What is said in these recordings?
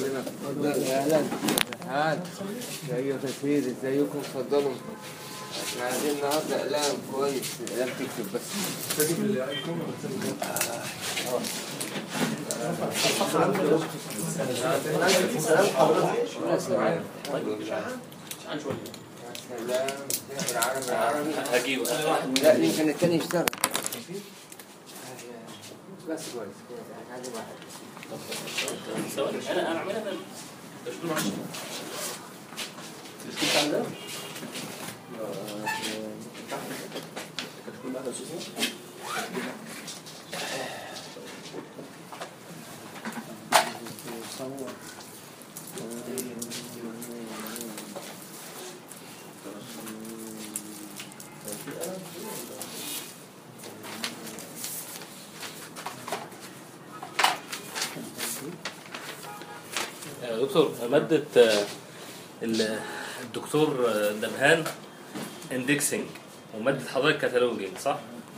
اهلا هات ازيكم يا سيدي ازيكم اتفضلوا احنا عايزين النهارده اقلام كويس اقلام تكتب بس يا سلام سلام العربي العربي هجيبه لا يمكن التاني يشتغل بس كويس كويس عايز واحد ثواني انا انا اعملها انا تشكيل معلش تشكيل بتاع ده تشكيل بقى اساسي يا دكتور مادة آه، ال- الدكتور آه، دمهان اندكسنج ومادة حضرتك كاتالوجينج صح؟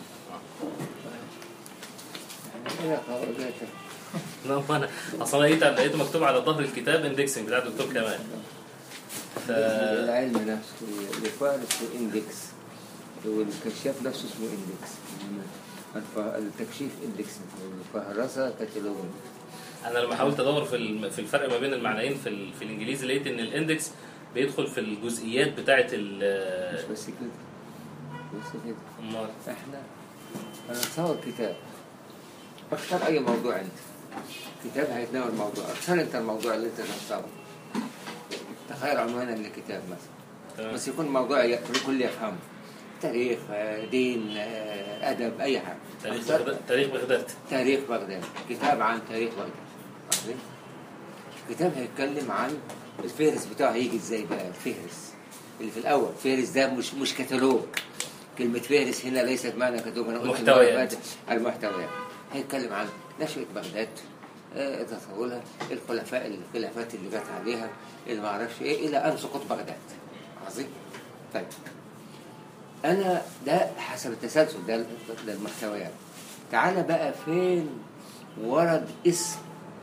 لا خلاص لا ما انا اصلا لقيت لقيته مكتوب على ظهر الكتاب اندكسنج بتاع الدكتور كمال ف... العلم نفسه الفارس اسمه اندكس والكشاف نفسه اسمه اندكس الف- التكشيف اندكس والفهرسه كتالوج انا لما حاولت ادور في الم- في الفرق ما بين المعنيين في, ال... في الانجليزي لقيت ان الاندكس بيدخل في الجزئيات بتاعه ال مش بس كده بس كده أمال. احنا هنصور كتاب اختار اي موضوع انت كتاب هيتناول موضوع اختار انت الموضوع اللي انت تختاره تخيل عنوانا للكتاب مثلا تمام. بس يكون موضوع ي- الكل يفهمه تاريخ آه، دين آه، ادب اي حاجه تاريخ اختار بغداد تاريخ بغداد تاريخ بغداد كتاب عن تاريخ بغداد واخدين؟ كتاب هيتكلم عن الفهرس بتاعه هيجي ازاي بقى الفهرس اللي في الاول فهرس ده مش مش كتالوج كلمة فهرس هنا ليست معنى كتالوج انا قلت محتويات. المرة اللي فاتت المحتويات هيتكلم عن نشأة بغداد آه، تطورها الخلفاء الخلافات اللي جت عليها اللي ما اعرفش ايه الى ان سقوط بغداد عظيم طيب انا ده حسب التسلسل ده ده المحتويات تعالى بقى فين ورد اسم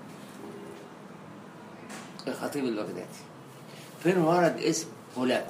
الخطيب البغدادي فين ورد اسم هولاكو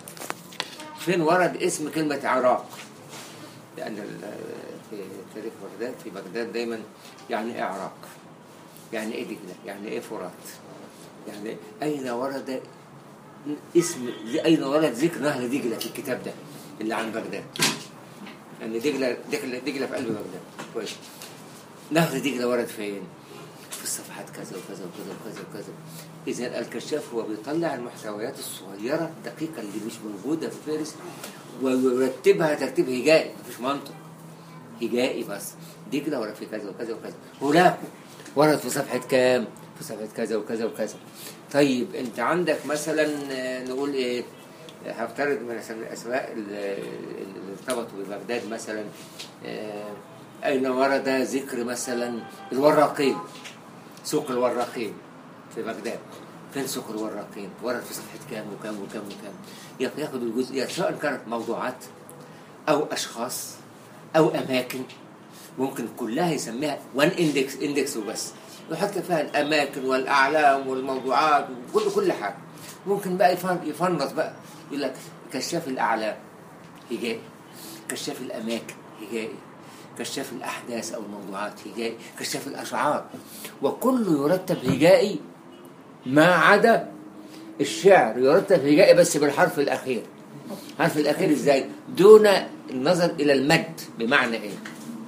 فين ورد اسم كلمة عراق لأن ال- في تاريخ بغداد في بغداد دايما يعني إيه عراق يعني إيه دجلة يعني إيه فرات يعني أين ورد اسم أين ورد ذكر نهر دجلة في الكتاب ده اللي عن بغداد لأن دجلة دجلة دجلة في قلب بغداد كويس نهر دجلة ورد فين؟ في الصفحات كذا وكذا وكذا وكذا وكذا إذا الكشاف هو بيطلع المحتويات الصغيرة الدقيقة اللي مش موجودة في فارس ويرتبها ترتيب هجائي مفيش منطق هجائي بس دجلة ورد في كذا وكذا وكذا هولاكو ورد في صفحة كام؟ في صفحة كذا وكذا وكذا طيب أنت عندك مثلا آه، نقول إيه هفترض من أسم- الأسماء اللي اللي ارتبطوا ببغداد مثلا آه، أين ورد ذكر مثلا الوراقين سوق الوراقين في بغداد فين سوق الوراقين ورد في صفحة كام وكام وكام وكام ياخ- ياخد الجزئيات سواء كانت موضوعات أو أشخاص أو أماكن ممكن كلها يسميها وان اندكس اندكس وبس يحط فيها الاماكن والاعلام والموضوعات وكل كل حاجه ممكن بقى يفن- يفنط بقى يقول لك كشاف الاعلام هجائي كشاف الاماكن هجائي كشاف الاحداث او الموضوعات هجائي كشاف الاشعار وكله يرتب هجائي ما عدا الشعر يرتب هجائي بس بالحرف الاخير الحرف الاخير ازاي دون النظر الى المد بمعنى ايه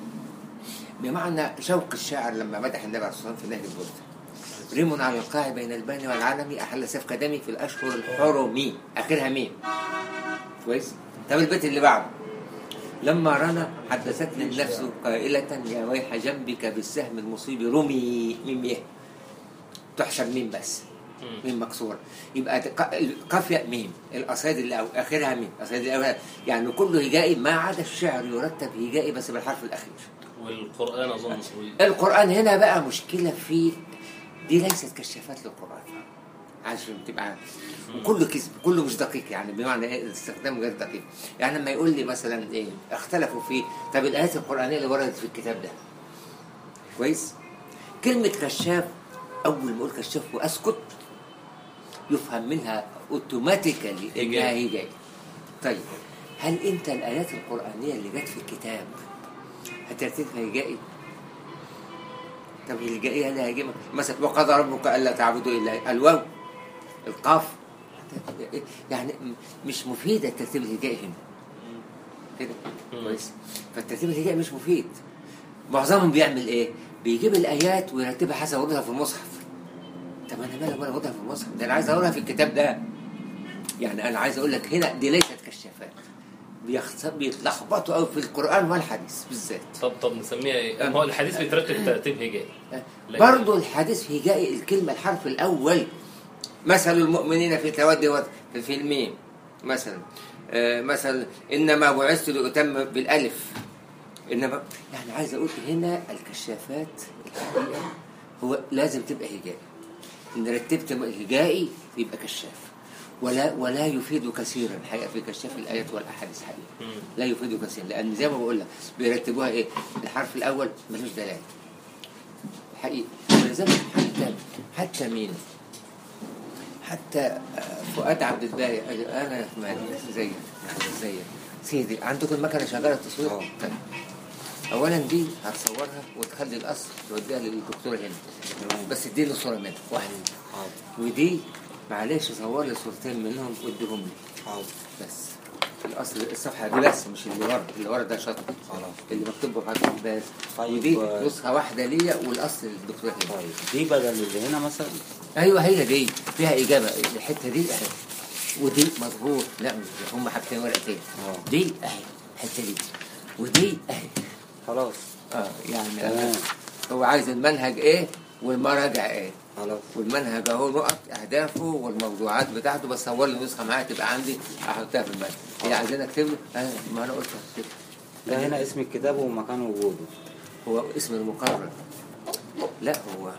بمعنى شوق الشاعر لما مدح النبي عليه الصلاه والسلام في نهج البرد ريم على القاع بين البان والعالم احل سفك دمي في الاشهر الحرم اخرها ميم كويس طب البيت اللي بعده لما رنا حدثتني النفس قائلة يا ويح جنبك بالسهم المصيب رمي ميم يه تحشر ميم بس ميم مكسورة يبقى ق- القافية ميم القصائد اللي أو آخرها ميم القصائد اللي أولها يعني كله هجائي ما عدا الشعر يرتب هجائي بس بالحرف الأخير والقران اظن وال- القرآن هنا بقى مشكلة فيه دي ليست كشافات للقرآن عشان تبقى عارف. وكله كذب كله مش دقيق يعني بمعنى ايه الاستخدام غير دقيق يعني لما يقول لي مثلا ايه اختلفوا في طب الايات القرانيه اللي وردت في الكتاب ده كويس كلمه كشاف اول ما اقول كشاف واسكت يفهم منها اوتوماتيكالي انها هجائي طيب هل انت الايات القرانيه اللي جت في الكتاب هترتبها هجائي طب الهجائيه اللي هيجيبها مثلا وقضى ربك الا تعبدوا الا الواو القاف يعني م- مش مفيده الترتيب الهجائي هنا كده مم. كويس فالترتيب الهجائي مش مفيد معظمهم بيعمل ايه بيجيب الايات ويرتبها حسب وضعها في المصحف طب انا مالي ولا وضعها في المصحف ده انا عايز اقولها في الكتاب ده يعني انا عايز اقول لك هنا دي ليست كشافات بيخت- بيتلخبطوا قوي في القران والحديث بالذات طب طب نسميها ايه؟ هو الحديث بيترتب ترتيب هجائي لكن- برضه الحديث هجائي الكلمه الحرف الاول مثل المؤمنين في تودي وط- في- في الميم مثلا آه، مثلا انما بعثت لاتم بالالف انما يعني عايز اقول هنا الكشافات الحقيقه هو لازم تبقى هجائي ان رتبت هجائي يبقى كشاف ولا ولا يفيد كثيرا الحقيقه في كشاف الايات والاحاديث حقيقه مم. لا يفيد كثيرا لان زي ما بقول لك بيرتبوها ايه الحرف الاول ملوش دلاله حقيقي ولذلك حتى حتى مين حتى آه، فؤاد عبد الباقي قال انا مالك زيك زيك سيدي عندكم المكنه شغاله تصوير آه. طيب اولا دي هتصورها وتخلي الاصل توديها للدكتوره هنا بس اديني صوره منها واحده حاضر ودي معلش صور لي صورتين منهم واديهم لي حاضر بس الاصل الصفحه دي بس مش اللي ورا اللي ورا ده شطر خلاص اللي مكتوب بخط بس طيب، ودي آه. نسخه واحده ليا والاصل للدكتوره هنا طيب دي بدل اللي هنا مثلا ايوه هي دي فيها اجابه الحته دي اهي ودي مظبوط لا مش هم حاطين ورقتين اه دي اهي الحته دي ودي اهي خلاص اه يعني تمام هو عايز المنهج ايه والمراجع ايه خلاص والمنهج اهو نقط اهدافه والموضوعات بتاعته بس صور لي نسخه معايا تبقى عندي احطها في المنهج هي عايزين اكتب له آه ما انا قلت كده ده هنا اسم الكتاب ومكان وجوده هو اسم المقرر لا هو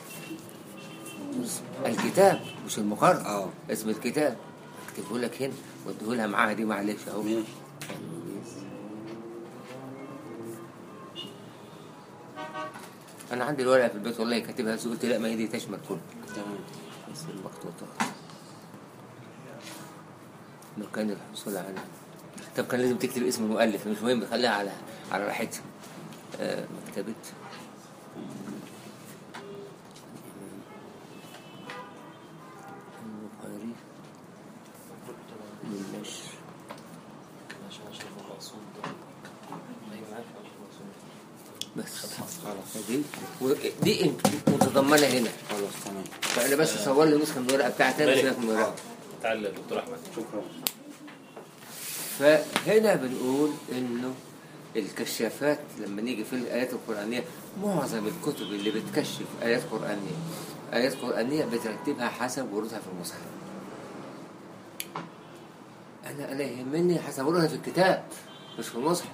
الكتاب مش المقرر اه اسم الكتاب اكتبه لك هنا واديه لها معاها دي معلش اهو ماشي انا عندي الورقه في البيت والله كاتبها بس قلت لا ما هي دي تشمل كله تمام بس المخطوطات مكان الحصول على طب كان لازم تكتب اسم المؤلف مش مهم خليها على على راحتها آه مكتبة البخاري للنشر بس خلاص دي دي متضمنه هنا خلاص تمام فانا بس صور لي نسخه من الورقه بتاعتي انا مالك. سيبك من الورقه تعال يا دكتور احمد شكرا فهنا بنقول انه الكشافات لما نيجي في الايات القرانيه معظم الكتب اللي بتكشف ايات قرانيه ايات قرانيه بترتبها حسب ورودها في المصحف انا انا يهمني حسب ورودها في الكتاب مش في المصحف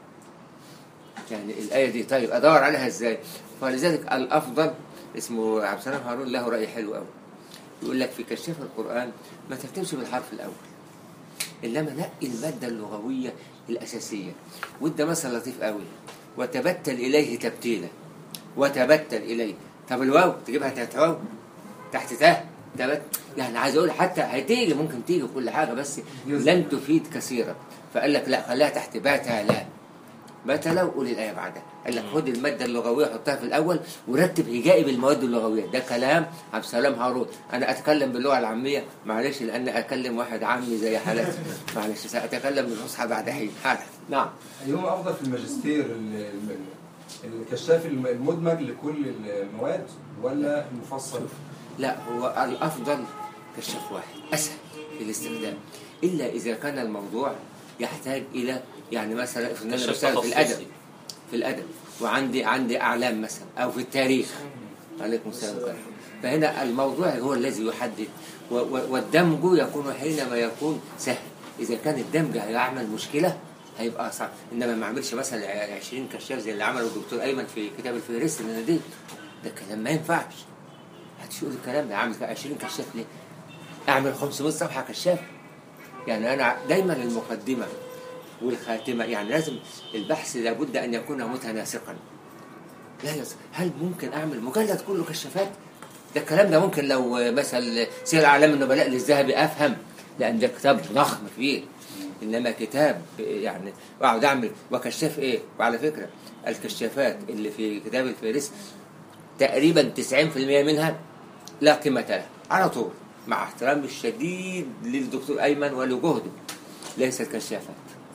يعني الايه دي طيب ادور عليها ازاي فلذلك الافضل اسمه عبد السلام هارون له راي حلو قوي يقول لك في كشاف القران ما تكتبش بالحرف الاول انما نقي الماده اللغويه الاساسيه وده مثل لطيف قوي وتبتل اليه تبتيلا وتبتل اليه طب الواو تجيبها تحت واو تحت تاء تبت يعني عايز اقول حتى هتيجي ممكن تيجي كل حاجه بس لن تفيد كثيرا فقال لك لا خليها تحت باتا لا باتا لا وقول الايه بعدها قال لك خد الماده اللغويه حطها في الاول ورتب هجائي بالمواد اللغويه ده كلام عبد السلام هارون انا اتكلم باللغه العاميه معلش لان اكلم واحد عامي زي حالتي معلش ساتكلم بالفصحى بعد حين حاضر نعم أيهما أفضل في الماجستير ال- ال- الكشاف الم- المدمج لكل المواد ولا المفصل؟ لا هو الافضل كشاف واحد اسهل في الاستخدام الا اذا كان الموضوع يحتاج الى يعني مثلا افرض انا كشاف بشتغل في تخصصي. الادب في الادب وعندي عندي اعلام مثلا او في التاريخ عليكم السلام ورحمة الله. فهنا الموضوع هو الذي يحدد و- و- والدمج يكون حينما يكون سهل اذا كان الدمج هيعمل مشكله هيبقى صعب انما ما اعملش مثلا 20 كشاف زي اللي عمله الدكتور ايمن في كتاب الفهرست اللي ناديت ده كلام ما ينفعش هتشوف الكلام ده عامل 20 كشاف ليه؟ اعمل 500 صفحه كشاف يعني انا دايما المقدمه والخاتمه يعني لازم البحث لابد ان يكون متناسقا لا يص... هل ممكن اعمل مجلد كله كشافات ده الكلام ده ممكن لو مثلا سير اعلام النبلاء للذهبي افهم لان ده كتاب ضخم كبير انما كتاب يعني واقعد اعمل وكشاف ايه وعلى فكره الكشافات اللي في كتاب الفهرس تقريبا 90% منها لا قيمه لها على طول مع احترامي الشديد للدكتور ايمن ولجهده ليست كشافات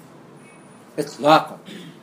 اطلاقا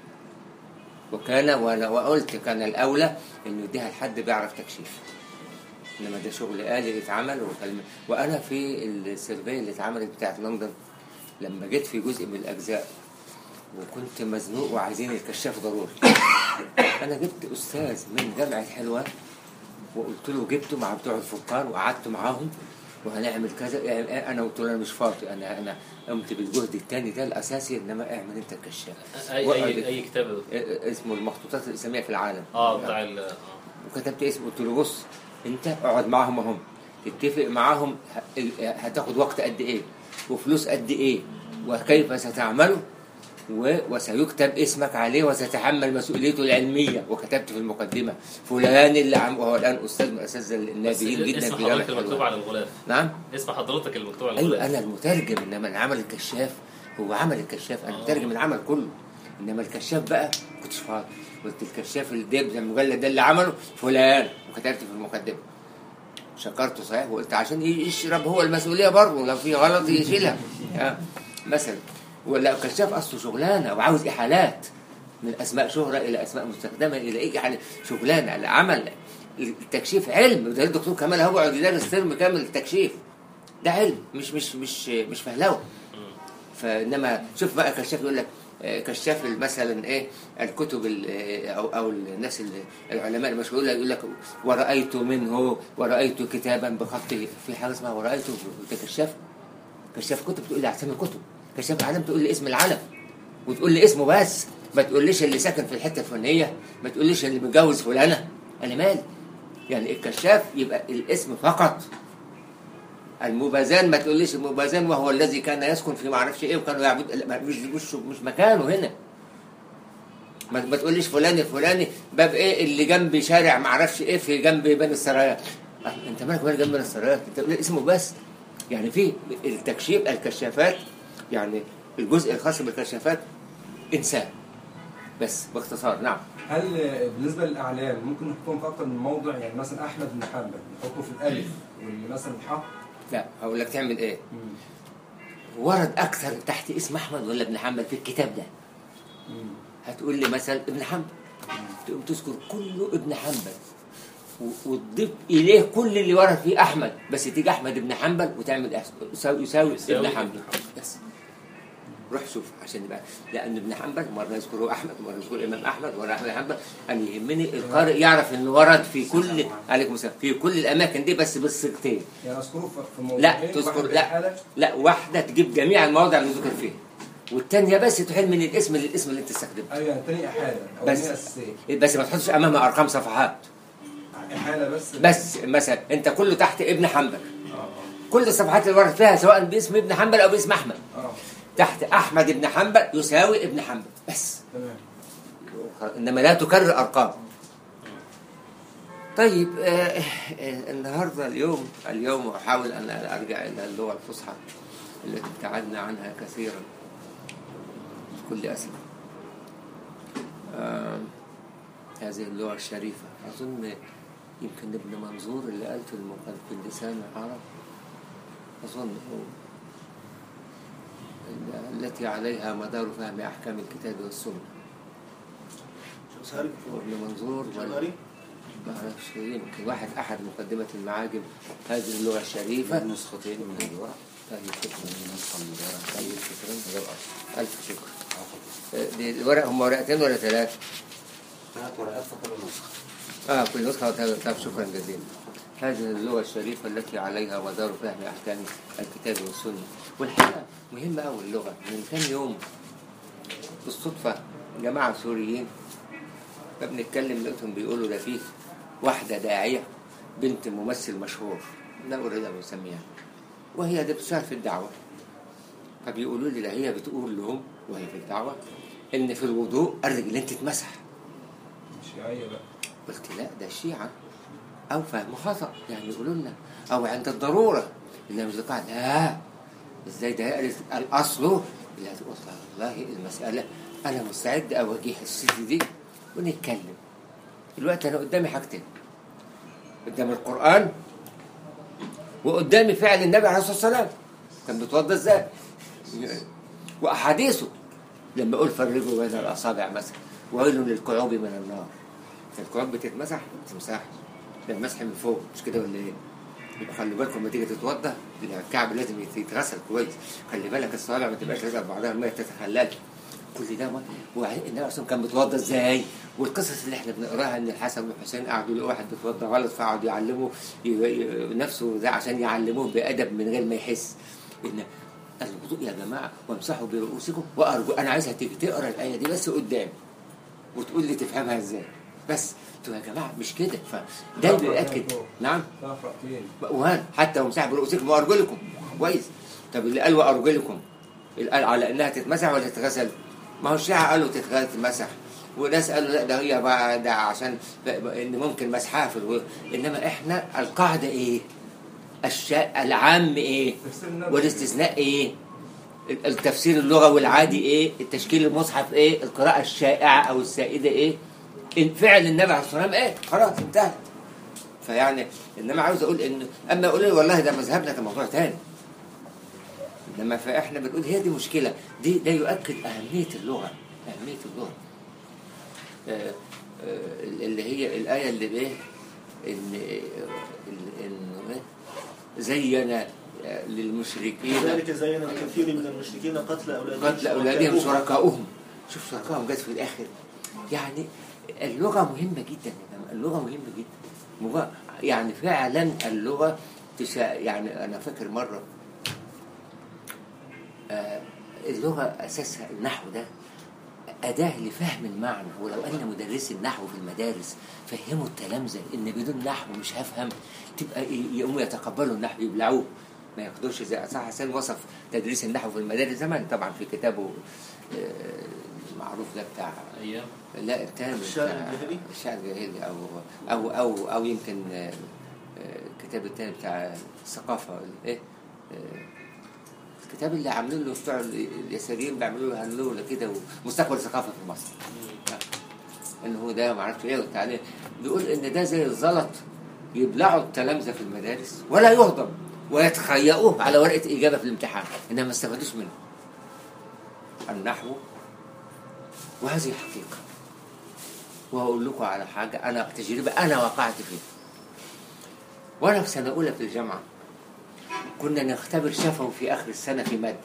وكان وانا وقلت كان الاولى انه يديها لحد بيعرف تكشيف انما ده شغل آلي اتعمل وكلمة وانا في السيرفي اللي اتعملت بتاعت لندن لما جيت في جزء من الاجزاء وكنت مزنوق وعايزين الكشاف ضروري انا جبت استاذ من جامعه حلوان وقلت له جبته مع بتوع الفقار وقعدت معاهم وهنعمل كذا يعني انا قلت له انا مش فاضي انا انا قمت بالجهد الثاني ده الاساسي انما اعمل انت الكشاف اي وقعد- اي اي كتاب ده؟ اسمه المخطوطات الاسلاميه في العالم اه بتاع ال آه. وكتبت اسمه قلت له بص انت اقعد معاهم اهم تتفق معاهم ه- ال- هتاخد وقت قد ايه وفلوس قد ايه وكيف ستعمله و- وسيكتب اسمك عليه وستتحمل مسؤوليته العلميه وكتبت في المقدمه فلان اللي عم وهو الان استاذ من اساتذه بس النابهين جدا اسم في جامعه حضرتك المكتوب حلوان على الغلاف نعم اسم حضرتك المكتوب على ايوه الغلاف انا المترجم انما العمل الكشاف هو عمل الكشاف انا آه. مترجم العمل كله انما الكشاف بقى كنتش فاضي قلت الكشاف الدب زي المجلد ده اللي عمله فلان وكتبت في المقدمه شكرته صحيح وقلت عشان يشرب هو المسؤوليه برضه لو في غلط يشيلها آه، مثلا ولا الكشاف اصله شغلانه وعاوز احالات من اسماء شهره الى اسماء مستخدمه الى ايه يعني شغلانه العمل التكشيف علم وده الدكتور كمال هو بيقعد يدرس ترم كامل التكشيف ده علم مش مش مش مش فهلوه فانما شوف بقى كشاف يقول لك آه، كشاف مثلا ايه الكتب ال- آه، او او الناس ال- العلماء المشهورين يقول لك ورايت منه ورايت كتابا بخطه في حاجه اسمها ورايته ده كشاف كشاف كتب تقول لي اسامي الكتب كشاف علم تقول لي اسم العلم وتقول لي اسمه بس ما تقوليش اللي ساكن في الحته الفلانيه ما تقوليش اللي متجوز فلانه انا مالي يعني الكشاف يبقى الاسم فقط المبازان ما تقوليش المبازان وهو الذي كان يسكن في ما اعرفش ايه وكانوا يعبد لا، ما- مش مش مش مكانه هنا ما ما تقوليش فلان الفلاني باب ايه اللي جنب شارع ما اعرفش ايه في جنب بني السرايات أه، انت مالك مال جنب بني السرايات انت بتقول اسمه بس يعني في التكشيف الكشافات يعني الجزء الخاص بالكشافات انسان بس باختصار نعم هل آه، بالنسبه للاعلام ممكن نحطهم في اكتر من موضع يعني مثلا احمد بن حنبل نحطه في الالف واللي مثلا الحاء لا هقول لك تعمل ايه مم. ورد اكثر تحت اسم احمد ولا ابن حنبل في الكتاب ده مم. هتقول لي مثلا ابن حنبل تقوم تذكر كله ابن حنبل و- وتضيف اليه كل اللي ورد فيه احمد بس تيجي احمد ابن حنبل وتعمل أس- يساوي, يساوي يساوي ابن ابن حنبل بس روح شوف عشان يبقى لان ابن حنبل مره يذكره احمد مره يذكر الامام احمد مره احمد حنبل انا يهمني القارئ يعرف انه ورد في كل عليكم السلام في كل الاماكن دي بس بالصيغتين يعني اذكره في- في موضوعين لا تذكر واحد لا بالحالة. لا واحده تجيب جميع المواضع اللي ذكر فيها والثانيه بس تحل من الاسم للاسم اللي انت تستخدمه ايوه يعني الثاني احاله او بس. بس اساسيه بس ما تحطش امامها ارقام صفحات احاله بس بس مثلا انت كله تحت ابن حنبل اه كل الصفحات اللي ورد فيها سواء باسم ابن حنبل او باسم احمد اه تحت احمد ابن حنبل يساوي ابن حنبل بس تمام انما لا تكرر ارقام طيب آه آه النهارده اليوم اليوم احاول ان ارجع الى اللغه الفصحى التي ابتعدنا عنها كثيرا بكل اسف آه هذه اللغه الشريفه اظن يمكن ابن منظور اللي قال في المقدمة في اللسان العرب اظن هو ال- التي عليها مدار فهم احكام الكتاب والسنه شمساري وابن منظور ولا شمساري ما اعرفش يمكن واحد احد مقدمه المعاجم هذه اللغه الشريفه نسختين من الورق طيب شكرا النسخة المدارة طيب شكرا غير أصل الف شكر آه، دي الورق هم ورقتين ولا ثلاث؟ ثلاث ورقات في كل نسخة اه كل نسخه ثلاث طيب شكرا جزيلا هذه اللغه الشريفه التي عليها مدار فهم احكام الكتاب والسنه والحقيقه مهمه قوي اللغه من كام يوم بالصدفه جماعه سوريين فبنتكلم لقيتهم بيقولوا ده فيه واحده داعيه بنت ممثل مشهور لا اريد ان اسميها وهي دي بتشتغل في الدعوه فبيقولوا لي ده هي بتقول لهم وهي في الدعوه ان في الوضوء الرجلين تتمسح شيعيه بقى قلت لا ده الشيعة او فهم خطا يعني يقولوا لنا او عند الضروره اللي مش قاعد لا ازاي ده يقرز الاصل لا تقول والله المساله انا مستعد اواجه الست دي ونتكلم دلوقتي انا قدامي حاجتين قدام القران وقدامي فعل النبي عليه الصلاه والسلام كان بيتوضى ازاي واحاديثه لما اقول فرجوا بين الاصابع مثلا ويل للكعوب من النار الكعوب بتتمسح ما بتتمسحش ده المسح من فوق مش كده ولا ايه؟ يبقى خلي بالكم لما تيجي تتوضى الكعب لازم يتغسل كويس خلي بالك الصوابع ما تبقاش لازقه بعضها الميه تتخلل كل ده ما وبعدين النبي عليه كان بيتوضى ازاي؟ والقصص اللي احنا بنقراها ان الحسن والحسين قعدوا يلاقوا واحد بيتوضى غلط فقعدوا يعلموا ي- ي- نفسه ده عشان يعلموه بادب من غير ما يحس ان الوضوء يا جماعه وامسحوا برؤوسكم وارجو انا عايزها تيجي تقرا الايه دي بس قدام وتقول لي تفهمها ازاي بس قلت له يا جماعه مش كده فده بيأكد نعم تفرق فين؟ وهان حتى وامسحوا برؤوسكم وارجلكم كويس طب اللي قال وارجلكم اللي قال على انها تتمسح ولا تتغسل ما هو الشيعة قالوا تتغسل تتمسح وناس قالوا لا ده هي بقى ده عشان ب- ب- ان ممكن مسحها في الوضوء انما احنا القاعده ايه؟ الشا... العام ايه؟ تفسير النبي. والاستثناء ايه؟ ال- التفسير اللغوي العادي ايه؟ التشكيل المصحف ايه؟ القراءة الشائعة أو السائدة ايه؟ إن فعل النبي عليه الصلاة والسلام ايه؟ خلاص انتهت. فيعني انما عاوز اقول ان اما اقول لي والله ده مذهبنا ده موضوع تاني. انما فاحنا بنقول هي دي مشكلة، دي ده يؤكد أهمية اللغة، أهمية اللغة. آه، آه، اللي هي الآية اللي بايه؟ ان إن- انه ايه؟ زين آه، للمشركين ذلك زين الكثير من المشركين قتل أولادهم قتل أولادهم شركاؤهم. شركاؤهم شوف شركاؤهم جت في الآخر يعني اللغة مهمة جدا يا جماعة اللغة مهمة جدا مغ- يعني فعلا اللغة تشا يعني أنا فاكر مرة آه، اللغة أساسها النحو ده أداة لفهم المعنى ولو أن مدرسي النحو في المدارس فهموا التلامذة إن بدون نحو مش هفهم تبقى ي- يقوموا يتقبلوا النحو يبلعوه ما ياخدوش زي صح حسين وصف تدريس النحو في المدارس زمان طبعا في كتابه آه، المعروف ده بتاع ايام لا الثاني الشعر بتاع- الجاهلي؟ الشعر الجاهلي او او او او يمكن آه، آه، الكتاب الثاني بتاع الثقافه ايه آه، الكتاب اللي عاملين له بتوع اليساريين بيعملوا له هنلوله كده ومستقبل الثقافه في مصر ان هو ده ما اعرفش ايه والتعليم بيقول ان ده زي الزلط يبلعوا التلامذه في المدارس ولا يهضم ويتخيئوه على ورقه اجابه في الامتحان انما ما استفادوش منه النحو وهذه حقيقه وهقول لكم على حاجه انا تجربه انا وقعت فيها وانا في سنه اولى في الجامعه كنا نختبر شفوي في اخر السنه في ماده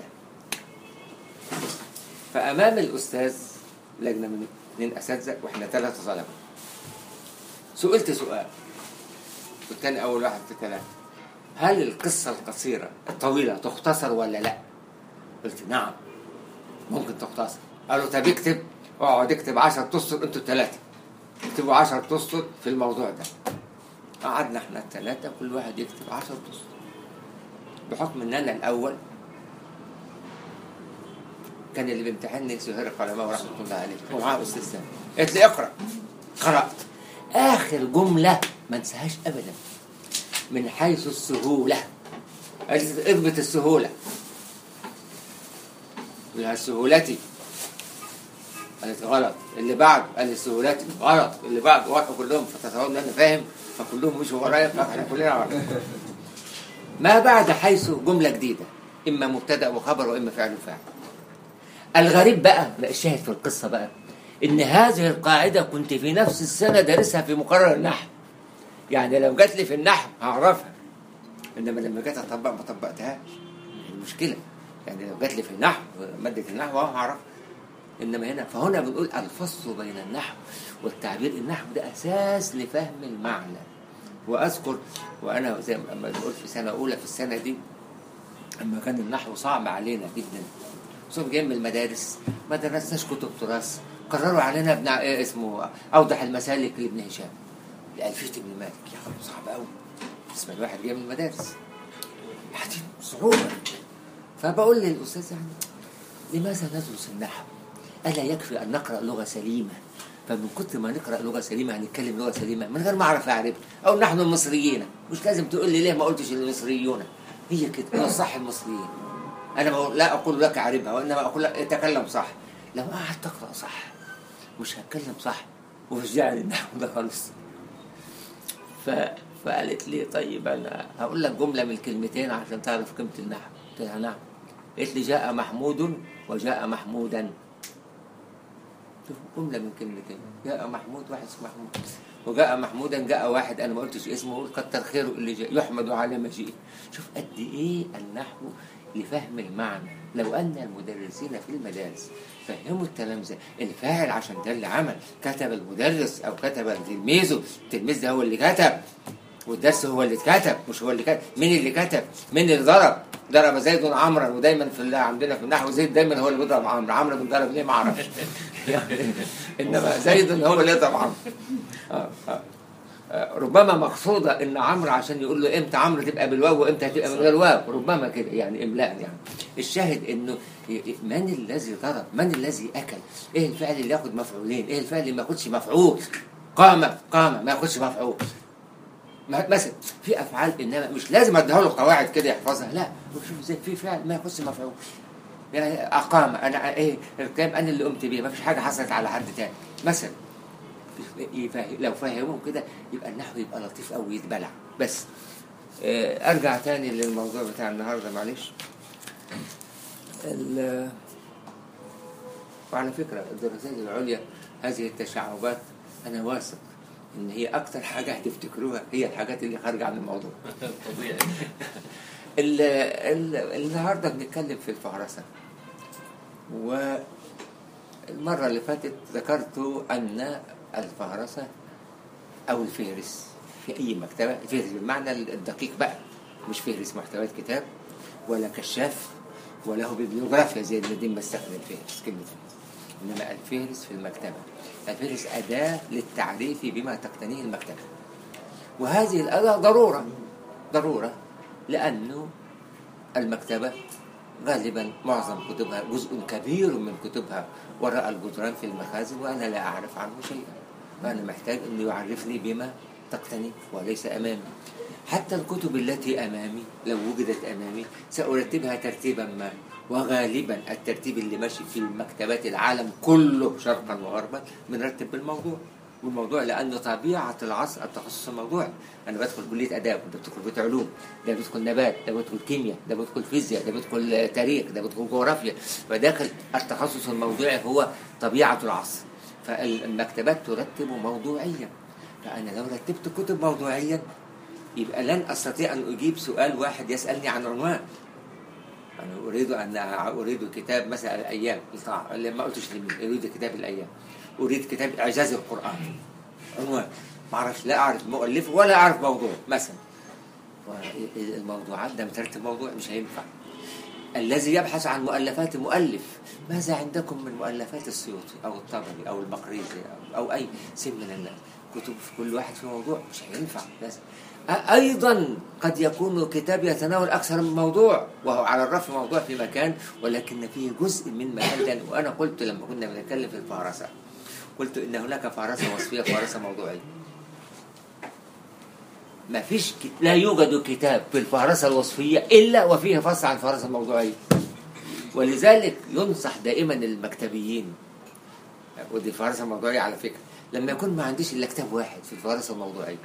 فامام الاستاذ لجنه من اثنين اساتذه واحنا ثلاثه طلبه سئلت سؤال كنت انا اول واحد في ثلاثه هل القصه القصيره الطويله تختصر ولا لا؟ قلت نعم ممكن تختصر قالوا طب اكتب اقعد اكتب 10 اسطر انتوا الثلاثه اكتبوا 10 اسطر في الموضوع ده قعدنا احنا الثلاثه كل واحد يكتب 10 اسطر بحكم ان انا الاول كان اللي بيمتحني سهير القلماء ورحمه الله عليه ومعاه استاذ ثاني قالت لي اقرا قرات اخر جمله ما انساهاش ابدا من حيث السهوله قالت لي اضبط السهوله لها سهولتي قالت غلط اللي بعد قال لي سهولتي غلط اللي بعد وراحوا كلهم فتصوروا ان انا فاهم فكلهم مشوا ورايا فاحنا كلنا غلط ما بعد حيث جمله جديده اما مبتدا وخبر واما فعل وفاعل الغريب بقى بقى الشاهد في القصه بقى ان هذه القاعده كنت في نفس السنه دارسها في مقرر النحو يعني لو جات لي في النحو هعرفها انما لما جت اطبق ما طبقتهاش المشكله يعني لو جات لي في النحو ماده النحو اه هعرف انما هنا فهنا بنقول الفصل بين النحو والتعبير النحو ده اساس لفهم المعنى واذكر وانا زي ما بقول في سنه اولى في السنه دي اما كان النحو صعب علينا جدا صوب جايين من المدارس ما درسناش كتب تراث قرروا علينا ابن إيه اسمه اوضح المسالك لابن هشام لألفية ابن مالك يا خبر صعب قوي اسم الواحد جاي من المدارس يعني صعوبة فبقول للأستاذ يعني لماذا ندرس النحو؟ ألا يكفي أن نقرأ لغة سليمة فمن كتر ما نقرا لغه سليمه هنتكلم لغه سليمه من غير ما اعرف اعربها او نحن المصريين مش لازم تقول لي ليه ما قلتش المصريون هي كده هو صح المصريين انا ما أقول- لا اقول لك اعربها وانما اقول لك تكلم صح لو قعدت تقرا صح مش هتكلم صح ومش داعي للنحو ده خالص ف... فقالت لي طيب انا هقول لك جمله من كلمتين عشان تعرف قيمه النحو قلت لها نعم قالت لي جاء محمود وجاء محمودا شوف جمله من كلمتين جاء محمود واحد اسمه محمود وجاء محمودا جاء واحد انا ما قلتش اسمه قلت كتر خيره اللي جاء يحمد على مجيئه شوف قد ايه النحو لفهم المعنى لو ان المدرسين في المدارس فهموا التلامذه الفاعل عشان ده اللي عمل كتب المدرس او كتب تلميذه التلميذ ده هو اللي كتب والدرس هو اللي اتكتب مش هو اللي كتب مين اللي كتب مين اللي ضرب ضرب زيد عمرا ودايما في الله عندنا في النحو زيد دايما هو اللي بيضرب عمرو عمرو بيضرب ليه ما اعرفش يعني انما زيد هو اللي يضرب عمرو آه، آه. آه، ربما مقصوده ان عمرو عشان يقول له امتى عمرو تبقى بالواو وامتى هتبقى من غير واو ربما كده يعني املاء يعني الشاهد انه ي- ي- من الذي ضرب من الذي اكل ايه الفعل اللي ياخد مفعولين ايه الفعل اللي ما ياخدش مفعول قام قام ما ياخدش مفعول ما- مثلا في افعال انما مش لازم اديها له قواعد كده يحفظها لا شوف ازاي في فعل ما يخص مفعول يعني اقام انا ايه الكلام انا اللي قمت بيه ما فيش حاجه حصلت على حد تاني مثلا يفهم لو فهموه كده يبقى النحو يبقى لطيف قوي يتبلع بس آه، ارجع تاني للموضوع بتاع النهارده معلش ال- وعلى فكره الدراسات العليا هذه التشعبات انا واثق ان هي اكتر حاجه هتفتكروها هي الحاجات اللي خارجه عن الموضوع طبيعي ال ال النهارده بنتكلم في الفهرسه والمره اللي فاتت ذكرت ان الفهرسه او الفهرس في اي مكتبه الفهرس بالمعنى الدقيق بقى مش فهرس محتويات كتاب ولا كشاف ولا هو بيبليوغرافيا زي الذين بستخدم فهرس كلمه فهرس انما الفهرس في المكتبه الفهرس اداه للتعريف بما تقتنيه المكتبه وهذه الاداه ضروره ضروره لانه المكتبة غالبا معظم كتبها جزء كبير من كتبها وراء الجدران في المخازن وأنا لا أعرف عنه شيئا فأنا محتاج أنه يعرفني بما تقتني وليس أمامي حتى الكتب التي أمامي لو وجدت أمامي سأرتبها ترتيبا ما وغالبا الترتيب اللي ماشي في مكتبات العالم كله شرقا وغربا بنرتب بالموضوع والموضوع لأن طبيعة العصر التخصص الموضوعي أنا بدخل كلية آداب وده بتدخل كلية علوم ده بيدخل نبات ده بيدخل كيمياء ده بيدخل فيزياء ده بيدخل تاريخ ده بيدخل جغرافيا فداخل التخصص الموضوعي هو طبيعة العصر فالمكتبات ترتب موضوعيا فأنا لو رتبت كتب موضوعيا يبقى لن أستطيع أن أجيب سؤال واحد يسألني عن عنوان أنا أريد أن أريد كتاب مثلا الأيام اللي ما قلتش لمين أريد كتاب الأيام أريد كتاب إعجاز القرآن عنوان ما أعرفش لا أعرف مؤلفه ولا أعرف موضوع مثلا الموضوعات ده مترتب موضوع مش هينفع الذي يبحث عن مؤلفات مؤلف ماذا عندكم من مؤلفات السيوطي أو الطبري أو المقريزي أو, أو أي سن من الناس كتب في كل واحد في موضوع مش هينفع لازم أيضا قد يكون كتاب يتناول أكثر من موضوع وهو على الرف موضوع في مكان ولكن فيه جزء من مكان وأنا قلت لما كنا بنتكلم في الفهرسة قلت إن هناك فهرسة وصفية وفهرسة موضوعية ما فيش ك... لا يوجد كتاب في الفهرسة الوصفية إلا وفيه فصل عن الفهرسة الموضوعية ولذلك ينصح دائما المكتبيين ودي الفهرسة الموضوعية على فكرة لما يكون ما عنديش إلا كتاب واحد في الفهرسة الموضوعية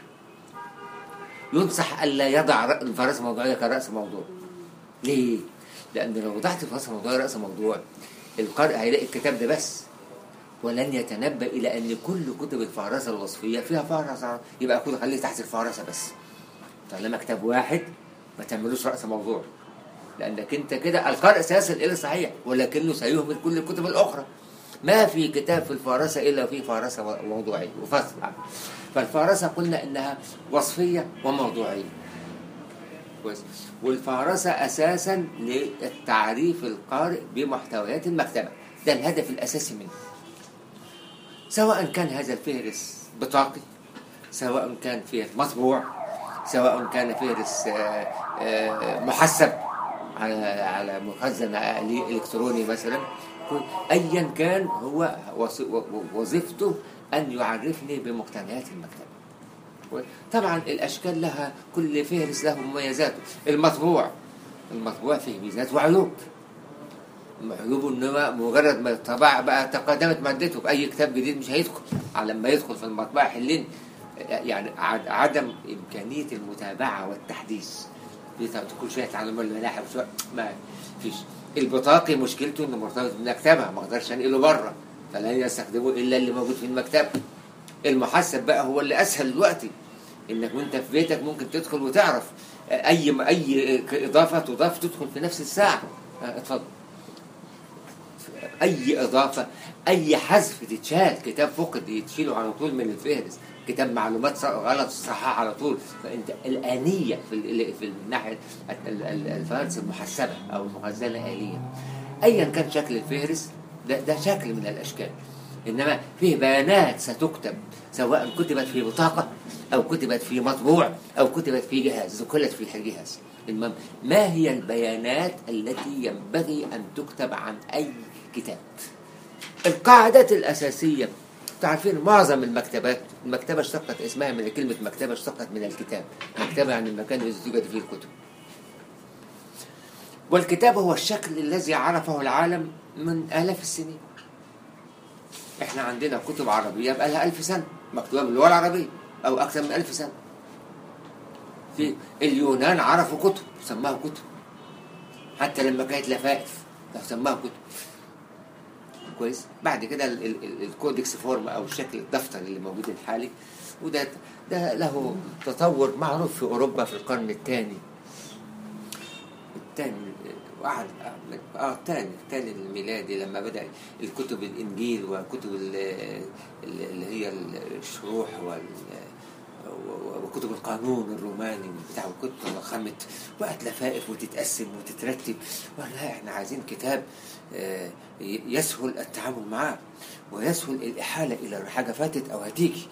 ينصح ألا يضع الفهرسة الموضوعية كرأس موضوع ليه؟ لأن لو وضعت الفهرسة الموضوعية رأس موضوع القارئ هيلاقي الكتاب ده بس ولن يتنبأ إلى أن كل كتب الفهرسة الوصفية فيها فهرسة يبقى كله خليه تحت الفهرسة بس طالما كتاب واحد ما تعملوش رأس موضوع لأنك أنت كده القارئ سيصل إلى الصحيح ولكنه سيهمل كل الكتب الأخرى ما في كتاب في الفهرسة إلا فيه فهرسة موضوعية وفصل فالفهرسة قلنا إنها وصفية وموضوعية كويس والفهرسة أساسا للتعريف القارئ بمحتويات المكتبة ده الهدف الأساسي منه سواء كان هذا الفهرس بطاقي سواء كان فهرس مطبوع سواء كان فهرس محسب على على مخزن الكتروني مثلا ايا كان هو وظيفته أن يعرفني بمقتنيات المكتبة طبعا الأشكال لها كل فهرس له مميزاته المطبوع المطبوع فيه ميزات وعيوب عيوبه انه مجرد ما طبع بقى تقدمت مادته باي كتاب جديد مش هيدخل على ما يدخل في المطبعه حلين يعني عد- عدم امكانيه المتابعه والتحديث دي طب كل شويه تعلم الملاحق شويه ما فيش البطاقي مشكلته انه مرتبط بالمكتبه ما اقدرش انقله بره فلا يستخدمه الا اللي موجود في المكتبه المحسب بقى هو اللي اسهل دلوقتي انك وانت في بيتك ممكن تدخل وتعرف اي اي اضافه تضاف تدخل في نفس الساعه آه، اتفضل اي اضافه اي حذف تتشال كتاب فقد يتشيله على طول من الفهرس كتاب معلومات ص- غلط صحح على طول فانت الانيه في ال- في الناحيه ال- ال- ال- الفهرس المحسبه او المخزنه اليه ايا كان شكل الفهرس ده, ده شكل من الاشكال انما فيه بيانات ستكتب سواء كتبت في بطاقه او كتبت في مطبوع او كتبت في جهاز ذكرت في الجهاز المهم ما هي البيانات التي ينبغي ان تكتب عن اي كتاب القاعدة الأساسية تعرفين معظم المكتبات المكتبة اشتقت اسمها من كلمة مكتبة اشتقت من الكتاب مكتبة يعني المكان الذي توجد فيه الكتب والكتاب هو الشكل الذي عرفه العالم من آلاف السنين احنا عندنا كتب عربية بقى لها ألف سنة مكتوبة باللغة العربية أو أكثر من ألف سنة في اليونان عرفوا كتب سماها كتب حتى لما كانت لفائف سماها كتب كويس بعد كده ال- ال- ال- الكودكس فورم او الشكل الدفتر اللي موجود الحالي وده ده له تطور معروف في اوروبا في القرن الثاني الثاني واحد اه الثاني الثاني الميلادي لما بدا الكتب الانجيل وكتب ال- ال- اللي هي الشروح وال و- وكتب القانون الروماني بتاع الكتب ضخمت بقت لفائف وتتقسم وتترتب ولا احنا عايزين كتاب آه، ي- يسهل التعامل معاه ويسهل الإحالة إلى حاجة فاتت أو هتيجي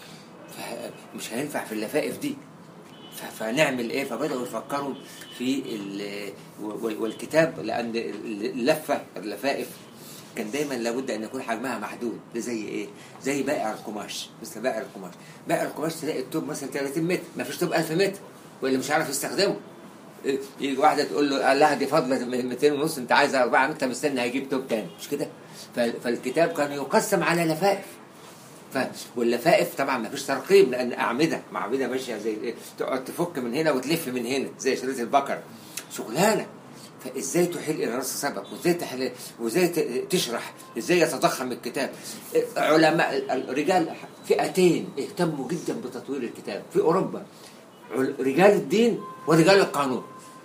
فمش هينفع في اللفائف دي ف- فنعمل ايه فبداوا يفكروا في ال- وال- والكتاب لان اللفه اللفائف كان دايما لابد ان يكون حجمها محدود ده زي ايه زي بائع القماش مثل بائع القماش بائع القماش تلاقي التوب مثلا 30 متر ما فيش توب 1000 متر واللي مش عارف يستخدمه إيه، يجي واحده تقول له قال لها دي فاضله 200 ونص انت عايز 4 انت مستني هيجيب توب تاني مش كده ف- فالكتاب كان يقسم على لفائف ف... واللفائف طبعا ما فيش ترقيم لان اعمده اعمده ماشيه زي ايه تقعد تفك من هنا وتلف من هنا زي شريط البقر شغلانه فازاي تحيل الى راس سبق وازاي تحل وازاي ت- تشرح ازاي يتضخم الكتاب علماء الرجال فئتين اهتموا جدا بتطوير الكتاب في اوروبا عل- رجال الدين ورجال القانون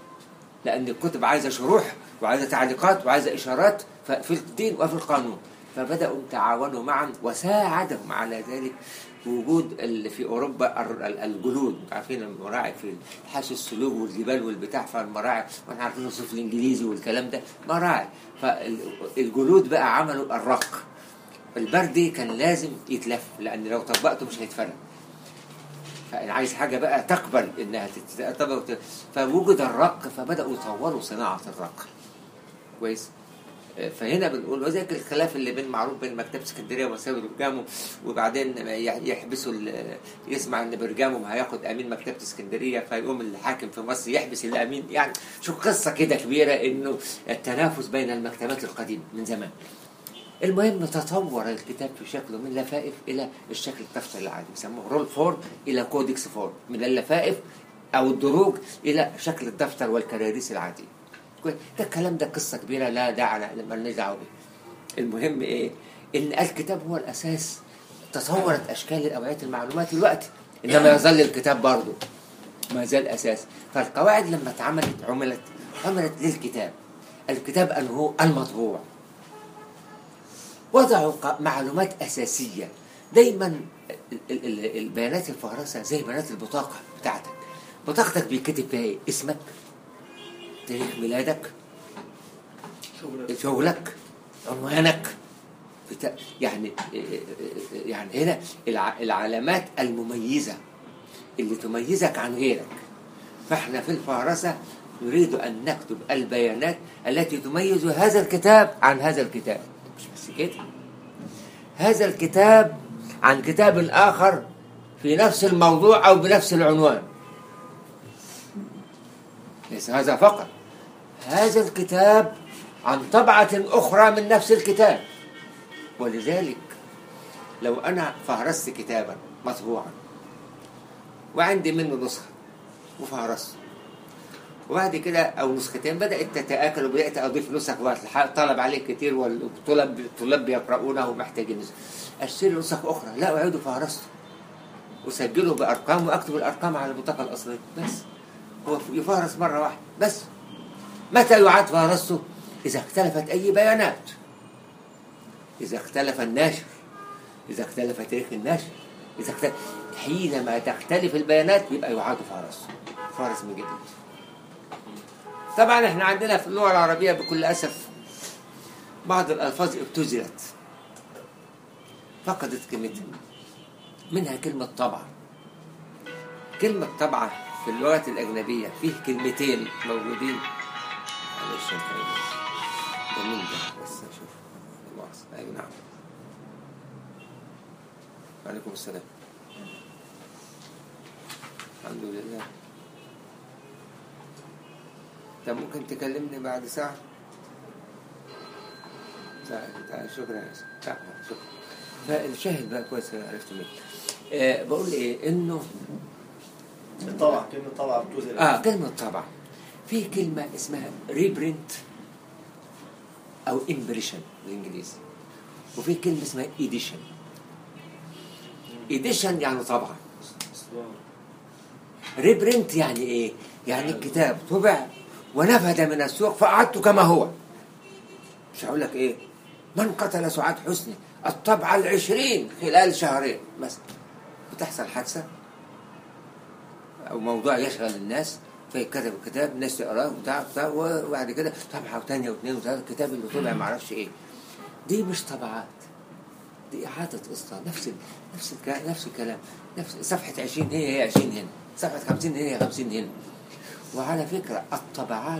لان الكتب عايزه شروح وعايزه تعليقات وعايزه اشارات ف- في الدين وفي القانون فبداوا تعاونوا معا وساعدهم على ذلك وجود ال- في اوروبا ال- ال- الجلود عارفين المراعي في حاش السلوك والجبال والبتاع فالمراعي واحنا عارفين الصوف الانجليزي والكلام ده مراعي فالجلود بقى عملوا الرق البردي كان لازم يتلف لان لو طبقته مش هيتفرق فانا عايز حاجه بقى تقبل انها تتطبق وت- فوجد الرق فبداوا يطوروا صناعه الرق كويس فهنا بنقول وذلك الخلاف اللي بين معروف بين مكتبه اسكندريه ومكتبه برجامو وبعدين يحبسوا ال- يسمع ان برجامو هياخد امين مكتبه اسكندريه فيقوم الحاكم في مصر يحبس الامين يعني شو قصه كده كبيره انه التنافس بين المكتبات القديمه من زمان المهم تطور الكتاب في شكله من لفائف الى الشكل الدفتر العادي يسموه رول فورم الى كودكس فورم من اللفائف او الدروج الى شكل الدفتر والكراريس العاديه كويس؟ ده الكلام ده قصه كبيره لا داعي مالناش دعوه بيه المهم ايه ان الكتاب هو الاساس تطورت اشكال اوعيه المعلومات دلوقتي انما يظل الكتاب برضه ما زال اساس فالقواعد لما اتعملت عملت عملت للكتاب الكتاب أن هو المطبوع وضعوا ق- معلومات أساسية دايما ال- ال- ال- البيانات الفهرسة زي بيانات البطاقة بتاعتك بطاقتك بيتكتب فيها إيه؟ اسمك تاريخ ميلادك شغل شغلك عنوانك بتا... يعني يعني هنا الع... العلامات المميزة اللي تميزك عن غيرك فاحنا في الفهرسة نريد أن نكتب البيانات التي تميز هذا الكتاب عن هذا الكتاب مش بس كده هذا الكتاب عن كتاب آخر في نفس الموضوع أو بنفس العنوان ليس هذا فقط هذا الكتاب عن طبعة أخرى من نفس الكتاب ولذلك لو أنا فهرست كتابا مطبوعا وعندي منه نسخة وفهرسته وبعد كده أو نسختين بدأت تتآكل وبدأت أضيف نسخ طلب عليه كتير والطلاب الطلاب بيقرؤونه ومحتاجين نسخ أشتري نسخ أخرى لا أعيد فهرسته وسجله بأرقام وأكتب الأرقام على البطاقة الأصلية بس هو يفهرس مرة واحدة بس متى يعاد فهرسته؟ إذا اختلفت أي بيانات إذا اختلف الناشر إذا اختلف تاريخ النشر إذا اختلف حينما تختلف البيانات يبقى يعاد فهرس فهرس من جديد طبعا احنا عندنا في اللغة العربية بكل أسف بعض الألفاظ ابتذلت فقدت قيمتها منها كلمة طبعة كلمة طبعة في اللغات الأجنبية فيه كلمتين موجودين معلش يا حبيبي. ده مين ده بس أشوف مؤاخذة أي نعم وعليكم السلام الحمد لله طب ممكن تكلمني بعد ساعة؟ تعال تعال شكرا يا أسف. تعال شكرا فالشاهد بقى كويس عرفت منه آه بقول ايه انه طبعا كلمة طبعا بتوزن اه كلمة طبعا في كلمة اسمها ريبرنت او امبريشن بالانجليزي وفي كلمة اسمها ايديشن ايديشن يعني طبعا ريبرنت يعني ايه؟ يعني الكتاب طبع ونفذ من السوق فأعدته كما هو مش هقول لك ايه؟ من قتل سعاد حسني الطبعة العشرين خلال شهرين مثلا بتحصل حادثة أو موضوع يشغل الناس فيتكتب الكتاب الناس تقراه وبتاع بتاع وبعد كده طبعة وثانية واثنين وثلاثة الكتاب اللي طبع معرفش ايه دي مش طبعات دي إعادة إصدار نفس ال... نفس الكلام نفس الكلام نفس صفحة 20 هي هي 20 هنا صفحة 50 هي 50 هنا وعلى فكرة الطبعات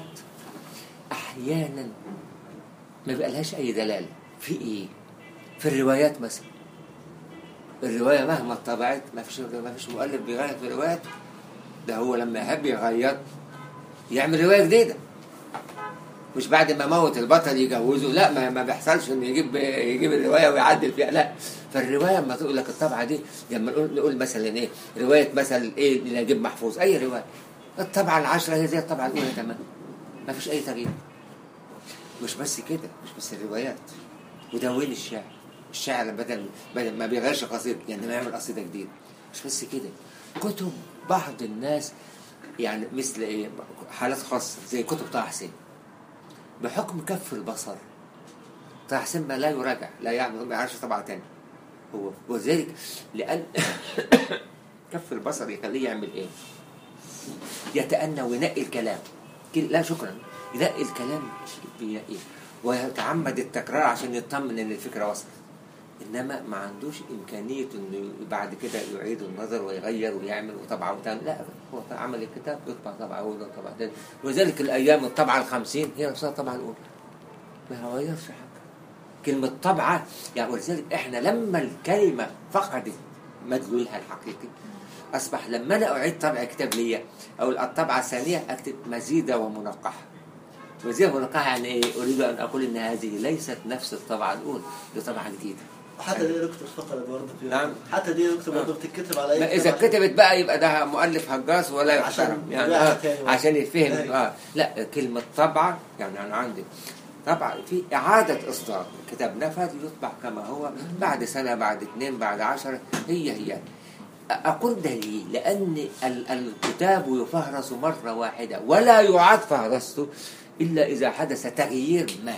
أحيانا ما بيبقى لهاش أي دلالة في إيه؟ في الروايات مثلا الرواية مهما اتطبعت ما فيش ما فيش مؤلف بيغير في رواياته ده هو لما يحب يغير يعمل رواية جديدة مش بعد ما موت البطل يجوزه لا ما, ما بيحصلش انه يجيب يجيب الروايه ويعدل فيها لا فالروايه لما تقول لك الطبعه دي لما نقول نقول مثلا ايه روايه مثلا ايه لنجيب محفوظ اي روايه الطبعه العشره هي زي الطبعه الاولى تمام ما فيش اي تغيير مش بس كده مش بس الروايات ودواوين الشعر الشاعر بدل بدل ما بيغيرش قصيده يعني ما يعمل قصيده جديده مش بس كده كتب بعض الناس يعني مثل ايه حالات خاصه زي كتب طه حسين بحكم كف البصر طه حسين ما لا يراجع لا يعمل ما يعرفش طبعا تاني هو وذلك لان كف البصر يخليه يعمل ايه؟ يتأنى وينقي الكلام كل- لا شكرا ينقي الكلام بينقيه ويتعمد التكرار عشان يطمن ان الفكره وصلت انما ما عندوش امكانيه انه بعد كده يعيد النظر ويغير ويعمل وطبعه وتاني لا هو عمل الكتاب يطبع طبعه اولى وطبعه تاني ولذلك الايام الطبعه الخمسين هي نفسها الطبعه الاولى ما غيرش حاجه كلمه طبعه يعني ولذلك احنا لما الكلمه فقدت مدلولها الحقيقي اصبح لما انا اعيد طبع كتاب ليا او الطبعه الثانيه اكتب مزيده ومنقحه مزيده ومنقحه يعني ايه اريد ان اقول ان هذه ليست نفس الطبعه الاولى دي طبعه جديده حتى دي دكتور فقرة برضه في نعم. حتى دي دكتور برضه بتتكتب على ما اي اذا كتاب كتبت بقى يبقى ده مؤلف هجاص ولا عشان يحترم يعني يبيعها آه تاني. عشان يتفهم أيوة. اه لا كلمه طبعه يعني انا عندي طبعا في إعادة إصدار الكتاب نفذ يطبع كما هو بعد سنة بعد اثنين بعد عشرة هي هي أقول ده ليه؟ لأن ال- الكتاب يفهرس مرة واحدة ولا يعاد فهرسته إلا إذا حدث تغيير ما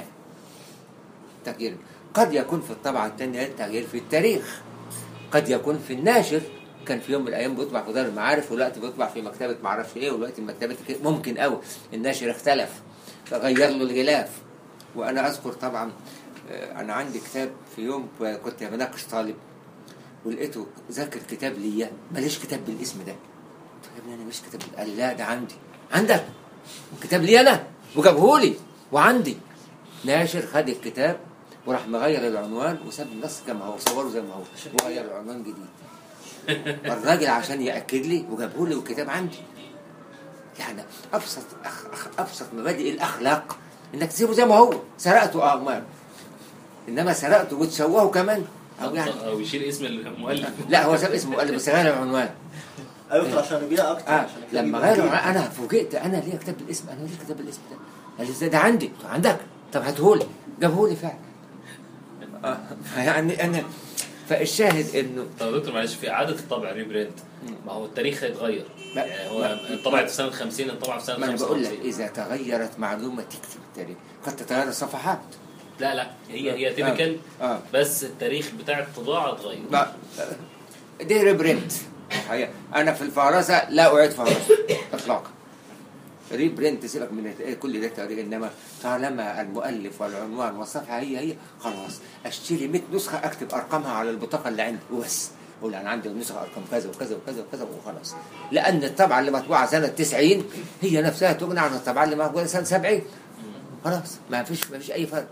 تغيير قد يكون في الطبعة الثانية تغيير في التاريخ قد يكون في الناشر كان في يوم من الايام بيطبع في دار المعارف ودلوقتي بيطبع في مكتبه معرفش ايه ودلوقتي مكتبه كده. ممكن قوي الناشر اختلف فغير له الغلاف وانا اذكر طبعا آه، انا عندي كتاب في يوم كنت بناقش طالب ولقيته ذاكر كتاب ليا ماليش كتاب بالاسم ده قلت له يا ابني انا مش كتاب قال لي لا ده عندي عندك كتاب لي انا وجابهولي وعندي ناشر خد الكتاب وراح مغير العنوان وساب النص كما هو صوره زي ما هو وغير العنوان جديد الراجل عشان ياكد لي وجابه لي والكتاب عندي يعني ابسط أخ أخ ابسط مبادئ الاخلاق انك تسيبه زي ما هو سرقته اه مال انما سرقته وتسواه كمان او يعني او يشيل اسم المؤلف لا هو ساب اسمه قال لي بس غير العنوان ايوه دكتور عشان يبيع اكتر اه عشان يخليه لما يبيع غيروا كتير. انا فوجئت انا ليه كتاب الاسم انا ليه كتاب الاسم ده قال لي ازاي ده عندي قلت له عندك طب هاتهولي جابهولي فعلا آه يعني انا فالشاهد انه طب يا دكتور معلش في اعاده الطبع ريبرنت ما هو التاريخ هيتغير لا، يعني هو لا. الطبع في سنه 50 الطبع في سنه ما انا بقول لك 55 اذا تغيرت معلومه تكتب التاريخ قد تتغير الصفحات لا لا هي هي تيبيكال اه بس التاريخ بتاع الطباعه اتغير ما- دي ريبرنت الحقيقة. انا في الفهرسه لا اعيد فهرسه اطلاقا ريبرنت سيبك من الت- كل ده تاريخ انما طالما المؤلف والعنوان والصفحه هي هي خلاص اشتري 100 نسخه اكتب ارقامها على البطاقه اللي عندي وبس اقول انا عندي النسخه ارقام كذا وكذا وكذا وكذا وخلاص لان الطبعه اللي مطبوعه سنه 90 هي نفسها تغني عن الطبعه اللي مطبوعه سنه 70 خلاص ما فيش ما فيش اي فرق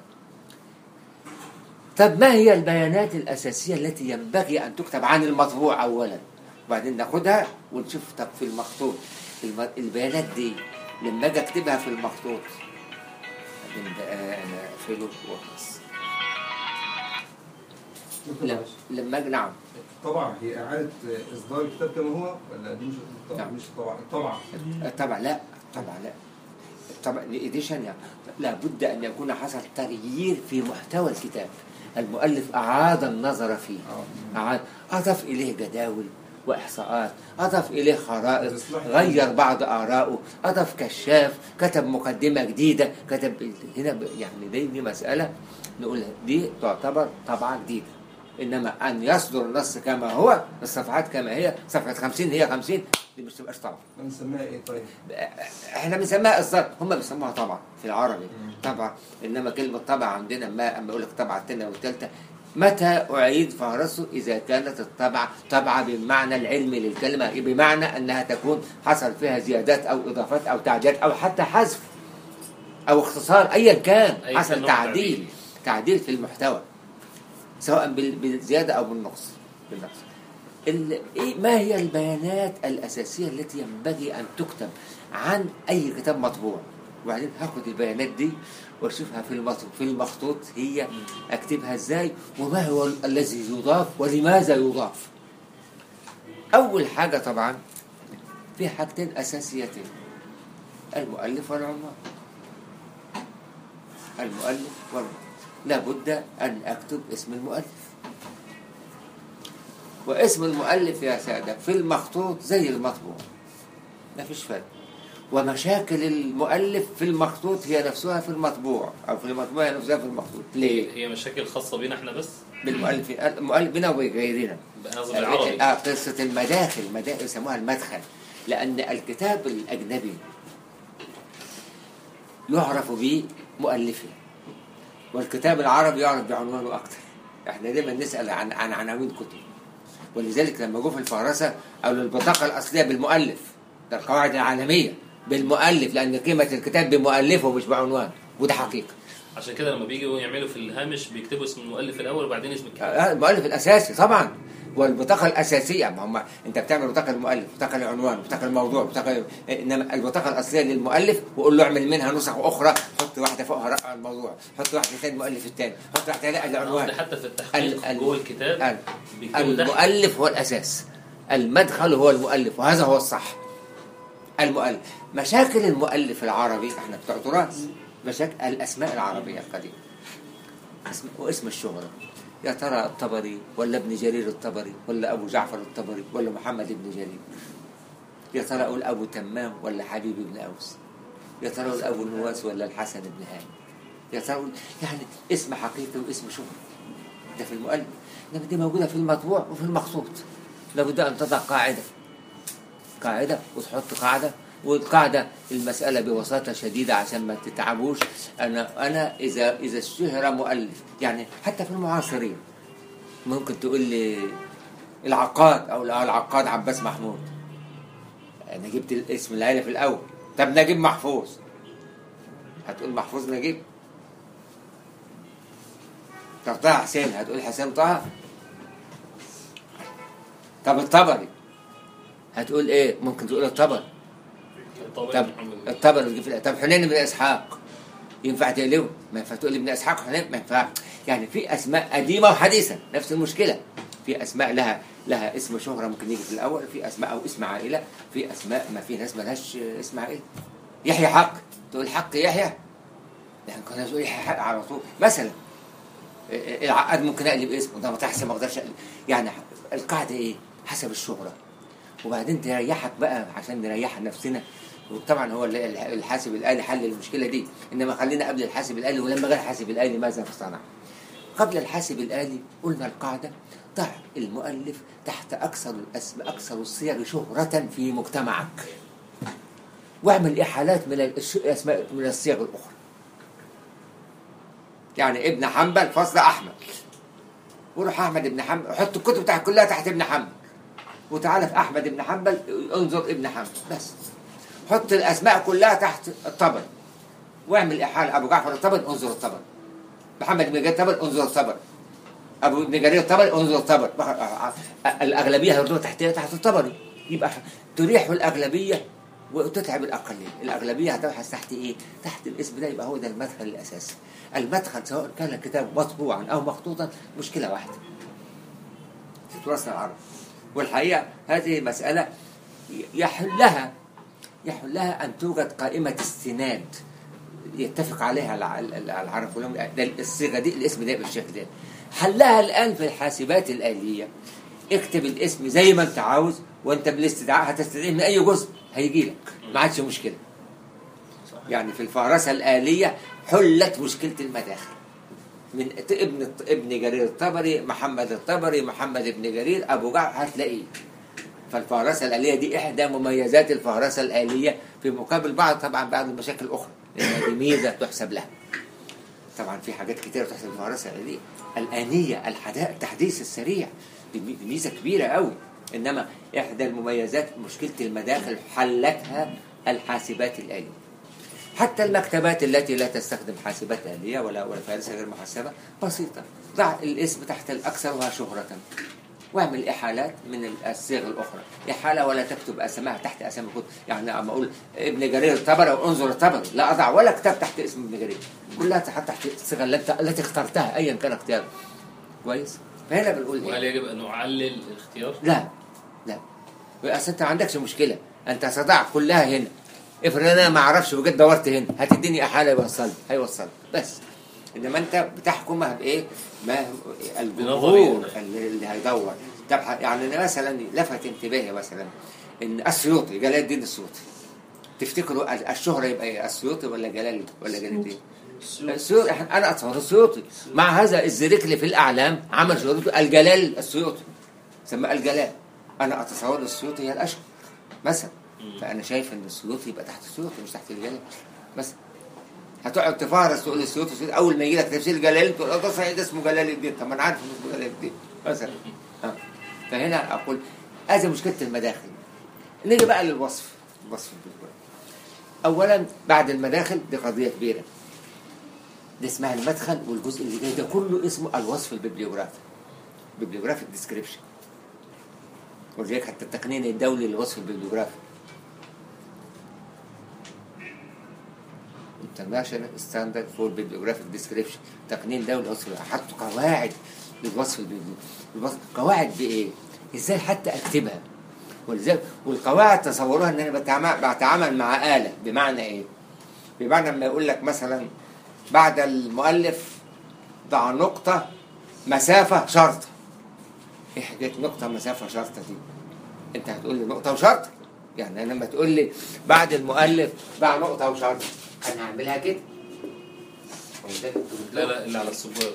طب ما هي البيانات الأساسية التي ينبغي أن تكتب عن المطبوع أولا وبعدين ناخدها ونشوف طب في المخطوط الم- البيانات دي لما أجي أكتبها في المخطوط بعدين بقى أنا أقفله وأخلص دكتور لما- معلش. لما أجي نعم طبعا هي اعاده اصدار الكتاب كما هو ولا دي مش الطبع نعم. مش الطبع الطبع طبعا لا طبعا لا طبعا الإيديشن يعني لابد أن يكون حصل تغيير في محتوى الكتاب المؤلف أعاد النظر فيه اه أعاد أضاف إليه جداول وإحصاءات أضاف إليه خرائط إصلاح. غير بعض آرائه أضاف كشاف كتب مقدمة جديدة كتب هنا ب- يعني دي, دي مسألة نقول دي تعتبر طبعة جديدة إنما أن يصدر النص كما هو الصفحات كما هي صفحة 50 هي 50 دي مش تبقاش طبعا بنسميها ايه طيب؟ احنا بنسميها اصدار هم بيسموها طبعا في العربي طبعا انما كلمه طبعا عندنا ما اما اقول لك طبعه الثانيه والثالثه متى اعيد فهرسه اذا كانت الطبعه طبعه بالمعنى العلمي للكلمه بمعنى انها تكون حصل فيها زيادات او اضافات او تعديلات او حتى حذف او اختصار ايا كان أي حصل نوع تعديل تعديل. تعديل في المحتوى سواء بال- بالزياده او بالنقص بالنقص ال- إيه ما هي البيانات الأساسية التي ينبغي أن تكتب عن أي كتاب مطبوع وبعدين هاخد البيانات دي واشوفها في المطبوع في المخطوط هي اكتبها ازاي وما هو ال- الذي يضاف ولماذا يضاف اول حاجه طبعا في حاجتين اساسيتين المؤلف والعنوان المؤلف والعنوان لابد ان اكتب اسم المؤلف واسم المؤلف يا سادة في المخطوط زي المطبوع ما فيش فرق ومشاكل المؤلف في المخطوط هي نفسها في المطبوع أو في المطبوع هي نفسها في المخطوط ليه؟ هي مشاكل خاصه بينا احنا بس بالمؤلف المؤلف بنا وغيرنا قصدي العربي آه، قصة المداخل مداخل يسموها المدخل لأن الكتاب الأجنبي يعرف بمؤلفه والكتاب العربي يعرف بعنوانه أكثر احنا دايما نسأل عن عن عناوين كتب ولذلك لما جو في الفهرسة أو للبطاقة الأصلية بالمؤلف ده القواعد العالمية بالمؤلف لأن قيمة الكتاب بمؤلفه مش بعنوان وده حقيقة عشان كده لما بيجوا يعملوا في الهامش بيكتبوا اسم المؤلف الاول وبعدين اسم الكتاب آه، المؤلف الاساسي طبعا والبطاقه الاساسيه ما هم انت بتعمل بطاقه المؤلف بطاقه العنوان بطاقه الموضوع بطاقه انما البطاقه الاصليه للمؤلف وقول له اعمل منها نسخ اخرى حط واحده فوقها رقم الموضوع حط واحده ثاني المؤلف الثاني حط واحده ثاني العنوان قصدي حتى في التحقيق ال- ال- جوه الكتاب ال- بيكتبوا تحت المؤلف هو الاساس المدخل هو المؤلف وهذا هو الصح المؤلف مشاكل المؤلف العربي احنا بتوع تراث مشاكل الاسماء العربيه القديمه اسم واسم الشهره يا ترى الطبري ولا ابن جرير الطبري ولا ابو جعفر الطبري ولا محمد بن جرير يا ترى اقول ابو تمام ولا حبيب بن اوس يا ترى اقول ابو النواس ولا الحسن بن هاني يا ترى أقول يعني اسم حقيقي واسم شهره ده في المؤلف انما دي موجوده في المطبوع وفي المخطوط لابد ان تضع قاعده قاعده وتحط قاعده والقاعده المساله ببساطه شديده عشان ما تتعبوش انا انا اذا اذا اشتهر مؤلف يعني حتى في المعاصرين ممكن تقول لي العقاد او لا العقاد عباس محمود انا جبت الاسم العيله في الاول طب نجيب محفوظ هتقول محفوظ نجيب طب طه حسين هتقول حسين طه طب الطبري هتقول ايه ممكن تقول الطبري طب طب الطبري اللي في الآية. طب حنين بن اسحاق ينفع تقلبه ما ينفع تقول ابن اسحاق حنين ما ينفع يعني في اسماء قديمه وحديثه نفس المشكله في اسماء لها لها اسم شهره ممكن يجي في الاول في اسماء او اسم عائله في اسماء ما في ناس مالهاش اسم عائله يحيى حق تقول حق يحيى يعني كنا تقول يحيى حق على طول مثلا العقاد ممكن اقلب اسمه ده ما تحسن ما اقدرش اقلب يعني القاعده ايه حسب الشهره وبعدين تريحك بقى عشان نريح نفسنا وطبعا هو ال- ال- الحاسب الآلي حل المشكلة دي إنما خلينا قبل الحاسب الآلي ولما جاء الحاسب الآلي ماذا صنع قبل الحاسب الآلي قلنا القاعدة ضع المؤلف تحت أكثر الأسم أكثر الصيغ شهرة في مجتمعك واعمل إحالات من الش- الأسماء من الصيغ الأخرى يعني ابن حنبل فصل أحمد وروح أحمد ابن حنبل حط الكتب بتاعك كلها تحت ابن حنبل وتعالى في احمد بن حنبل انظر ابن حنبل بس حط الاسماء كلها تحت الطبري واعمل احاله ابو جعفر الطبري انظر الطبري محمد بن جرير الطبري انظر الطبري ابو ابن جرير الطبري انظر الطبري الاغلبيه هيردوها تحت تحت الطبري يبقى تريح الاغلبيه وتتعب الاقليه الاغلبيه هتبحث تحت ايه تحت الاسم ده يبقى هو ده المدخل الاساسي المدخل سواء كان الكتاب مطبوعا او مخطوطا مشكله واحده في تراثنا العربي والحقيقة هذه مسألة يحلها يحلها أن توجد قائمة استناد يتفق عليها الع- الع- العرب كلهم ده الصيغة دي الاسم ده بالشكل ده حلها الآن في الحاسبات الآلية اكتب الاسم زي ما انت عاوز وانت بالاستدعاء هتستدعيه من اي جزء هيجي لك ما عادش مشكله يعني في الفهرسه الآلية حلت مشكلة المداخل من ابن ابن جرير الطبري محمد الطبري محمد ابن جرير ابو جعفر هتلاقيه فالفهرسه الآلية دي إحدى مميزات الفهرسة الآلية في مقابل بعض طبعا بعض المشاكل الأخرى لأن دي ميزة تحسب لها طبعا في حاجات كتيرة تحسب الفهرسة الآلية الآنية الحداء التحديث السريع دي مي- دي ميزة كبيرة قوي إنما إحدى المميزات مشكلة المداخل حلتها الحاسبات الآلية حتى المكتبات التي لا تستخدم حاسبات آلية ولا ولا فارسة غير محسبة بسيطة ضع الاسم تحت الأكثرها شهرة واعمل إحالات من الصيغ الأخرى إحالة ولا تكتب أسماء تحت أسامي الكتب يعني أما أقول ابن جرير الطبري أو انظر الطبري لا أضع ولا كتاب تحت اسم ابن جرير كلها تحت تحت الصيغة التي التي اخترتها أيا كان اختيارك كويس فهنا بنقول وهل إيه؟ يجب ان نعلل الاختيار؟ لا لا اصل انت ما عندكش مشكله انت هتضع كلها هنا افرض انا ما اعرفش وجيت دورت هنا هتديني احاله يوصل هيوصل بس انما انت بتحكمها بايه؟ ما الجمهور بنظري. اللي اللي هيدور طب ح- يعني أنا مثلا لفت انتباهي مثلا ان السيوطي جلال الدين السيوطي تفتكروا ال- الشهره يبقى ايه؟ السيوطي ولا جلال ولا جلال الدين؟ السيوطي إحنا- انا اتصور السيوطي مع هذا الزريكلي في الاعلام عمل شهرته الجلال السيوطي سماه الجلال انا اتصور السيوطي هي الاشهر مثلا فانا شايف ان السيوطي يبقى تحت السيوطي مش تحت الجلال مثلا هتقعد تفهرس تقول السيوطي السيوطي اول ما يجي لك تفسير جلال تقول اه ده صحيح ده اسمه جلال الدين طب ما انا عارف انه اسمه جلال الدين مثلا آه. فهنا اقول هذه مشكله المداخل نيجي بقى للوصف الوصف بالجواب. اولا بعد المداخل دي قضيه كبيره دي اسمها المدخل والجزء اللي جاي ده كله اسمه الوصف الببليوغرافي ببليوغرافيك ديسكريبشن ولذلك حتى التقنين الدولي للوصف الببليوغرافي International Standard for Bibliographic Description تقنين دولي للوصف حطوا قواعد للوصف الببليوغرافي الوصف قواعد بايه؟ ازاي حتى اكتبها ولذلك والقواعد تصوروها ان انا بتعامل, بتعامل مع آلة بمعنى ايه؟ بمعنى لما يقول لك مثلا بعد المؤلف ضع نقطة مسافة شرطة ايه حكاية نقطة مسافة شرطة دي؟ انت هتقول لي نقطة وشرطة يعني انا لما تقول لي بعد المؤلف ضع نقطة وشرطة انا هعملها كده لا لا اللي على السبوره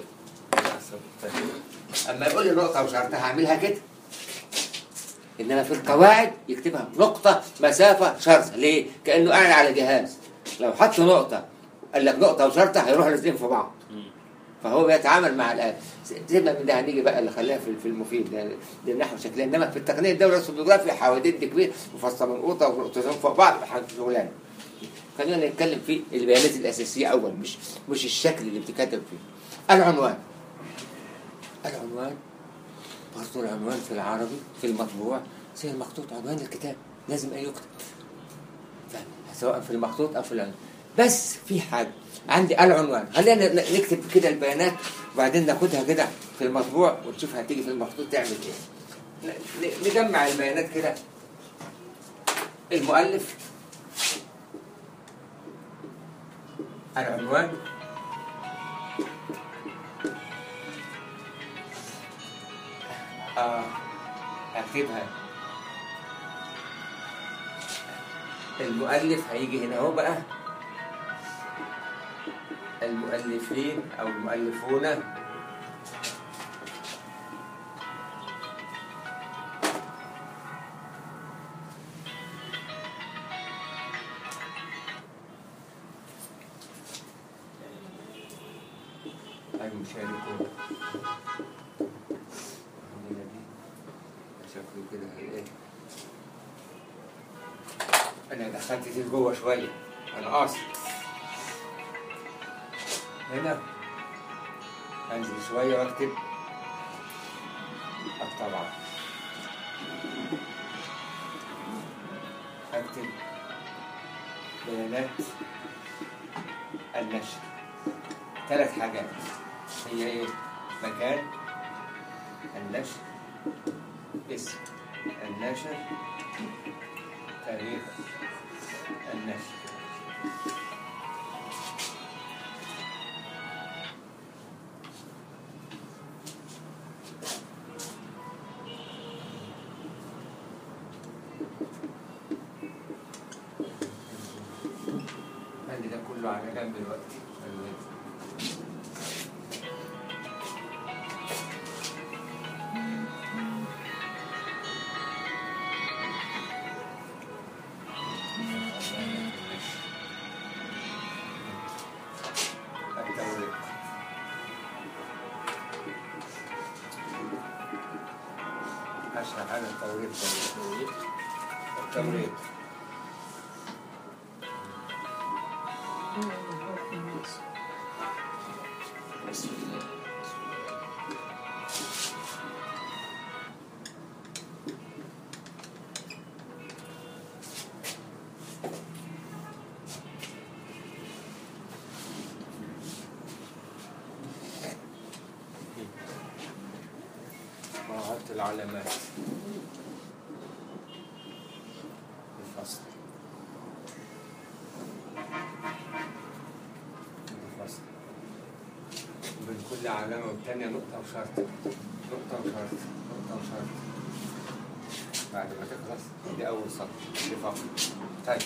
اما يقول لي نقطة وشرطة هعملها كده انما في القواعد يكتبها نقطة مسافة شرطة ليه؟ كأنه قاعد على جهاز لو حط نقطة قال لك نقطة وشرطة هيروح الاثنين في بعض فهو بيتعامل مع الآلة سيبنا من ده هنيجي بقى اللي خلاها في في المفيد ده ده النحو شكليا انما في التقنيه الدولة الفوتوغرافيا حواديت كبير وفصل منقوطه ونقطتين فوق بعض حاجه شغلانه خلينا نتكلم في البيانات الاساسيه اول مش مش الشكل اللي بتكتب فيه العنوان العنوان برضه العنوان في العربي في المطبوع زي المخطوط عنوان الكتاب لازم أن يكتب فاهم؟ سواء في المخطوط أو في العنوان بس في حاجة عندي العنوان خلينا ن- نكتب كده البيانات وبعدين ناخدها كده في المطبوع ونشوف هتيجي في المخطوط تعمل ايه ن- ن- نجمع البيانات كده المؤلف العنوان اه اكتبها المؤلف هيجي هنا اهو بقى المؤلفين او المؤلفون المشاركون عندنا دي شكله كده ايه انا دخلت دي لجوه شويه انا قاصد هنا انزل شويه واكتب الطبعه اكتب بيانات النشر ثلاث حاجات هي ايه مكان النشر اسم النشر تاريخ النشر عندي ده كله على جنب دلوقتي التوريق أشرح عن التوريق التوريق مهارة العلامات الفصل الفصل بين كل علامة والتانية نقطة وشرط نقطة وشرط نقطة وشرط بعد ما تخلص دي أول سطر دي فقرة طيب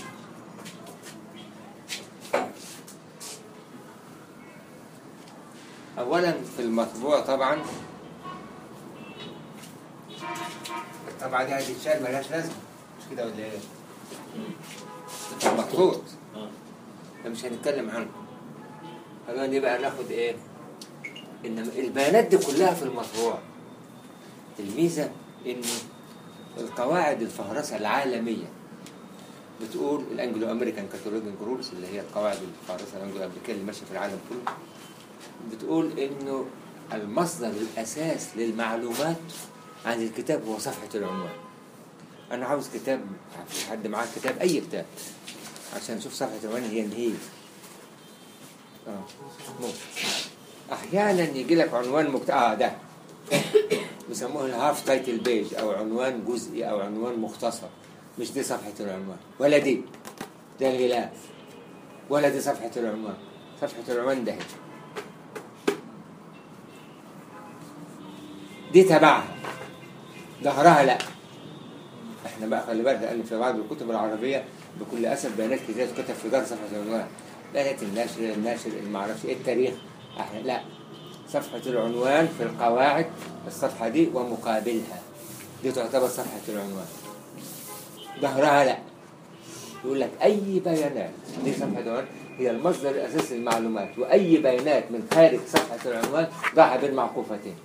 أولا في المطبوع طبعا طبعا دي هتتشال ملهاش لازمة مش كده ولا ايه؟ المخطوط آه. ده مش هنتكلم عنه خلينا دي بقى ناخد ايه؟ انما البيانات دي كلها في المطبوع الميزة ان القواعد الفهرسة العالمية بتقول الانجلو امريكان كاتالوجين رولز اللي هي القواعد الفهرسة الانجلو امريكيه اللي ماشية في العالم كله بتقول انه المصدر الاساس للمعلومات عن الكتاب هو صفحة العنوان انا عاوز كتاب في حد معاه كتاب اي كتاب عشان اشوف صفحة العنوان هي اللي هي اه ممكن احيانا يجي لك عنوان مكت... اه ده بيسموه الهاف تايتل بيج او عنوان جزئي او عنوان مختصر مش دي صفحة العنوان ولا دي ده الغلاف ولا دي صفحة العنوان صفحة العنوان ده هي. دي تبعها ظهرها لا احنا بقى خلي بالك لان في بعض الكتب العربيه بكل اسف بيانات كتير تكتب في ظهر صفحه العنوان بيانات النشر الناشر اللي ما اعرفش ايه التاريخ احنا لا صفحه العنوان في القواعد الصفحه دي ومقابلها دي تعتبر صفحه العنوان ظهرها لا يقول لك اي بيانات دي صفحه العنوان هي المصدر الاساسي للمعلومات واي بيانات من خارج صفحه العنوان ضعها بين معقوفتين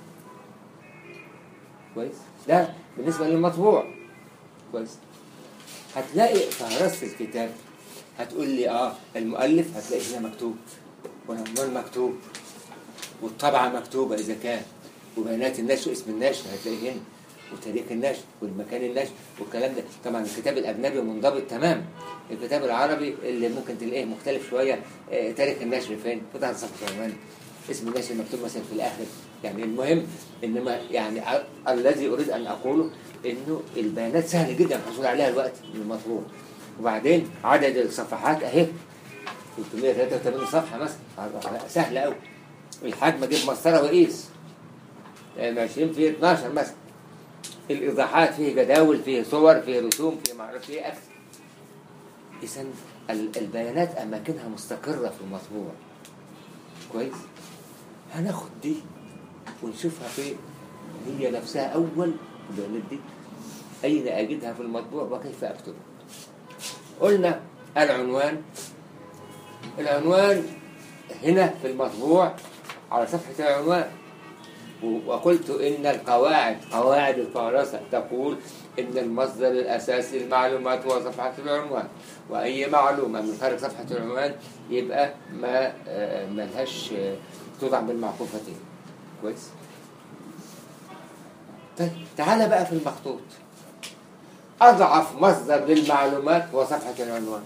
كويس ده بالنسبه للمطبوع كويس هتلاقي فهرسة الكتاب هتقول لي اه المؤلف هتلاقي هنا مكتوب والعنوان مكتوب والطبعة مكتوبة إذا كان وبيانات النشر اسم النشر هتلاقيه هنا وتاريخ النشر والمكان النشر والكلام ده طبعا الكتاب الأجنبي منضبط تمام الكتاب العربي اللي ممكن تلاقيه مختلف شوية آه، تاريخ النشر فين فتحت صفحة عنوان اسم النشر مكتوب مثلا في الآخر يعني المهم إنما يعني ع- الذي أريد أن أقوله إنه البيانات سهل جدا الحصول عليها الوقت من المطلوب وبعدين عدد الصفحات أهي 383 صفحة مثلا سهل قوي الحجم اجيب مسطره واقيس يعني 20 في 12 مثلا الايضاحات فيه جداول فيه صور فيه رسوم فيه معرفة ايه اكثر اذا ال- البيانات اماكنها مستقره في المطبوع كويس هناخد دي ونشوفها فين هي نفسها اول البيانات دي اين اجدها في المطبوع وكيف اكتبها قلنا العنوان العنوان هنا في المطبوع على صفحة العنوان و- وقلت إن القواعد قواعد الفهرسة تقول إن المصدر الأساسي للمعلومات هو صفحة العنوان وأي معلومة من خارج صفحة العنوان يبقى ما آه، ملهاش آه، توضع بالمعطوفتين كويس طيب تعالى بقى في المخطوط أضعف مصدر للمعلومات هو صفحة العنوان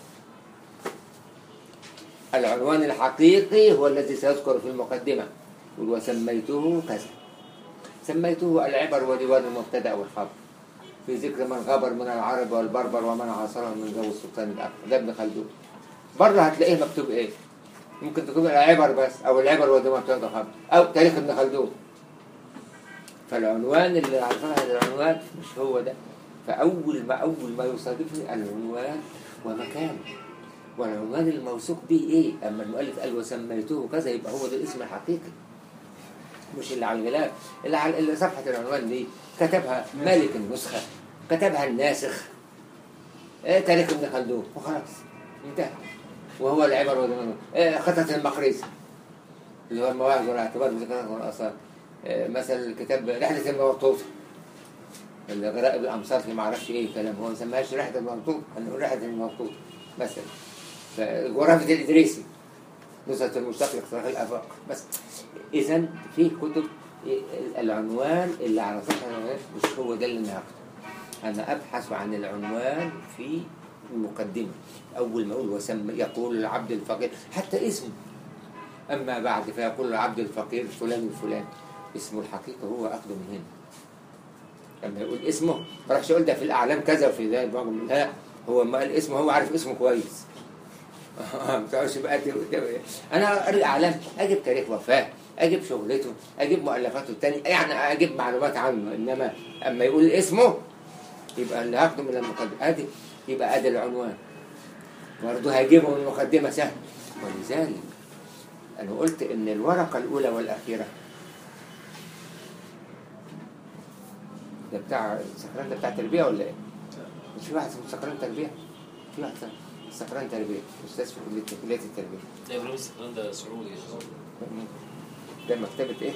العنوان الحقيقي هو الذي سيذكر في المقدمة يقول وسميته كذا سميته العبر وديوان المبتدأ والخبر في ذكر من غبر من العرب والبربر ومن عاصرهم من جو السلطان الأكبر ده ابن خلدون بره هتلاقيه مكتوب ايه ممكن تكون العبر بس او العبر وديوان المبتدأ والخبر او تاريخ ابن خلدون فالعنوان اللي على صفحة العنوان مش هو ده فأول ما أول ما يصادفني العنوان ومكانه والعنوان الموثوق به ايه اما المؤلف قال وسميته كذا يبقى هو ده الاسم الحقيقي مش اللي على الغلاف اللي على اللي صفحه العنوان دي كتبها مالك النسخه كتبها الناسخ إيه تاريخ ابن خلدون وخلاص انتهى وهو العبر والمنون إيه خطة المقريزي اللي هو المواعظ والاعتبار بذكرها والاثار إيه مثلا كتاب رحلة المبطوطة اللي غرائب الامصار في ما اعرفش ايه كلام هو ما سماهاش رحلة المبطوط هنقول رحلة المبطوط مثلا غرفة الإدريسي نزهة المشتق لاقتراح الآفاق بس إذا في كتب العنوان اللي على صفحة العنوان مش هو ده اللي أنا هاخده أنا أبحث عن العنوان في المقدمة أول ما أقول وسم يقول العبد الفقير حتى اسمه أما بعد فيقول العبد الفقير فلان الفلاني اسمه الحقيقي هو أخده من هنا لما يقول اسمه ما راحش يقول ده في الأعلام كذا وفي ذا لا هو ما قال اسمه هو عارف اسمه كويس ما تعرفش بقى ت- ت- انا اقرا اعلام اجيب تاريخ وفاه اجيب شغلته اجيب مؤلفاته التانية يعني اجيب معلومات عنه انما اما يقول اسمه يبقى اللي هاخده من المقدمه ادي يبقى ادي العنوان برضه هجيبه من المقدمه سهل ولذلك انا قلت ان الورقه الاولى والاخيره ده بتاع السكران ده بتاع تربيه ولا ايه؟ مش في واحد اسمه سكران تربيه؟ في واحد سكران تربيه استاذ في كليه كليه التربيه ده ابراهيم السكران ده سعودي ده مكتبة ايه؟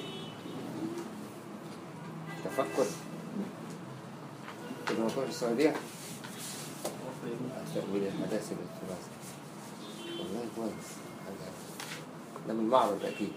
تفكر كده موجود في السعودية تأويل الحداثة بالتراث والله كويس ده من المعرض أكيد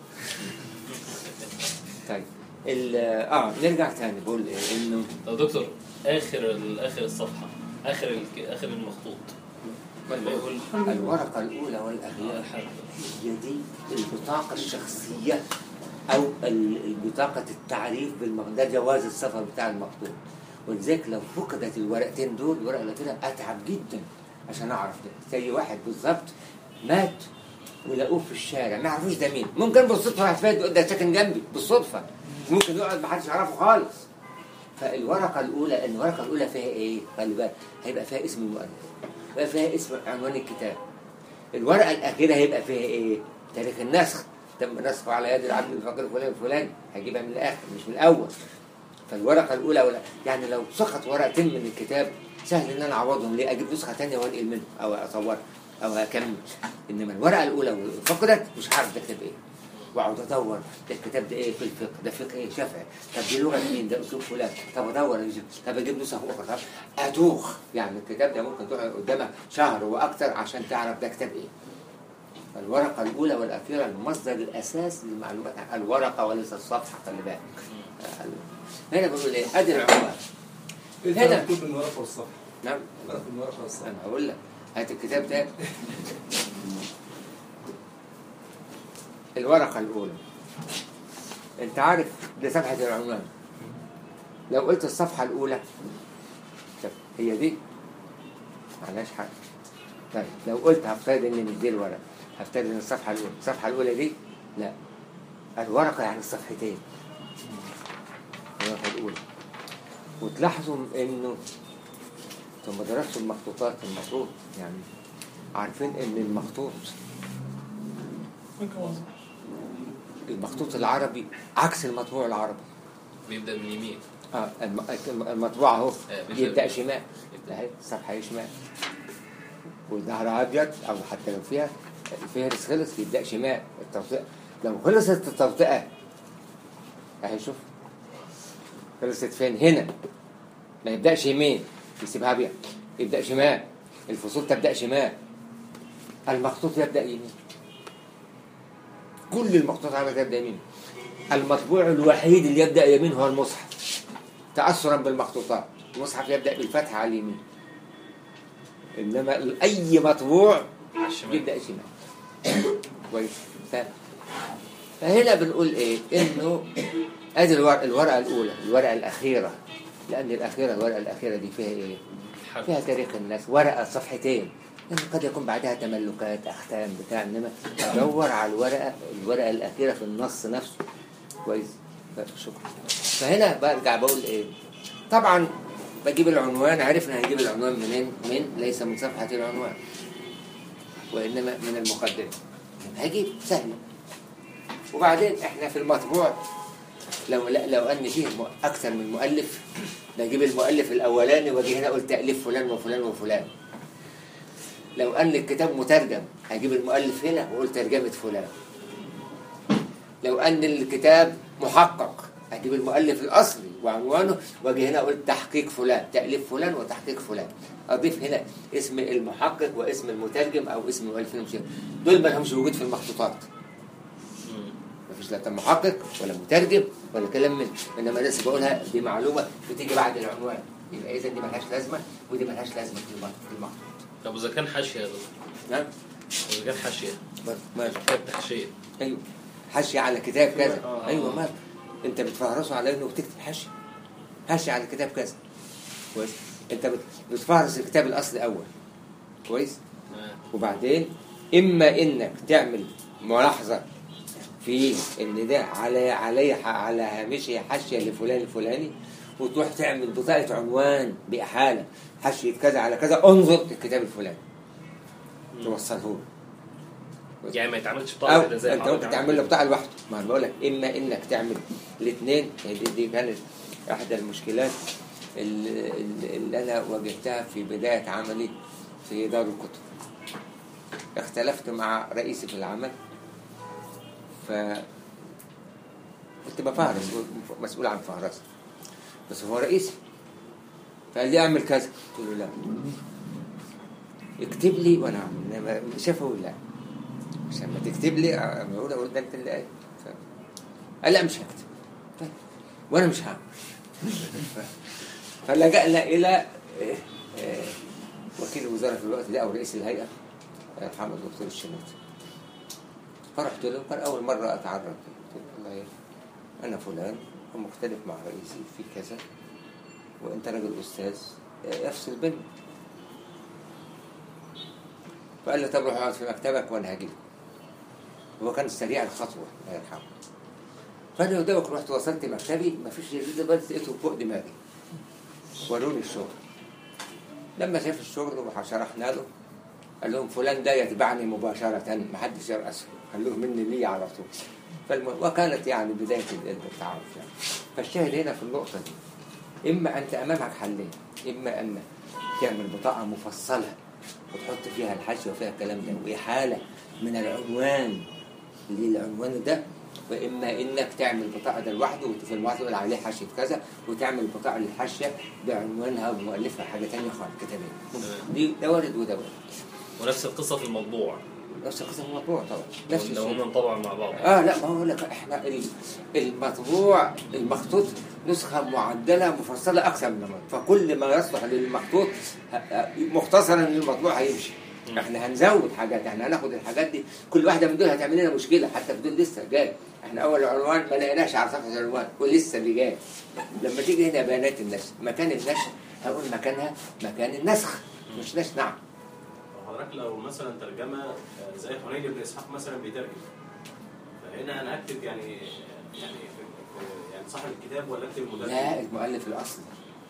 طيب ال اه نرجع تاني بقول ايه انه طب دكتور اخر ال- اخر الصفحه اخر ال- اخر المخطوط لما يقول الورقة الأولى والأخيرة هي دي البطاقة الشخصية أو ال- البطاقة التعريف بالمخطوط ده جواز السفر بتاع المخطوط ولذلك لو فقدت الورقتين دول الورقة الأخيرة أتعب جدا عشان أعرف ده زي واحد بالظبط مات ولقوه في الشارع ما يعرفوش ده مين ممكن بالصدفة واحد فات يقول ده ساكن جنبي بالصدفة ممكن يقعد ما حدش يعرفه خالص فالورقة الأولى الورقة الأولى فيها إيه؟ خلي بالك هيبقى فيها اسم المؤلف هيبقى فيها اسم عنوان الكتاب الورقة الأخيرة هيبقى فيها إيه؟ تاريخ النسخ تم نسخه على يد العبد الفقير فلان الفلاني هجيبها من الآخر مش من الأول فالورقة الأولى ولا يعني لو سقط ورقتين من الكتاب سهل إن أنا أعوضهم ليه؟ أجيب نسخة تانية وأنقل منه أو أصورها أو أكمل إنما الورقة الأولى فقدت مش عارف ده كتاب إيه واقعد ادور ده الكتاب ده ايه في الفقه ده فقه ايه شافعي طب دي لغه مين ده اسلوب فلان طب ادور أجيب. طب اجيب نسخ اخرى طب ادوخ يعني الكتاب ده ممكن تقعد قدامك شهر واكتر عشان تعرف ده كتاب ايه الورقة الأولى والأخيرة المصدر الأساس للمعلومات عن الورقة وليس الصفحة خلي بالك هنا بقول إيه أدي العنوان ايه هنا. الفرق بين الورقه والصفحه؟ نعم الفرق بين الورقه والصفحه أنا هقول لك هات الكتاب ده الورقة الأولى أنت عارف دي صفحة العنوان لو قلت الصفحة الأولى طب هي دي معلهاش حاجة طيب لو قلت هفترض إن مش دي الورقة هفترض إن الصفحة الأولى الصفحة الأولى دي لا الورقة يعني الصفحتين الورقة الأولى وتلاحظوا إنه ثم درستوا المخطوطات المفروض يعني عارفين ان المخطوط المخطوط العربي عكس المطبوع العربي بيبدا من يمين اه الم- المطبوع اهو آه، بيبدأ- يبدا شمال اهي الصفحه شمال والظهر ابيض او حتى لو فيها الفهرس خلص يبدا شمال التوطئه لو خلصت التوطئه اهي شوف خلصت فين هنا ما يبداش يمين يسيبها ابيض يبدا شمال الفصول تبدا شمال المخطوط يبدا يمين كل المخطوطات العربية تبدا يمين المطبوع الوحيد اللي يبدا يمين هو المصحف تاثرا بالمخطوطات المصحف يبدا بالفتحه على اليمين انما اي مطبوع على الشمال يبدا شمال كويس ف- فهنا بنقول ايه انه ادي الورقه الورقه الاولى الورقه الاخيره لان الاخيره الورقه الاخيره دي فيها ايه حرف. فيها تاريخ الناس ورقه صفحتين يعني قد يكون بعدها تملكات اختام بتاع انما دور على الورقه الورقه الاخيره في النص نفسه كويس ف- شكرا فهنا برجع بقول ايه طبعا بجيب العنوان عرفنا هنجيب العنوان منين من ليس من صفحه العنوان وانما من المقدمه هجيب سهله وبعدين احنا في المطبوع لو لا لو ان فيه م- اكثر من مؤلف بجيب المؤلف الاولاني واجي هنا اقول تاليف فلان وفلان وفلان لو ان الكتاب مترجم هجيب المؤلف هنا واقول ترجمه فلان لو ان الكتاب محقق هجيب المؤلف الاصلي وعنوانه واجي هنا اقول تحقيق فلان تاليف فلان وتحقيق فلان اضيف هنا اسم المحقق واسم المترجم او اسم المؤلف المشير دول ما لهمش وجود في المخطوطات مم. مفيش لا محقق ولا مترجم ولا كلام من انما لسه بقولها دي معلومه بتيجي بعد العنوان يبقى اذا دي ملهاش لازمه ودي ملهاش لازمه في المخ- في المخطوط طب واذا كان حاشيه يا دكتور نعم اذا كان حاشيه برضه ماشي كتاب تحشيه ايوه حاشيه على كتاب كذا آه. ايوه مال انت بتفهرسه على انه بتكتب حاشيه حاشيه على كتاب كذا كويس انت بت- بتفهرس الكتاب الاصلي اول كويس تمام وبعدين اما انك تعمل ملاحظه في ان ده على علي على هامشه حاشيه لفلان الفلاني وتروح تعمل بطاقه عنوان باحاله حاشيه كذا على كذا انظر الكتاب الفلاني توصله له يعني ما يتعملش او بطاقه كده زي انت حضرتك ممكن تعمل له بتاع لوحده ما أنا بقول لك اما انك تعمل الاثنين دي, دي كانت احدى المشكلات اللي, اللي انا واجهتها في بدايه عملي في دار الكتب اختلفت مع رئيسي في العمل ف كنت بفهرس مسؤول عن فهرسه بس هو رئيسي فقال لي اعمل كذا قلت له لا اكتب لي وانا اعمل إنما شافه لا عشان ما تكتب لي أنا اقول اقول ده انت اللي قايل ف- قال لا مش هكتب طيب وانا مش هعمل ف- فلجأنا الى آه، آه، وكيل الوزاره في الوقت ده او رئيس الهيئه الله يرحمه الدكتور الشنوتي فرحت له كان اول مره اتعرف قلت له والله يا انا فلان ومختلف مع رئيسي في كذا وانت راجل استاذ آه، افصل بيننا فقال لي طب روح اقعد في مكتبك وانا هجيلك هو كان سريع الخطوه الله يرحمه فانا قدامك رحت وصلت مكتبي مفيش جديد بس لقيته فوق دماغي وروني الشغل لما شاف الشغل وشرحنا له قال لهم فلان ده يتبعني مباشرة ما حدش يرأسه قال لهم مني لي على طول فالم... وكانت يعني بداية التعارف يعني فالشاهد هنا في النقطة دي إما أنت أمامك حلين إما أن تعمل بطاقة مفصلة وتحط فيها الحاشية وفيها الكلام ده وإحالة من العنوان للعنوان ده واما انك تعمل بطاقه ده لوحده وفي المواطن تقول عليه حاشيه كذا وتعمل بطاقه للحاشيه بعنوانها ومؤلفها حاجه ثانيه خالص كتابيه دي ده وارد وده وارد ونفس القصه في المطبوع نفس القسم المطبوع طبعا نفس لو الشيء هم انطبعوا مع بعض اه لا ما هو لك احنا ال- المطبوع المخطوط نسخة معدلة مفصلة أكثر من المطبوع فكل ما يصلح للمخطوط ه- ه- مختصرا للمطبوع هيمشي مم. احنا هنزود حاجات احنا هناخد الحاجات دي كل واحدة من دول هتعمل لنا مشكلة حتى في دول لسه جاي احنا أول عنوان ما لقيناش على صفحة العنوان ولسه اللي جاي لما تيجي هنا بيانات النشر مكان النشر هقول مكانها مكان النسخ مش نشر نعم حضرتك لو مثلا ترجمه آه، زي حنين بن اسحاق مثلا بيترجم فهنا انا اكتب يعني يعني في- في- يعني صاحب الكتاب ولا اكتب المدرس؟ لا المؤلف الأصلي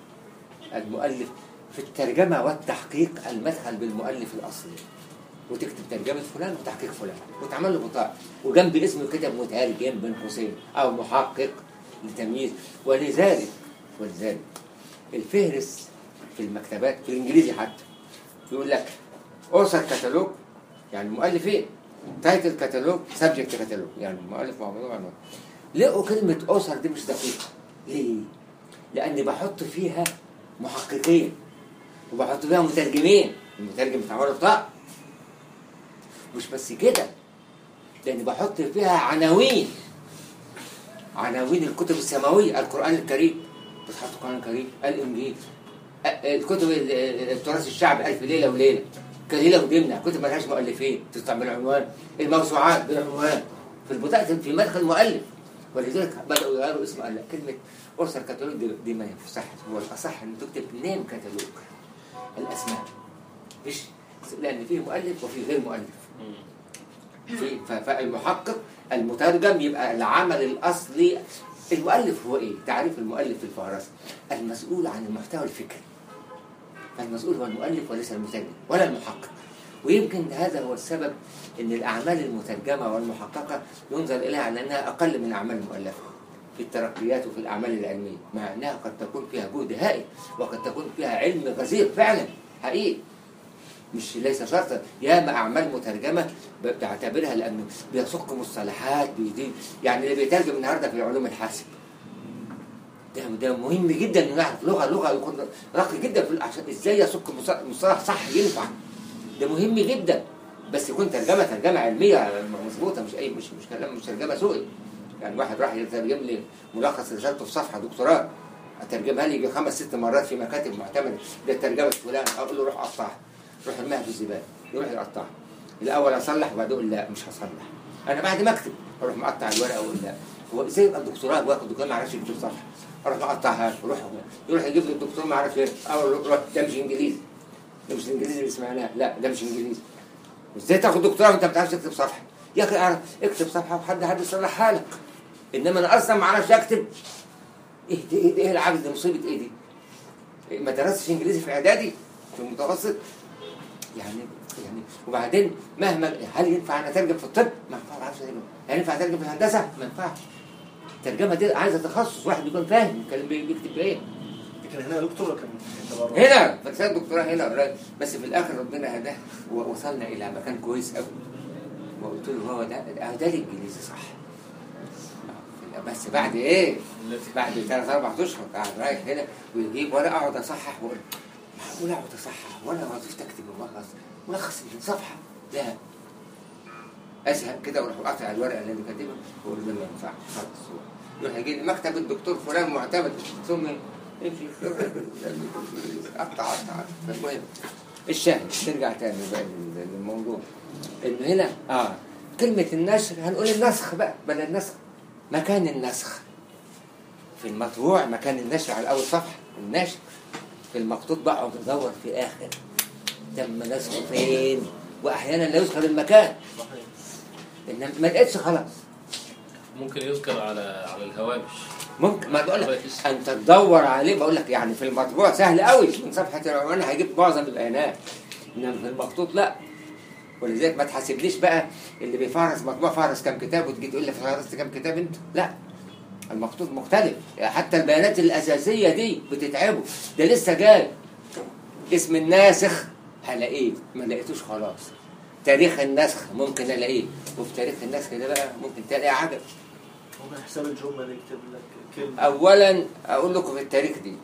المؤلف في الترجمة والتحقيق المدخل بالمؤلف الأصلي وتكتب ترجمة فلان وتحقيق فلان وتعمل له بطاقة وجنب اسمه كتب مترجم بين قوسين أو محقق لتمييز ولذلك ولذلك الفهرس في المكتبات في الإنجليزي حتى يقول لك أوثر كتالوج يعني مؤلفين تايتل كتالوج سبجكت كتالوج يعني مؤلف مع موضوع عنوان لقوا كلمة أوثر دي مش دقيقة ليه؟ لأني بحط فيها محققين وبحط فيها مترجمين المترجم بتعمله بطاقة مش بس كده لأني بحط فيها عناوين عناوين الكتب السماوية القرآن الكريم بتحط القرآن الكريم الإنجيل أ- الكتب ال- ال- التراث الشعبي ألف ليلة وليلة كليلة ودمنة كتب ملهاش مؤلفين تستعمل عنوان الموسوعات بالعنوان في البطاقة في مدخل مؤلف ولذلك بدأوا يغيروا اسم قال لا كلمة أرسل كتالوج دي, دي ما يصحش هو الأصح إن تكتب نيم كتالوج الأسماء مش لأن فيه مؤلف وفيه غير مؤلف مم. في ف- فالمحقق المترجم يبقى العمل الأصلي المؤلف هو إيه؟ تعريف المؤلف في الفهرسة المسؤول عن المحتوى الفكري فالمسؤول هو المؤلف وليس المترجم ولا المحقق ويمكن هذا هو السبب ان الاعمال المترجمه والمحققه ينظر اليها على انها اقل من اعمال المؤلفه في الترقيات وفي الاعمال العلميه مع انها قد تكون فيها جهد هائل وقد تكون فيها علم غزير فعلا حقيقي مش ليس شرطا ياما اعمال مترجمه بتعتبرها لانه بيسق مصطلحات بيدين يعني اللي بيترجم النهارده في علوم الحاسب ده ده مهم جدا انه يعرف لغه لغه يكون راقي جدا في عشان ازاي يسق مص- مصطلح صح ينفع ده مهم جدا بس يكون ترجمه ترجمه علميه مظبوطه مش اي مش مش كلام مش ترجمه سوقي يعني واحد راح يترجم لي ملخص رسالته في صفحه دكتوراه اترجمها لي يجي خمس ست مرات في مكاتب معتمده ده ترجمه فلان اقول له روح قطعها روح ارميها في الزباله يروح يقطعها الاول اصلح وبعدين اقول لا مش هصلح انا بعد ما اكتب اروح مقطع الورقه واقول لا هو ازاي يبقى الدكتوراه واخد دكتوراه ما يعرفش يكتب صفحه اروح مقطعها يروح يروح يجيب لي الدكتور ما يعرفش ايه او روح ده مش انجليزي ده مش الانجليزي اللي سمعناه لا ده مش انجليزي ازاي تاخد دكتوراه وانت ما بتعرفش تكتب صفحه يا اخي اعرف اكتب صفحه وحد حد يصلحها لك انما انا اصلا ما اعرفش اكتب ايه ده ايه ده ايه العجز ده مصيبه ايه دي؟ إيه ما درستش انجليزي في اعدادي في المتوسط يعني يعني وبعدين مهما هل ينفع انا اترجم في الطب؟ ما ينفعش ما اعرفش اترجم هل ينفع اترجم في الهندسه؟ ما ينفعش الترجمه دي عايزه تخصص واحد يكون فاهم الكلام بي- بيكتب ايه كان هنا يا دكتور ولا كان تبرع؟ هنا فرسان دكتوراه هنا قريب بس في الاخر ربنا هداه ووصلنا الى مكان كويس قوي وقلت له هو ده ده ده الانجليزي صح بس بعد ايه؟ بعد ثلاث اربع اشهر قاعد رايح هنا ويجيب وانا اقعد اصحح واقول معقول اقعد اصحح وانا وظيفتي اكتب ملخص ملخص من صفحه لا ازهق كده واروح قاطع الورقه اللي انا كاتبها واقول ده ما ينفعش خلاص يروح يجي لي مكتب الدكتور فلان معتمد ثم امشي قطع قطع المهم الشاهد نرجع تاني بقى لل- للموضوع انه هنا اه كلمة النشر هنقول النسخ بقى بدل النسخ مكان النسخ في المطبوع مكان النشر على أول صفحة النشر في المخطوط بقعد أدور في آخر تم نسخه فين وأحيانا لا يذكر المكان صحيح إنما ما لقيتش خلاص ممكن يذكر على على الهوامش ممكن ما بقول لك انت تدور عليه بقول لك يعني في المطبوع سهل قوي من صفحه العنوان هيجيب معظم البيانات انما في المخطوط لا ولذلك ما تحاسبنيش بقى اللي بيفهرس مطبوع فهرس كام كتاب وتجي تقول لي فهرست كام كتاب انت لا المخطوط مختلف حتى البيانات الاساسيه دي بتتعبه ده لسه جاي اسم الناسخ هلاقيه ما لقيتوش خلاص تاريخ النسخ ممكن الاقيه وفي تاريخ النسخ ده بقى ممكن تلاقي عجب ممكن حساب الجمله يكتب لك كلمه اولا اقول لكم في التاريخ دي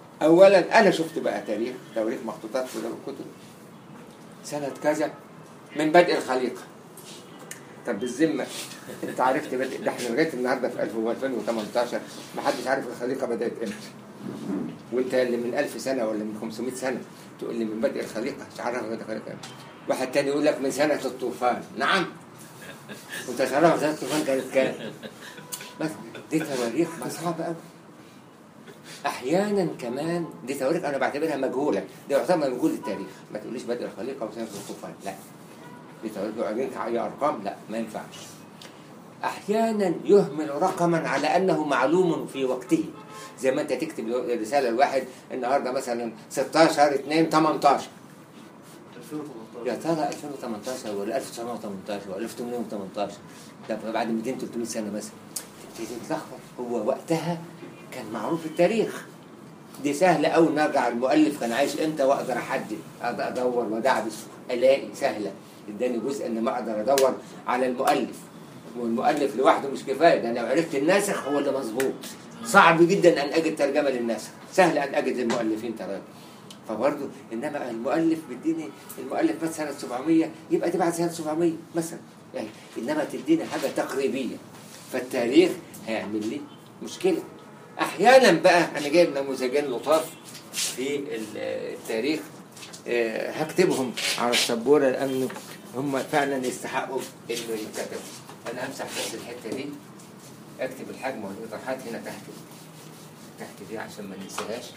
اولا انا شفت بقى تاريخ تواريخ مخطوطات في دار الكتب سنه كذا من بدء الخليقه طب بالذمه انت عرفت بدء ده احنا لغايه النهارده في 2018 ما حدش عارف الخليقه بدات امتى وانت اللي من 1000 سنه ولا من 500 سنه تقول لي من بدء الخليقه مش عارف بدء الخليقه امتى واحد تاني يقول لك من سنه الطوفان نعم وانت تعرف سنه الطوفان كانت كام بس دي تواريخ ما صعبه قوي احيانا كمان دي تواريخ انا بعتبرها مجهوله دي يعتبر مجهول التاريخ ما تقوليش بدء الخليقه وسنه الطوفان لا دي تواريخ بعدين اي ارقام لا ما ينفعش احيانا يهمل رقما على انه معلوم في وقته زي ما انت تكتب رساله لواحد النهارده مثلا 16 2 18 يا 2018 ترى 2018 ولا 1918 ولا 1818 ده بعد 200 300 سنه مثلا تبتدي تتلخبط هو وقتها كان معروف التاريخ دي سهلة أوي نرجع المؤلف كان عايش امتى وأقدر أحدد أقدر أدور وأدعبس ألاقي سهلة اداني جزء إن ما أقدر أدور على المؤلف والمؤلف لوحده مش كفاية ده أنا لو عرفت الناسخ هو اللي مظبوط صعب جدا أن أجد ترجمة للناسخ سهل أن أجد المؤلفين ترى فبرضه انما المؤلف بيديني المؤلف مثلا سنه 700 يبقى دي بعد سنه 700 مثلا يعني انما تديني حاجه تقريبيه فالتاريخ هيعمل لي مشكله احيانا بقى انا جايب نموذجين لطاف في ال- التاريخ آه، هكتبهم على السبوره لانه هم فعلا يستحقوا انه يتكتبوا انا همسح بس الحته دي اكتب الحجم والايضاحات هنا تحت تحت دي عشان ما ننساهاش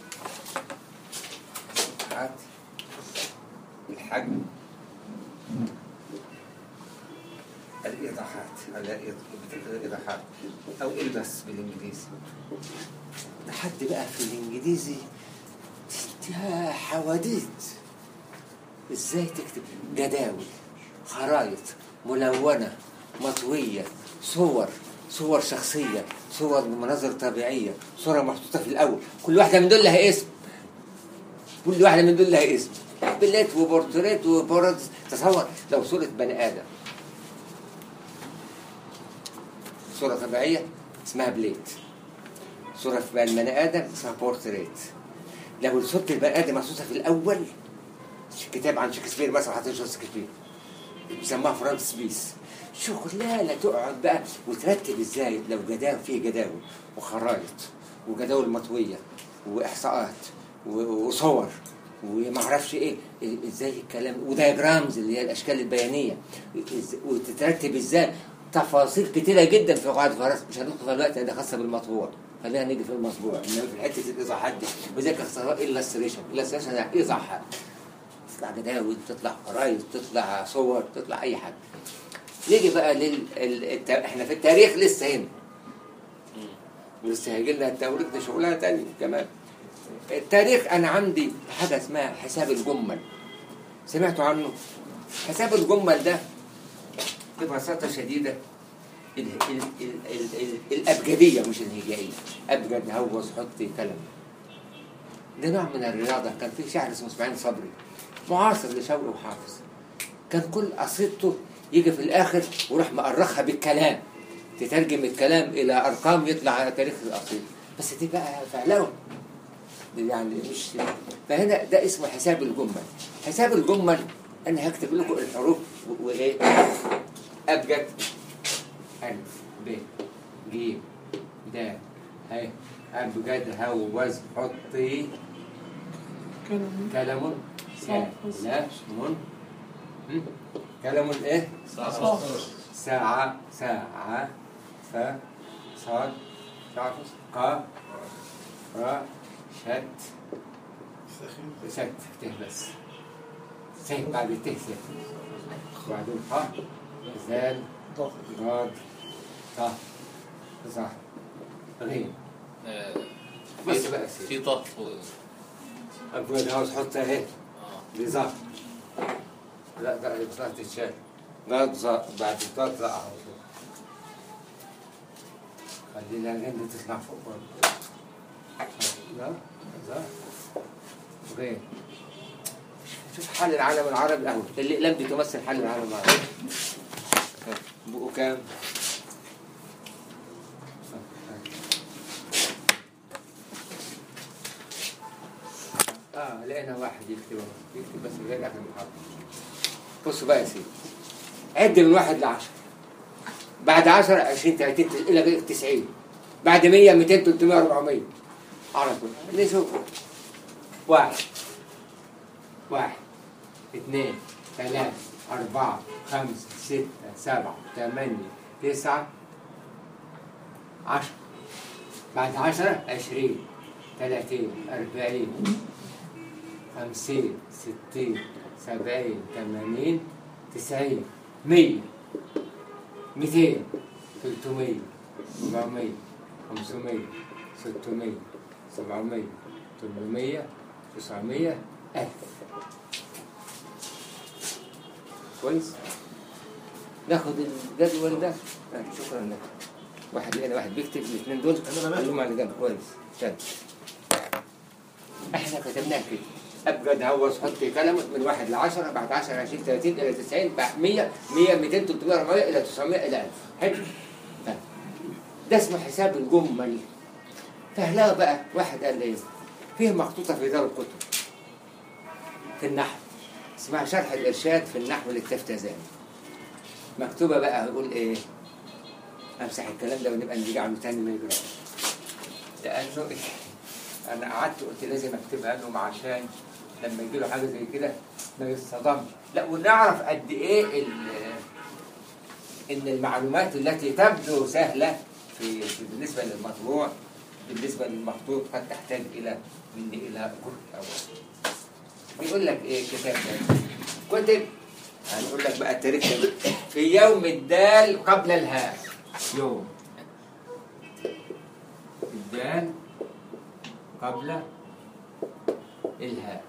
الإيضاحات الحجم الإيضاحات على الإيضاحات أو إلبس بالإنجليزي لحد بقى في الإنجليزي يا حواديت إزاي تكتب جداول خرايط ملونة مطوية صور صور شخصية صور مناظر طبيعية صورة محطوطة في الأول كل واحدة من دول لها اسم كل واحدة من دول لها اسم بلات وبورتريت وبورد تصور لو صورة بني آدم صورة طبيعية اسمها بليت صورة في بني آدم اسمها بورتريت لو صورة البني آدم محطوطة في الأول كتاب عن شكسبير مثلا حاطين صورة شكسبير بيسموها فرانس بيس شغلانة تقعد بقى وترتب ازاي لو جداول فيه جداول وخرايط وجداول مطوية وإحصاءات و- وصور وما اعرفش ايه ازاي الكلام ودايجرامز اللي هي الاشكال البيانيه إز- وتترتب ازاي تفاصيل كتيره جدا في قواعد الفرس مش هندخل في الوقت ده خاصه بالمطبوع خلينا نيجي في المطبوع انما في حته الايضاحات دي وذاك اختصار illustration illustration يعني ايضاحات تطلع جداول تطلع خرايط تطلع صور تطلع اي حاجه نيجي بقى لل ال... الت... احنا في التاريخ لسه هنا لسه هيجي لنا التوريخ ده شغلانه تانية كمان التاريخ انا عندي حاجه اسمها حساب الجمل سمعتوا عنه حساب الجمل ده ببساطه شديده ال ال ال ال ال الابجديه مش الهجائيه ابجد هوس حط كلام ده نوع من الرياضه كان في شاعر اسمه اسماعيل صبري معاصر لشوقي وحافظ كان كل قصيدته يجي في الاخر ويروح مؤرخها بالكلام تترجم الكلام الى ارقام يطلع تاريخ القصيده بس دي بقى فعلهم يعني مش فهنا ده اسمه حساب الجمل حساب الجمل انا هكتب لكم الحروف و- وايه ابجد الف ب ج د ه ابجد هوز حطي كلام سلام هم؟ كلام ايه ساعة ساعة ف صاد شعر ق را شت ست ته بس س بعد الته س وبعدين ح زال ضاد ط صح غين آه، بس في- بقى في طه فوق. أقول عاوز حطها اهي بظهر لا ده بظهر تتشال ضاد ظا بعد الضاد لا على طول خلينا الهند تطلع فوق برضه لا ظهر غين شوف حال العالم العربي اهو الاقلام دي تمثل حال العالم العربي بقوا كام؟ اه لقينا واحد يكتب يكتب بس لغايه اخر المحاضره بصوا بقى يا سيدي عد من واحد لعشرة بعد 10 20 30 الى 90 بعد 100 200 300 400 على طول نشوف واحد واحد اثنين ثلاثة أربعة خمسة ستة سبعة ثمانية تسعة عشرة بعد عشرة عشرين ثلاثين أربعين خمسين ستين سبعين ثمانين تسعين مية ميتين تلتمية أربعمية خمسمية ستمية سبعمية تمنمية تسعمية ألف كويس ناخد الجدول ده آه، شكرا لك واحد هنا واحد بيكتب الاثنين دول أنا مالي. خليهم على جنب كويس شد احنا كتبناها كده ابجد هوس حط كلمه من واحد ل 10 بعد 10 20 30 الى 90 بعد 100 100 200 300 400 الى 900 الى 1000 حلو طيب. ده اسمه حساب الجمل فهلا بقى واحد قال لي ايه فيه مخطوطه في دار الكتب في النحو اسمها شرح الارشاد في النحو للتفتزاني مكتوبه بقى يقول ايه امسح الكلام ده ونبقى نرجع له تاني ما يجراش لانه انا قعدت قلت لازم اكتبها لهم عشان لما يجي له حاجه زي كده ما يصطدمش لا ونعرف قد ايه ال- ان المعلومات التي تبدو سهله في في- بالنسبه للمطبوع بالنسبه للمخطوط قد تحتاج الى مني الى جهد او بيقول لك ايه الكتاب ده كتب هنقول لك بقى التاريخ ده في يوم الدال قبل الهاء يوم الدال قبل الهاء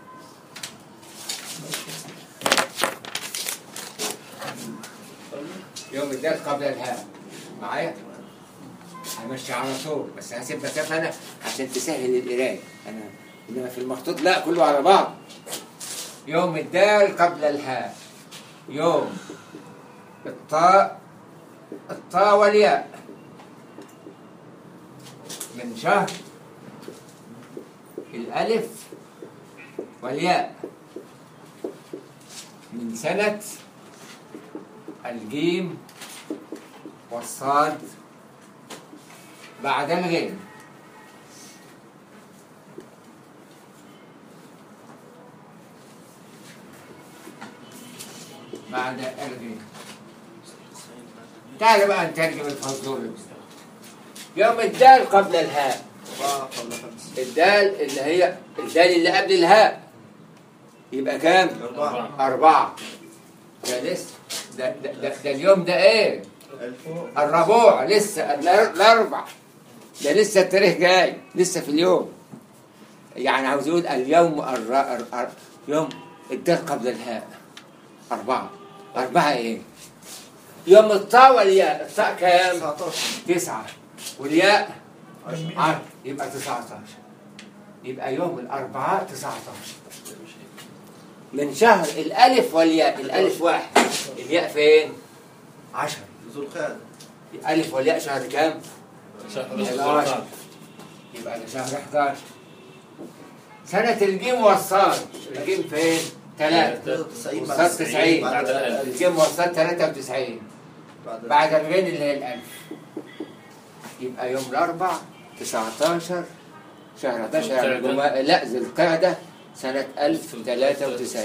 يوم الدال قبل الهاء معايا همشي على طول بس هسيب مسافه انا عشان تسهل القرايه انا انما في المخطوط لا كله على بعض يوم الدال قبل الهاء يوم الطاء الطاء والياء من شهر الألف والياء من سنة الجيم والصاد بعد الغين بعد الغين تعال بقى نترجم الفزورة يوم الدال قبل الهاء أربعة قبل خمسة الدال اللي هي الدال اللي قبل الهاء يبقى كام؟ أربعة أربعة ده لسه ده, ده, ده, ده اليوم ده إيه؟ ألف الربوع لسه الأر- الأربع ده لسه التاريخ جاي لسه في اليوم يعني عاوز يقول اليوم الر... الر... الر... يوم الدال قبل الهاء أربعة أربعة إيه؟ يوم الطاء والياء الطاء كام؟ 19 تسعة والياء 10 عشرة يبقى 19 يبقى يوم الأربعاء 19 من شهر الألف والياء الألف واحد الياء فين؟ 10 ذو القعدة الألف والياء شهر كام؟ شهر 11 يبقى ده شهر 11 سنة الجيم والصاد الجيم فين؟ ثلاثة 90 بعد والصاد 90 بعد الألف الجيم والصاد 93 بعد بعد الغين اللي هي الألف يبقى يوم الأربع 19 شهر 11 يعني القعدة. جمعة لا ذي القعدة سنة 1093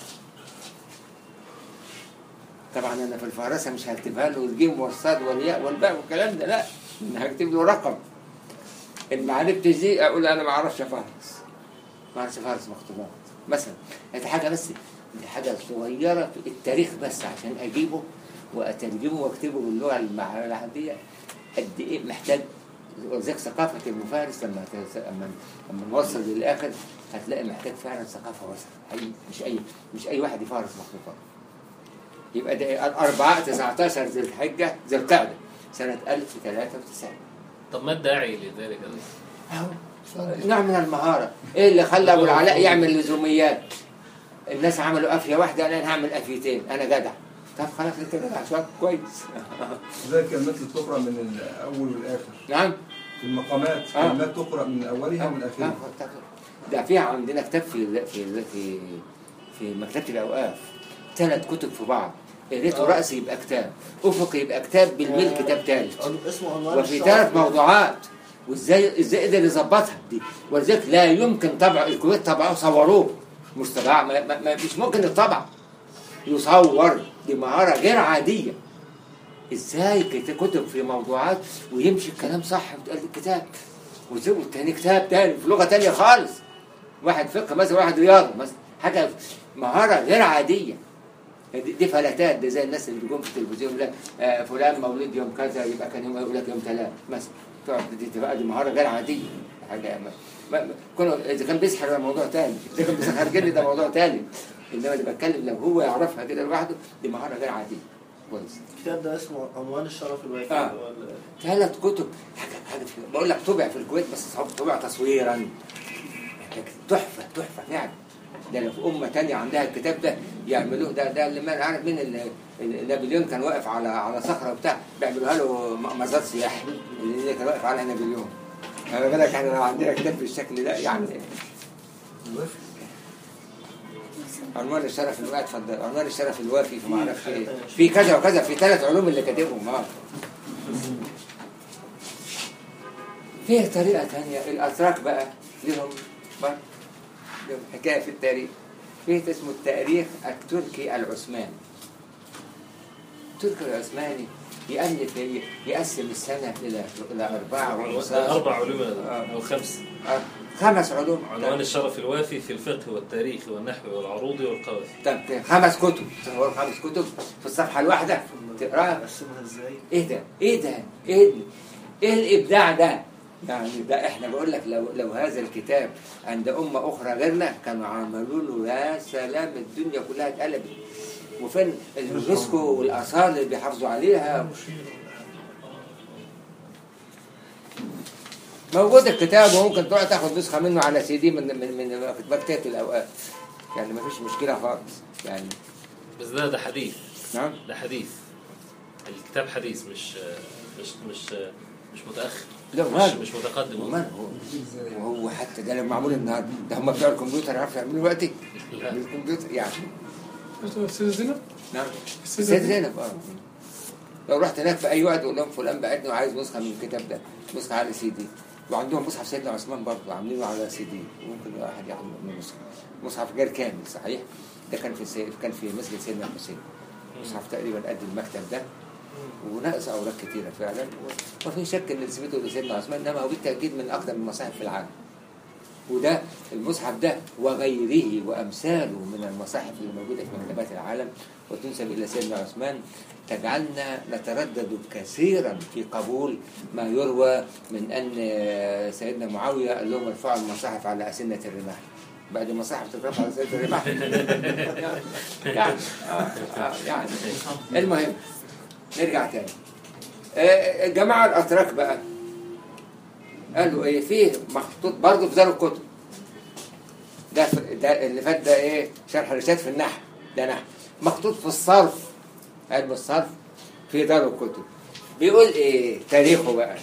طبعا أنا في الفهرسة مش هكتبها له الجيم والصاد والياء والباء والكلام ده لا أنا هكتب له رقم إن ما عرفتش دي أقول أنا ما أعرفش أفهرس ما أعرفش أفهرس مخطوطات مثلا هذه حاجة بس دي حاجة صغيرة في التاريخ بس عشان أجيبه وأترجمه وأكتبه باللغة المع- العادية قد إيه محتاج ولذلك ثقافة المفارس لما تس- لما لما نوصل للآخر هتلاقي محتاج فعلا ثقافة واسعة حقيقي مش أي مش أي واحد يفارس مخطوطات يبقى ده الأربعاء 19 ذي الحجة ذي القعدة سنة 1093 طب ما الداعي لذلك يا دكتور؟ أهو. نوع من المهارة ايه اللي خلى ابو العلاء يعمل لزوميات الناس عملوا قافية واحدة انا هعمل قافيتين انا جدع طب خلاص انت جدع شوية كويس زي الكلمات اللي بتقرا من الاول والاخر نعم في المقامات آه. كلمات تقرا من اولها ومن اخرها ده في عندنا كتاب في في في في مكتبة الأوقاف ثلاث كتب في بعض قريته رأس يبقى كتاب أفق يبقى كتاب بالميل كتاب تالت عن- اسمه عنوان وفي الشرف ثلاث موضوعات وازاي ازاي قدر يظبطها دي ولذلك لا يمكن طبع الكويت طبعوه صوروه مش طبع ما ما ما مش ممكن يطبع يصور دي مهارة غير عادية ازاي كت- كتب في موضوعات ويمشي الكلام صح وتقال الكتاب وزي- والتاني كتاب تاني في لغة تانية خالص واحد فقه مثلا واحد رياضة مثلا حاجة مهارة غير عادية دي دي فلاتات دي زي الناس اللي بيجون في التلفزيون لا آه، فلان مولود يوم كذا يبقى كان يوم يقول لك يوم ثلاث مثلا تقعد دي تبقى دي مهاره غير عاديه حاجه ما ما ما- كونه اذا كان بيسحر ده موضوع تاني اذا كان بيسحر جن ده موضوع تاني انما اللي بتكلم لو هو يعرفها كده لوحده دي مهاره غير عاديه كويس الكتاب ده اسمه عنوان الشرف الوافي آه. ولا- ثلاث كتب حاجه حاجه في بقول لك طبع في الكويت بس صعب طبع تصويرا لكن تحفه تحفه فعلا ده لو في امه تانية عندها الكتاب ده يعملوه ده ده اللي ما عارف مين اللي اللي- نابليون كان واقف على على صخره وبتاع بيعملوها له م- مزار سياحي اللي كان واقف عليها نابليون ما بالك احنا لو عندنا كتاب بالشكل ده يعني عنوان الشرف الوافي اتفضل عنوان الشرف الوافي في ما اعرفش ايه في كذا وكذا في ثلاث علوم اللي كاتبهم اه فيه طريقة تانية الأتراك بقى لهم بقى لهم حكاية في التاريخ فيه اسمه التاريخ التركي العثماني التركي العثماني يألف يقسم السنة إلى إلى أربعة وخمسة أربع علوم آه. أو خمس آه، خمس علوم عنوان الشرف الوافي في الفقه والتاريخ والنحو والعروض والقوافي طب خمس كتب تصور خمس كتب في الصفحة الواحدة تقراها اقسمها ازاي؟ ايه ده؟ ايه ده؟ ايه ده؟ ايه الابداع ده؟ يعني ده احنا بقول لك لو لو هذا الكتاب عند امه اخرى غيرنا كانوا عملوا له يا سلام الدنيا كلها اتقلبت وفين اليونسكو والاثار اللي بيحافظوا عليها موجود الكتاب وممكن تروح تاخد نسخه منه على سي دي من من من مكتبه الاوقات يعني ما فيش مشكله خالص يعني بس ده ده حديث نعم ده حديث الكتاب حديث مش مش مش مش متأخر لا، مش, ماله؟ مش متقدم ومال هو وهو حتى ده لما معمول النهارده ده هم بتوع الكمبيوتر يعرفوا يعملوا دلوقتي لا. الكمبيوتر يعني استاذ زينب نعم أستاذ سيد زينب. زينب اه لو رحت هناك في اي وقت قول لهم فلان بعتني وعايز نسخه من الكتاب ده نسخه على سي دي وعندهم مصحف سيدنا عثمان برضه عاملينه على سي دي ممكن واحد ياخد منه نسخه مصحف غير كامل صحيح ده كان في سي... كان في مسجد سيدنا الحسين مصحف تقريبا قد المكتب ده وناقص اوراق كتيره فعلا وما في شك ان نسبته لسيدنا عثمان انما هو بالتاكيد من اقدم المصاحف في العالم وده المصحف ده وغيره وامثاله من المصاحف اللي موجوده في مكتبات العالم وتنسب الى سيدنا عثمان تجعلنا نتردد كثيرا في قبول ما يروى من ان سيدنا معاويه قال لهم ارفعوا المصاحف على اسنه الرماح بعد المصاحف تترفع على اسنه الرماح يعني آه آه يعني المهم نرجع تاني آه، الجماعه الاتراك بقى قالوا ايه فيه مخطوط برضه في دار الكتب ده في ده اللي فات ده ايه شرح رشاد في النحو ده نحو مخطوط في الصرف علم الصرف في دار الكتب بيقول ايه تاريخه بقى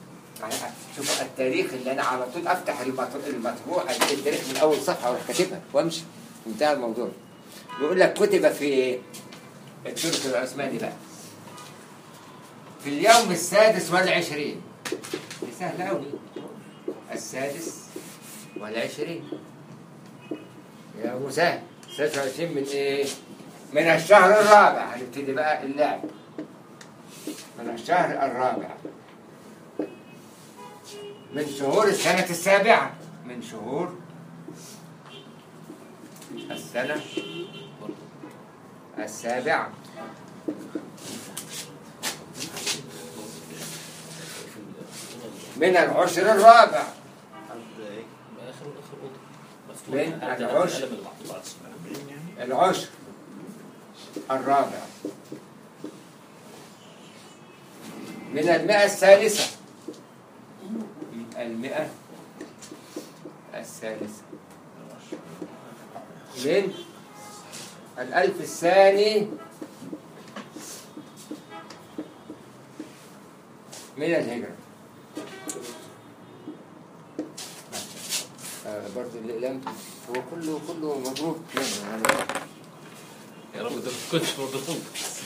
شوف التاريخ اللي انا على طول افتح المط- المطبوع أجيب التاريخ من اول صفحه واروح كاتبها وامشي انتهى الموضوع بيقول لك كتب في ايه الترك العثماني بقى في اليوم السادس والعشرين دي سهلة أوي السادس والعشرين يا أبو سهل السادس والعشرين من إيه؟ من الشهر الرابع هنبتدي بقى اللعب من الشهر الرابع من شهور السنة السابعة من شهور السنة السابعة من العشر الرابع عند ايه؟ اخر اخر اوضه مفتوح بين حتى العشر. القلم المحطوط على السماعه العشر الرابع من المئة الثالثة المئة الثالثة من الألف الثاني من الهجرة آه برضه الإعلام هو كله كله مضروب يعني يا رب كنتش مضغوط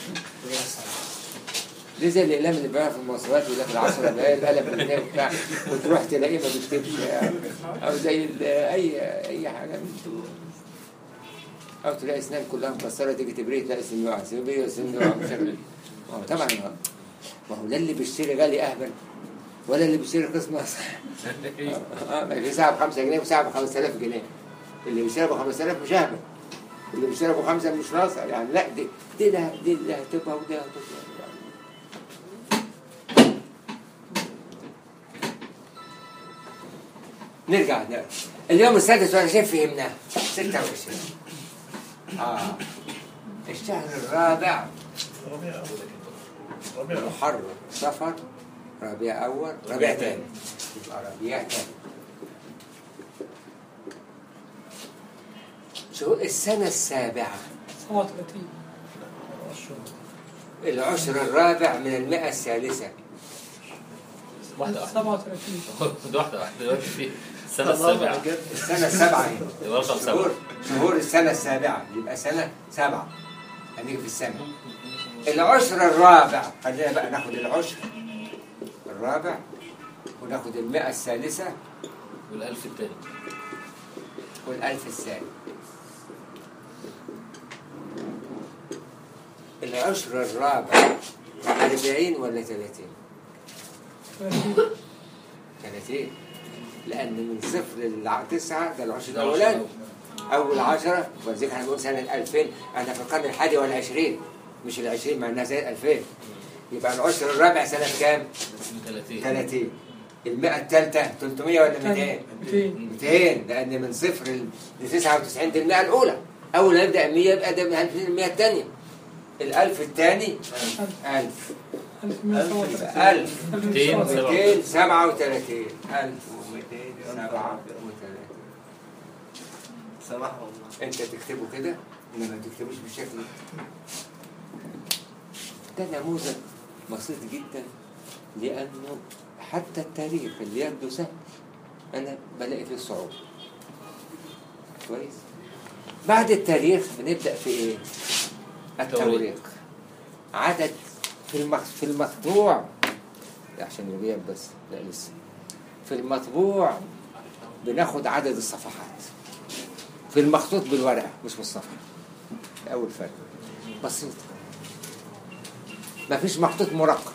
دي زي الاقلام اللي بيبيعها في المواصلات يقول لك العشرة دقايق القلم اللي هناك بتاع وتروح تلاقيه ما بيكتبش يعني. او زي ال- اي اي حاجه من دول. او تلاقي اسنان كلها مكسره تيجي تبريه تلاقي سن واحد سن بيه سن واحد مش عارف إيه. ما هو طبعا ما هو لا اللي بيشتري غالي اهبل ولا اللي بيشتري قسم اصح اه ما في ساعه ب 5 جنيه وساعه ب 5000 جنيه اللي بيشتري ب 5000 مش اهبل اللي بيشتري ب 5 مش ناصع يعني لا دي دي ده دي اللي هتبقى ودي هتبقى يعني. نرجع نرجع. اليوم السادس والعشرين فهمناه 26 اه الشهر الرابع محرم صفر ربيع اول ربيع ثاني يبقى ربيع ثاني شو السنة السابعة 37 العشر الرابع من المئة الثالثة واحدة واحدة 37 ده واحدة واحدة دلوقتي في السنة السابعة السنة السابعة هي يبقى رقم شهور سبعة شهور السنة السابعة يبقى سنة سبعة هنيجي في السنة العشر الرابع خلينا بقى ناخد العشر الرابع وناخد المئة الثالثة والألف التاني والألف الثاني العشر الرابع أربعين ولا ثلاثين 30 ثلاثين لأن من صفر لتسعة ده العشر ده الأولاني العشر أول عشرة ولذلك هنقول سنة 2000 احنا في القرن الحادي والعشرين مش العشرين مع إنها زي 2000 يبقى العشر الرابع سنة كام؟ 30 30 المئة الثالثة 300 ولا 200؟ 200 200 لأن من صفر ل 99 دي المئة الأولى أول ما يبدأ 100 يبقى ده من المئة الثانية الألف الثاني 1000 1137 1000 237 237 1237 سماح والله انت تكتبه كده انما ما تكتبوش بالشكل ده ده نموذج بسيط جدا لانه حتى التاريخ اللي يبدو سهل انا بلاقي فيه صعوبه كويس بعد التاريخ بنبدا في ايه التوريق عدد في المخ... في المطبوع عشان الغياب بس لا لسه في المطبوع بناخد عدد الصفحات في المخطوط بالورقة مش بالصفحة ده أول فرق بسيط مفيش مخطوط مرقم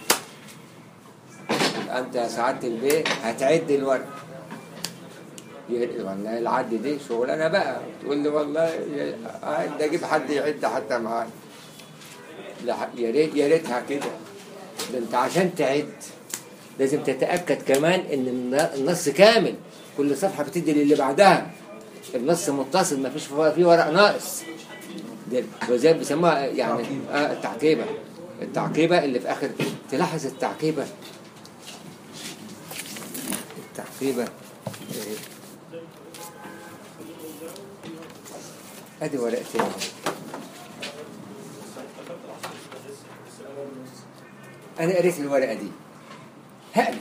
أنت يا سعادة البيت هتعد الورق يا- والله العد دي شغلانة بقى تقول لي والله يا- آه، ده أجيب حد يعد حتى معايا لا يا ريت يا ريتها كده ده أنت عشان تعد لازم تتأكد كمان إن الن- النص كامل كل صفحة بتدي للي بعدها النص متصل ما فيش فيه ورق ناقص ده وزي بيسموها يعني آه التعقيبة التعقيبة اللي في آخر تلاحظ التعقيبة التعقيبة آه، ادي ورقتين انا قريت الورقة دي هقلب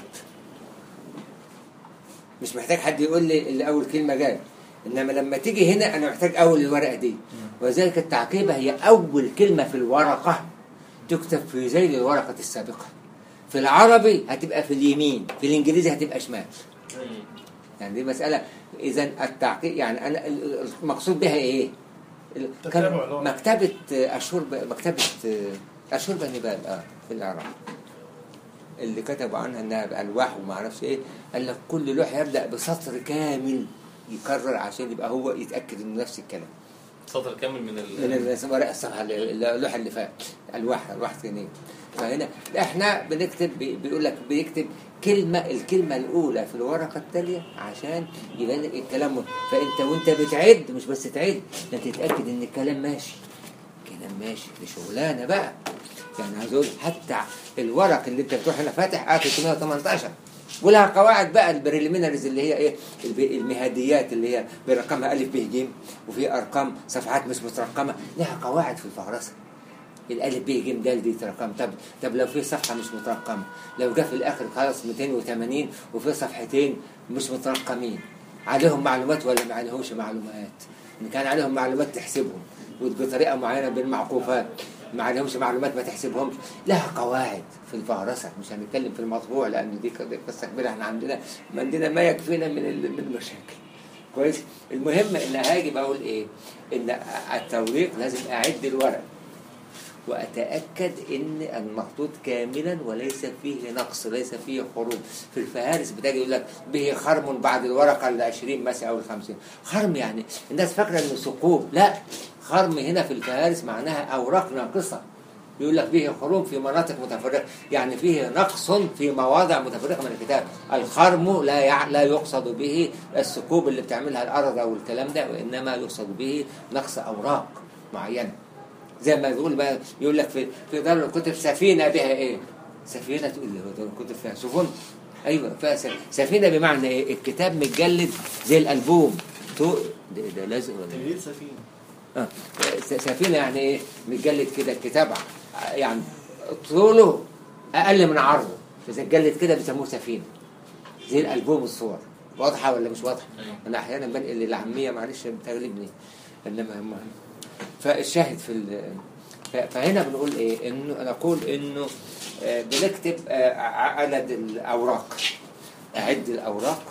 مش محتاج حد يقول لي اللي اول كلمة جاي انما لما تيجي هنا انا محتاج اول الورقة دي وذلك التعقيبة هي اول كلمة في الورقة تكتب في ذيل الورقة السابقة في العربي هتبقى في اليمين في الانجليزي هتبقى شمال يعني دي مسألة إذا التعقيد يعني أنا ال- المقصود بها إيه؟ ال- كان تتابع الوضع. مكتبة أشهر ب- مكتبة أشهر بني بال آه في العراق اللي كتبوا عنها إنها بألواح وما أعرفش إيه قال لك كل لوح يبدأ بسطر كامل يكرر عشان يبقى هو يتأكد إنه نفس الكلام سطر كامل من من ال ال- ورق الصفحة اللي- اللوحة اللي فات الواح الواح ثانية فهنا احنا بنكتب بي- بيقول لك بيكتب كلمة الكلمة الأولى في الورقة التالية عشان يبان الكلام م- فأنت وأنت بتعد مش بس تعد ده تتأكد إن الكلام ماشي الكلام ماشي دي شغلانة بقى يعني عايز أقول حتى الورق اللي أنت بتروح هنا فاتح آه 318 ولها قواعد بقى البريليمينريز اللي هي ايه الب- المهاديات اللي هي برقمها الف ب ج وفي ارقام صفحات مش مترقمه لها قواعد في الفهرسه الالف ب ج د دي ترقم طب طب لو في صفحه مش مترقمه لو جه في الاخر خلاص 280 وفي صفحتين مش مترقمين عليهم معلومات ولا ما عليهمش معلومات ان كان عليهم معلومات تحسبهم وبطريقه معينه بالمعقوفات ما عليهمش معلومات ما تحسبهمش لها قواعد في الفهرسه مش هنتكلم في المطبوع لان دي قضية- قصه كبيره احنا عندنا عندنا ما يكفينا من ال- من المشاكل كويس المهم ان هاجي بقول ايه ان التوريق لازم اعد الورق واتاكد ان المخطوط كاملا وليس فيه نقص ليس فيه خروج في الفهارس بتاجي يقول لك به خرم بعد الورقه ال 20 مثلا او ال 50 خرم يعني الناس فاكره انه ثقوب لا خرم هنا في الفهارس معناها اوراق ناقصه يقول لك به خروم في مناطق متفرقه يعني فيه نقص في مواضع متفرقه من الكتاب الخرم لا يع... لا يقصد به الثقوب اللي بتعملها الارض او الكلام ده وانما يقصد به نقص اوراق معينه زي ما يقول بقى يقول لك في في دار الكتب سفينه بها ايه؟ سفينه تقول لي هو دار الكتب فيها سفن ايوه فيها س- سفينه بمعنى ايه؟ الكتاب متجلد زي الالبوم تو ده, ده لازق ولا إيه؟ تغيير سفينة آه. س- سفينه يعني ايه؟ متجلد كده الكتاب ع- يعني طوله اقل من عرضه فاذا اتجلد كده بيسموه سفينه زي الالبوم الصور واضحه ولا مش واضحه؟ انا احيانا بنقل للعاميه معلش بتغلبني انما هم فالشاهد في ال- ف- فهنا بنقول ايه انه نقول انه آه، بنكتب آه، ع- عدد الاوراق اعد الاوراق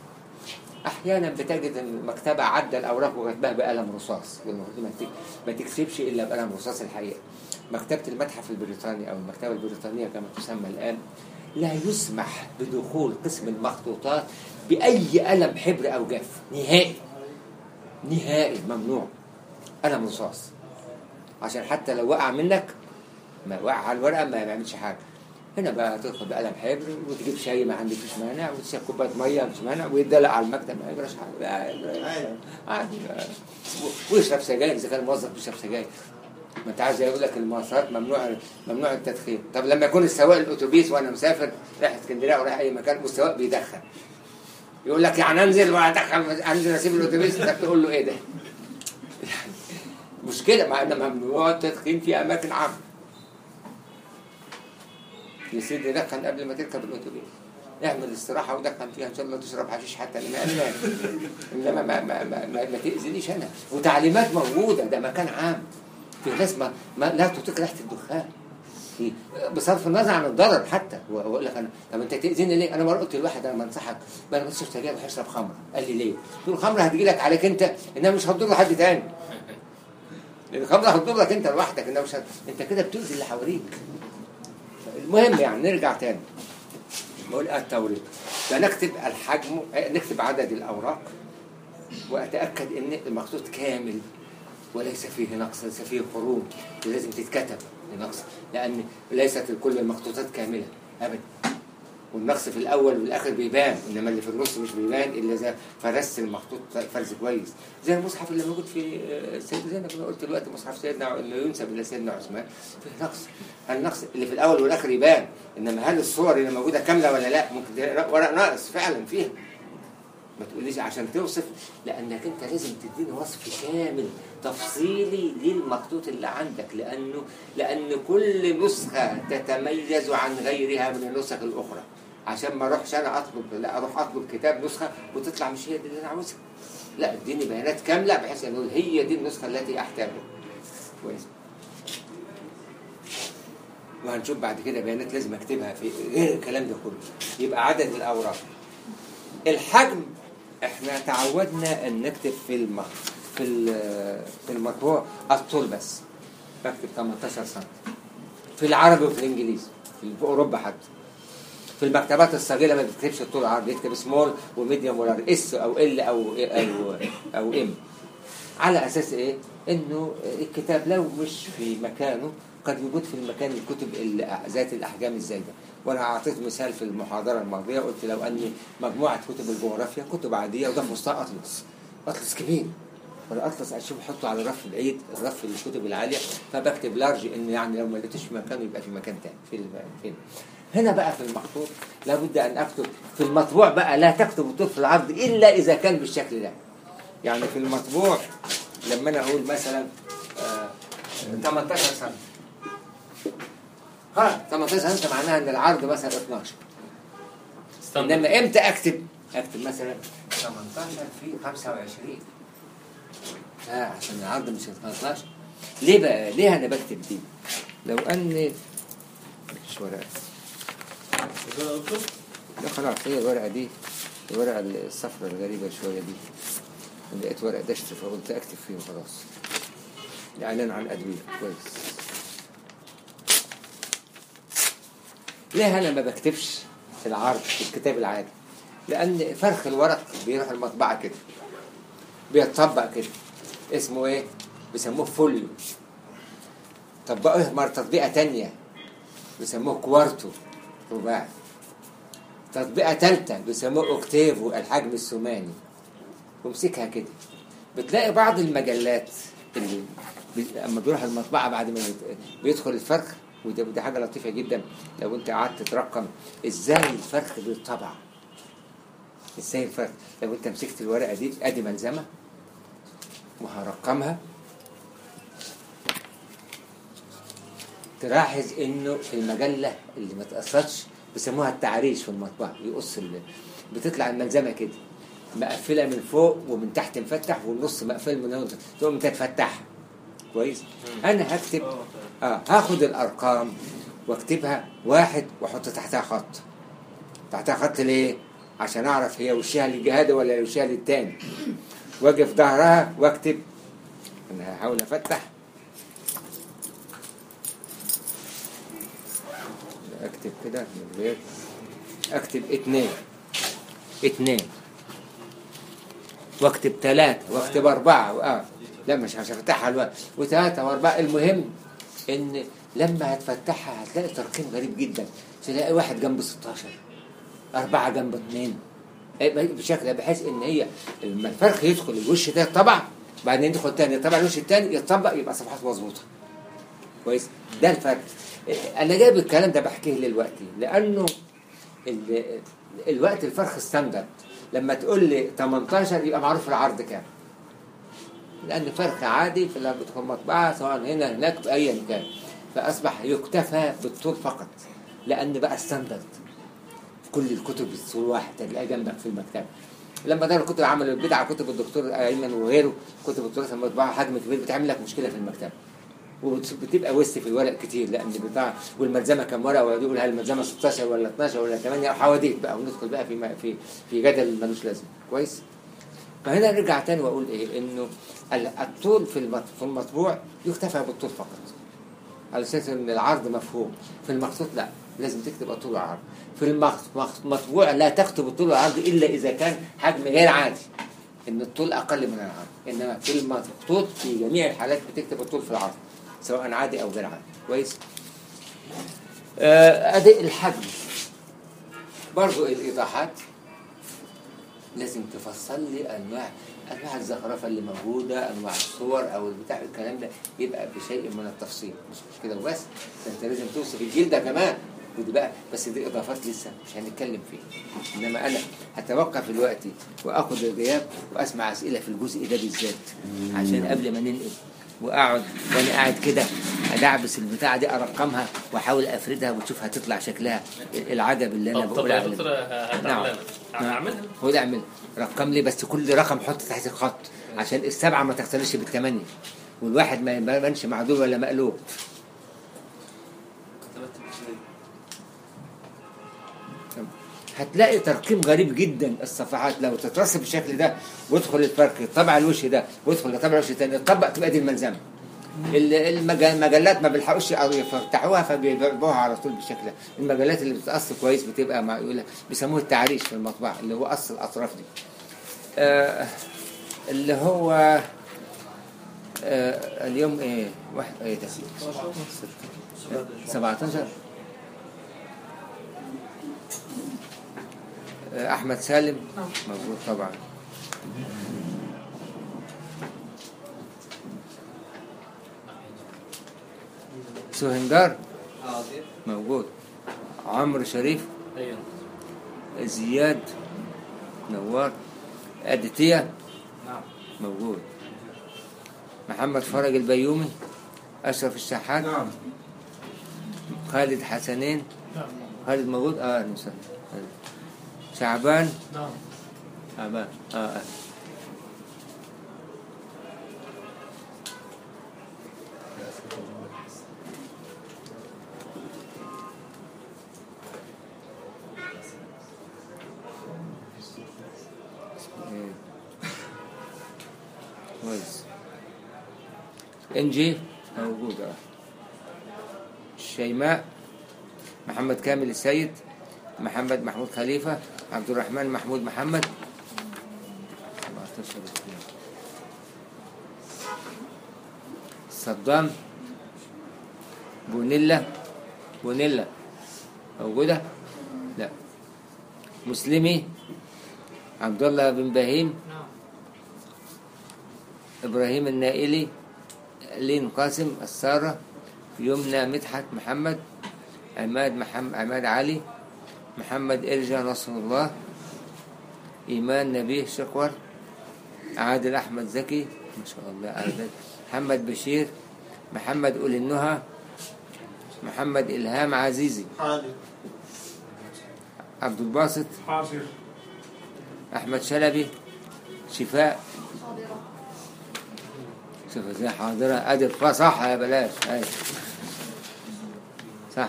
احيانا بتجد ان المكتبه عدى الاوراق وكتبها بقلم رصاص والمفروض ما تك- ما تكتبش الا بقلم رصاص الحقيقه مكتبه المتحف البريطاني او المكتبه البريطانيه كما تسمى الان لا يسمح بدخول قسم المخطوطات باي قلم حبر او جاف نهائي نهائي ممنوع قلم رصاص عشان حتى لو وقع منك ما وقع على الورقه ما يعملش حاجه هنا بقى تدخل بقلم حبر وتجيب شاي ما عندكش مانع وتشرب كوبايه ميه مش مانع ويدلق على المكتب ما يجراش حاجه عادي. عادي بقى. ويشرب سجاير اذا كان موظف بيشرب سجاير ما انت عايز يقول لك المواصلات ممنوع ممنوع التدخين طب لما يكون السواق الاتوبيس وانا مسافر رايح اسكندريه او رايح اي مكان والسواق بيدخن يقول لك يعني انزل وادخل انزل اسيب الاتوبيس انت تقول له ايه ده؟ يعني مشكله مع ان ممنوع التدخين في اماكن عامه يا سيدي دخن قبل ما تركب الاتوبيس اعمل استراحه ودخن فيها ان شاء الله تشرب حشيش حتى لما انا انما ما ما ما, ما, ما تاذينيش انا وتعليمات موجوده ده مكان عام في ناس ما, ما لا تطيق ريحه الدخان في- بصرف النظر عن الضرر حتى واقول لك انا طب انت تاذيني ليه؟ انا مره قلت لواحد انا بنصحك ما انا بشرب سجاير وهشرب خمر قال لي ليه؟ قلت له الخمر هتجي لك عليك انت انها مش هتضر حد تاني لان الخمر هتضرك انت لوحدك انها مش هت... انت كده بتؤذي اللي حواليك المهم يعني نرجع تاني بقول التوريد فنكتب الحجم نكتب عدد الاوراق واتاكد ان المخطوط كامل وليس فيه نقص ليس فيه خروج لازم تتكتب النقص لان ليست كل المخطوطات كامله ابدا والنقص في الاول والاخر بيبان انما اللي في النص مش بيبان الا اذا فرست المخطوط فرز كويس زي المصحف اللي موجود في آه، سيد زينب انا قلت دلوقتي مصحف سيدنا اللي ينسب الى سيدنا عثمان فيه نقص النقص اللي في الاول والاخر يبان انما هل الصور اللي موجوده كامله ولا لا ممكن تلاقي ورق ناقص فعلا فيها ما تقوليش عشان توصف لانك انت لازم تديني وصف كامل تفصيلي للمخطوط اللي عندك لانه لان كل نسخه تتميز عن غيرها من النسخ الاخرى عشان ما اروحش انا اطلب لا اروح اطلب كتاب نسخه وتطلع مش هي دي اللي انا عاوزها لا اديني بيانات كامله بحيث ان أقول هي دي النسخه التي احتاجها كويس وهنشوف بعد كده بيانات لازم اكتبها في غير الكلام ده كله يبقى عدد الاوراق الحجم احنا تعودنا ان نكتب في الم... في ال- في المطبوع الطول بس بكتب 18 سم في العربي وفي الانجليزي في في اوروبا حتى في المكتبات الصغيره ما بتكتبش الطول عربي يكتب سمول وميديوم ولار اس او ال او او او ام على اساس ايه؟ انه الكتاب لو مش في مكانه قد يوجد في المكان الكتب اللي ذات الاحجام الزايده وانا اعطيت مثال في المحاضره الماضيه قلت لو اني مجموعه كتب الجغرافيا كتب عاديه وده في وسطها اطلس اطلس كبير والاطلس اشوف احطه على الرف بعيد الرف الكتب العاليه فبكتب لارج ان يعني لو ما لقيتوش في مكانه يبقى في مكان تاني في ال- فين هنا بقى في المخطوط لابد ان اكتب في المطبوع بقى لا تكتب الطول في العرض الا اذا كان بالشكل ده يعني في المطبوع لما انا اقول مثلا آه 18 سم ها 18 سم معناها ان العرض مثلا 12 ستاندرد انما امتى اكتب اكتب مثلا 18 في 25 لا عشان العرض مش 12 ليه بقى ليه انا بكتب دي لو ان مش ورقه لا خلاص هي الورقه دي الورقه الصفراء الغريبه شويه دي لقيت ورقه دشت فقلت اكتب فيه وخلاص اعلان عن ادويه كويس ليه انا ما بكتبش في العرض في الكتاب العادي لان فرخ الورق بيروح المطبعه كده بيتطبق كده اسمه ايه بيسموه فوليو طبقوه مرة تطبيقة تانية بيسموه كوارتو رباعي تطبيقة تالتة بيسموه اوكتيفو الحجم الثماني وامسكها كده بتلاقي بعض المجلات اللي بي- اما بيروح المطبعة بعد ما يت- بيدخل الفرخ وده وده حاجة لطيفة جدا لو انت قعدت ترقم ازاي الفرخ بيطبع ازاي الفرخ لو انت مسكت الورقة دي ادي ملزمة وهرقمها تلاحظ انه المجله اللي ما تقصتش بيسموها التعريش في المطبعه يقص ال... بتطلع الملزمه كده مقفله من فوق ومن تحت مفتح والنص مقفل من هنا تقوم انت تفتحها كويس انا هكتب اه هاخد الارقام واكتبها واحد واحط تحتها خط تحتها خط ليه عشان اعرف هي وشها للجهه ده ولا وشها للتاني واجي في ظهرها واكتب انا هحاول افتح اكتب كده من غير اكتب اتنين اتنين واكتب تلاتة واكتب أربعة اه لا مش مش هفتحها الوقت وثلاثة وأربعة المهم إن لما هتفتحها هتلاقي ترقيم غريب جدا تلاقي واحد جنب 16 أربعة جنب اثنين إيه، بشكل بحيث إن هي لما الفرخ يدخل الوش ده يطبع بعدين يدخل تاني يطبع الوش التاني يطبق يبقى صفحات مظبوطة كويس ده الفرق انا جايب الكلام ده بحكيه دلوقتي لانه ال- الوقت الفرخ ستاندرد لما تقول لي 18 يبقى معروف العرض كام لان فرخ عادي في لما بتدخل مطبعه سواء هنا هناك في ايا كان فاصبح يكتفى بالطول فقط لان بقى ستاندرد كل الكتب الطول واحد تلاقيها جنبك في المكتبه لما دار الكتب عملوا البدعه كتب الدكتور ايمن وغيره كتب التراث المطبعه حجم كبير بتعمل لك مشكله في المكتبه وبتبقى وسط في الورق كتير لان بتاع والملزمه كام ورقه ويقعد يقول هل الملزمه 16 ولا 12 ولا 8 حواديت بقى وندخل بقى في م- في في جدل ملوش لازمه كويس فهنا نرجع تاني واقول ايه انه ال- الطول في المط- في المطبوع يكتفى بالطول فقط على اساس ان العرض مفهوم في المخطوط لا لازم تكتب الطول والعرض في المخ- المطبوع لا تكتب الطول والعرض الا اذا كان حجم غير عادي ان الطول اقل من العرض انما في المخطوط في جميع الحالات بتكتب الطول في العرض سواء عادي او غير عادي كويس آه، ادي الحجم برضو الايضاحات لازم تفصل لي انواع انواع الزخرفه اللي موجوده انواع الصور او البتاع الكلام ده يبقى بشيء من التفصيل مش مش كده وبس ده انت لازم توصف الجلده كمان ودي بقى بس دي اضافات لسه مش هنتكلم فيها انما انا هتوقف دلوقتي واخد الغياب واسمع اسئله في الجزء ده بالذات عشان قبل ما ننقل واقعد وانا قاعد كده ادعبس البتاعه دي ارقمها واحاول افردها وتشوف هتطلع شكلها العجب اللي انا طب طب بقول يا عليه دكتور هتعملها هعملها هو ده اعمل رقم لي بس كل رقم حط تحت الخط عشان السبعه ما تختلفش بالثمانيه والواحد ما يبانش معدول ولا مقلوب هتلاقي ترقيم غريب جدا الصفحات لو تترسب بالشكل ده وادخل الفرق طبع الوش ده وادخل طبع الوش الثاني تطبق تبقى دي الملزمه ال- المج- المجلات ما بيلحقوش يفتحوها فبيبيعوها على طول بالشكل ده المجلات اللي بتقص كويس بتبقى مع يقول لك بيسموه التعريش في المطبعه اللي هو قص الاطراف دي آه اللي هو آه اليوم ايه واحد ايه ده 17 آه احمد سالم موجود طبعا سوهنجار موجود عمرو شريف ايوه زياد نوار أديتية نعم موجود محمد فرج البيومي أشرف الشحات نعم خالد حسنين نعم خالد موجود اه أهلا وسهلا شعبان نعم شعبان اه, آه. كويس انجي موجود اه شيماء محمد كامل السيد محمد محمود خليفة عبد الرحمن محمود محمد 17 اثنين. صدام بونيلا بونيلا موجودة؟ لا مسلمي عبد الله بن بهيم إبراهيم النائلي لين قاسم السارة يمنى مدحت محمد عماد محمد عماد علي محمد إرجا نصر الله إيمان نبيه شكور عادل أحمد زكي ما شاء الله عادل محمد بشير محمد أولي النهى محمد إلهام عزيزي حاضر عبد الباسط حاضر أحمد شلبي شفاء شوف ازاي حاضرة أدب فا صح يا بلاش أيوة صح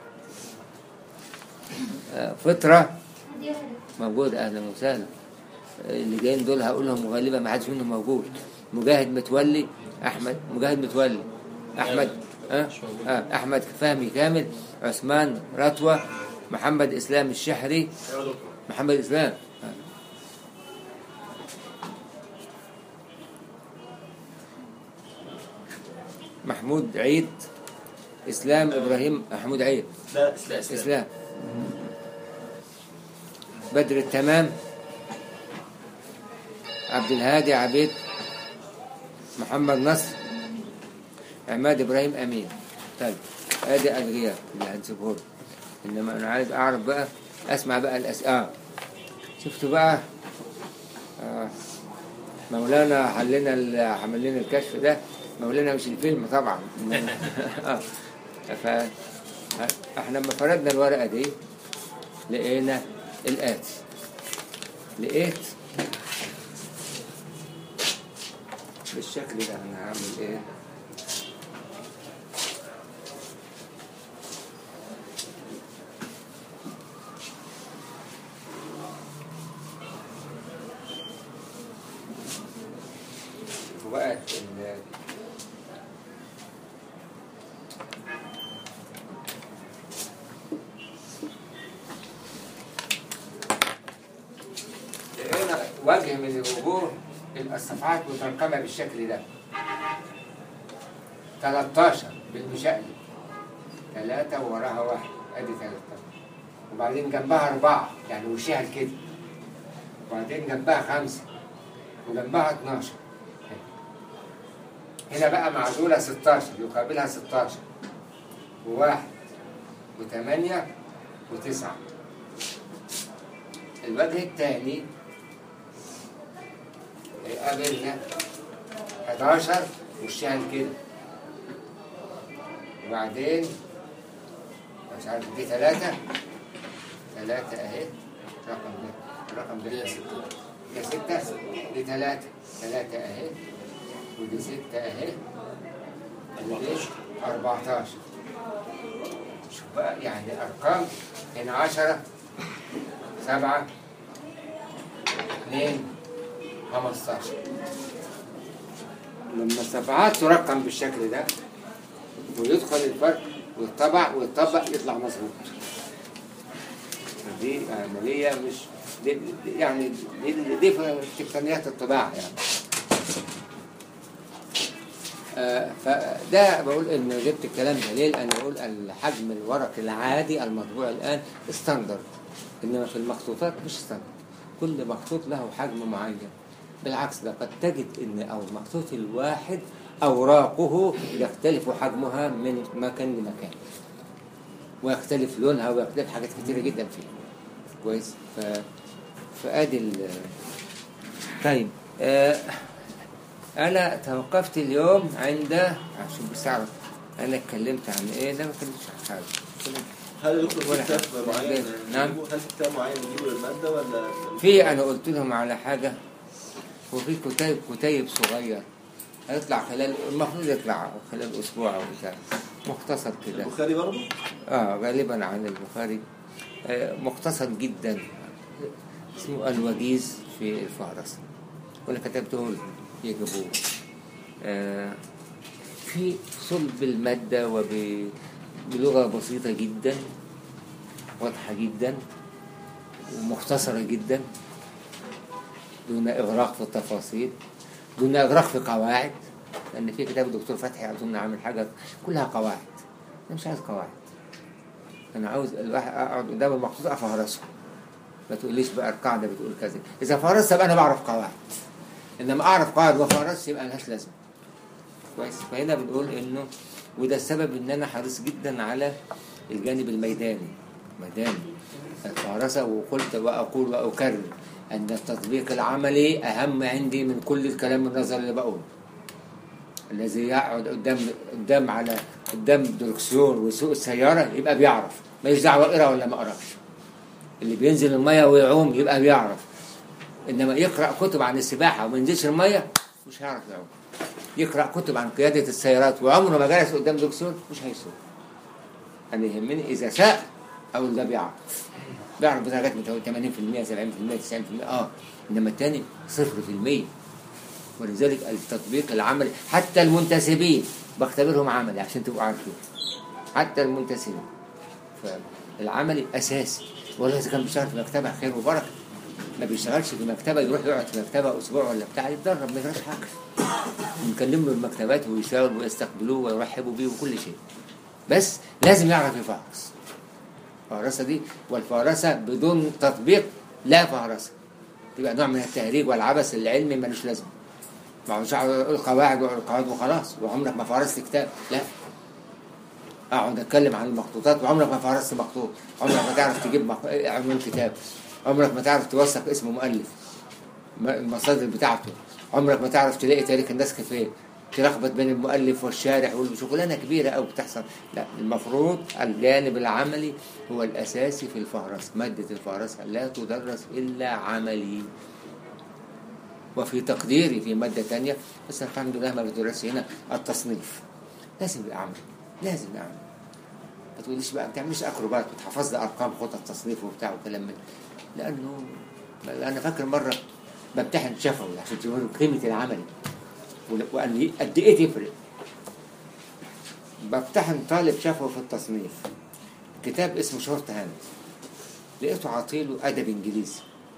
آه، فطرة موجود أهلا وسهلا آه، اللي جايين دول هقول لهم غالبا ما حدش منهم موجود مجاهد متولي أحمد مجاهد متولي أحمد أه؟ آه. أحمد فهمي كامل عثمان رتوة محمد إسلام الشحري محمد إسلام آه. محمود عيد إسلام إبراهيم محمود عيد لا اسلام إسلام بدر التمام عبد الهادي عبيد محمد نصر عماد إبراهيم أمين طيب ادي الغياب اللي هنسيبه له. انما انا عايز اعرف بقى اسمع بقى الاسئله آه. شفتوا بقى آه. مولانا حلنا ال- حمل لنا الكشف ده مولانا مش الفيلم طبعا آه. ف احنا لما فردنا الورقه دي لقينا الاتي لقيت بالشكل ده انا هعمل ايه وبقى ال- هنا وجه من الوجوه يبقى الصفحات مترقمة بالشكل ده 13 بالمشقلب ثلاثة ووراها واحد ادي 13 وبعدين جنبها أربعة يعني وشها كده وبعدين جنبها خمسة وجنبها 12 هنا بقى معزولة 16 يقابلها 16 وواحد وثمانية وتسعة الوجه الثاني هيقابلنا 11 والشهر كده وبعدين مش عارف دي ثلاثة ثلاثة اهي رقم ده الرقم ده هي كام؟ ستة. ده ستة دي ثلاثة ثلاثة اهي ودي ستة اهي ودي 14 شوف بقى يعني ارقام هنا 10 7 2 15 لما الصفحات ترقم بالشكل ده ويدخل الفرق ويطبع ويطبق يطلع مظبوط دي عملية مش دي دي- يعني دي, دي في تقنيات الطباعة يعني آه، فده بقول ان جبت الكلام ده ليه؟ لان بقول الحجم الورق العادي المطبوع الان ستاندرد انما في المخطوطات مش ستاندرد كل مخطوط له حجم معين بالعكس ده قد تجد ان او المخطوط الواحد اوراقه يختلف حجمها من مكان لمكان ويختلف لونها ويختلف حاجات كتيرة جدا فيها كويس ف... فادي ال... طيب آه انا توقفت اليوم عند عشان بس اعرف انا اتكلمت عن ايه ده ما اتكلمتش عن حاجه هل يطلب ولا كتاب حاجة. معين نعم. نجيبه؟ هل كتاب معين نجيبه للمادة ولا في انا قلت لهم على حاجه وفي كتيب كتيب صغير هيطلع خلال المفروض يطلع خلال اسبوع او بتاع مختصر كده البخاري برضه؟ اه غالبا عن البخاري آه مختصر جدا اسمه الوجيز في الفهرس وانا كتبته له يجيبوه آه في صلب المادة وب- بلغة بسيطة جدا واضحة جدا ومختصرة جدا دون إغراق في التفاصيل دون إغراق في قواعد لأن في كتاب الدكتور فتحي أظن عامل حاجة كلها قواعد أنا مش عايز قواعد أنا عاوز الواحد أقعد قدام المخطوط أفهرسه ما تقوليش بقى القاعدة بتقول كذا إذا فهرست يبقى أنا بعرف قواعد إنما أعرف قواعد وفهرست يبقى ملهاش لازمة كويس فهنا بنقول إنه وده السبب إن أنا حريص جدا على الجانب الميداني ميداني الفهرسة وقلت وأقول وأكرر أن التطبيق العملي أهم عندي من كل الكلام النظري اللي بقوله الذي يقعد قدام قدام على قدام دركسيون ويسوق السيارة يبقى بيعرف ماليش دعوة اقرا ولا ما اقراش اللي بينزل المية ويعوم يبقى بيعرف انما يقرا كتب عن السباحة وما ينزلش المية مش هيعرف يعوم يقرا كتب عن قيادة السيارات وعمره ما جلس قدام دركسيون مش هيسوق انا يهمني اذا ساق او ده بيعرف بيعرف بدرجات من 80% 70% 90% اه انما الثاني 0% ولذلك التطبيق العملي حتى المنتسبين بختبرهم عملي عشان تبقوا عارفين حتى المنتسبين فالعملي اساسي والله اذا كان بيشتغل في مكتبه خير وبركه ما بيشتغلش في مكتبه يروح يقعد في مكتبه اسبوع ولا بتاع يتدرب ما يجراش حاجه نكلم له المكتبات ويشتغل ويستقبلوه ويرحبوا بيه وكل شيء بس لازم يعرف يفحص الفهرسه دي والفهرسه بدون تطبيق لا فهرسه تبقى نوع من التهريج والعبث العلمي ملوش لازمه ما هو مش هقعد اقول قواعد واقول قواعد وخلاص وعمرك ما فهرست كتاب لا اقعد اتكلم عن المخطوطات وعمرك ما فهرست مخطوط عمرك ما تعرف تجيب مخ... عنوان كتاب عمرك ما تعرف توثق اسم مؤلف م- المصادر بتاعته عمرك ما تعرف تلاقي تاريخ النسخ فين تلخبط بين المؤلف والشارح وشغلانه كبيره قوي بتحصل لا المفروض الجانب العملي هو الاساسي في الفهرسه ماده الفهرسه لا تدرس الا عملي وفي تقديري في مادة تانية بس الحمد لله ما بدرسش هنا التصنيف لازم يبقى عملي لازم يبقى عملي ما تقوليش بقى ما تعمليش اكروبات وتحفظ لي ارقام خطط تصنيف وبتاع وكلام من ده. لانه انا فاكر مره بمتحن شفوي عشان تقولوا قيمه العملي ول- وقال لي قد ايه تفرق بمتحن طالب شفوي في التصنيف كتاب اسمه شورت هاند لقيته عاطيله ادب انجليزي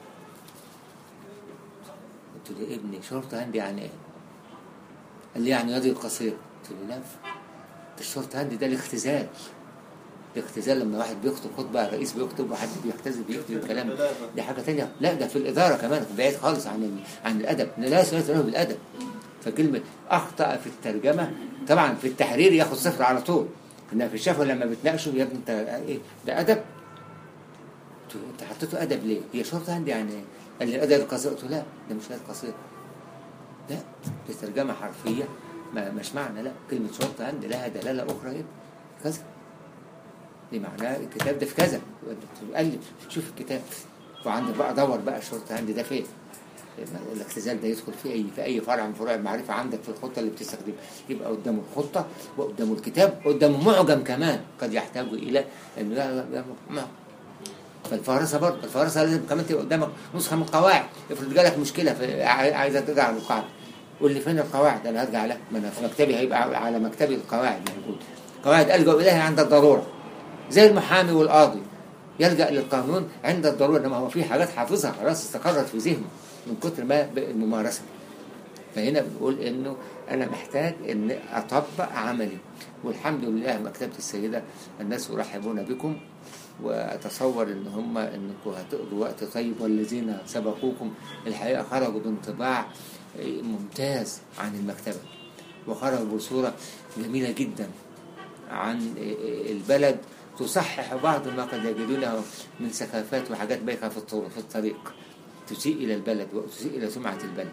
قلت له ابني شورت هاند يعني ايه؟ قال لي يعني يدي القصير قلت له لا ده الشورت هاند ده الاختزال الاختزال لما واحد بيكتب خطبه رئيس بيكتب وحد بيختزل بيكتب الكلام ده دي حاجه تانية لا ده في الاداره كمان بعيد خالص عن ال... عن الادب لا صله له بالادب فكلمه اخطا في الترجمه طبعا في التحرير ياخد صفر على طول انما في الشفوي لما بتناقشه يا ابني انت ايه ده ادب قلت له انت حطيته ادب ليه؟ هي شورت هاند يعني ايه؟ قال لي الادب القصير قلت له لا ده مش ادب قصير لا دي ترجمه حرفيه ما مش معنى لا كلمه شورت هاند لها دلاله اخرى ايه؟ كذا دي معناه الكتاب ده في كذا تقلب شوف الكتاب وعندك بقى دور بقى الشورت هاند ده فين الاختزال ده يدخل في اي في اي فرع من فروع المعرفه عندك في الخطه اللي بتستخدمها يبقى قدامه الخطه وقدامه الكتاب قدامه معجم كمان قد يحتاج الى انه لا لا لا معجم فالفهرسه برضه الفهرسه لازم كمان تبقى قدامك نسخه من القواعد افرض جالك مشكله في عاي- عايزه ترجع للقاعده قول لي فين القواعد انا هرجع لها ما انا في مكتبي هيبقى على مكتبي القواعد موجود قواعد الجا اليها عند الضروره زي المحامي والقاضي يلجا للقانون عند الضروره انما هو في حاجات حافظها خلاص استقرت في ذهنه من كتر ما الممارسه فهنا بنقول انه انا محتاج ان اطبق عملي والحمد لله مكتبه السيده الناس يرحبون بكم واتصور ان هم انكم هتقضوا وقت طيب والذين سبقوكم الحقيقه خرجوا بانطباع ممتاز عن المكتبه وخرجوا بصوره جميله جدا عن البلد تصحح بعض ما قد يجدونه من سخافات وحاجات بايخه في الطرق في الطريق تسيء الى البلد وتسيء الى سمعه البلد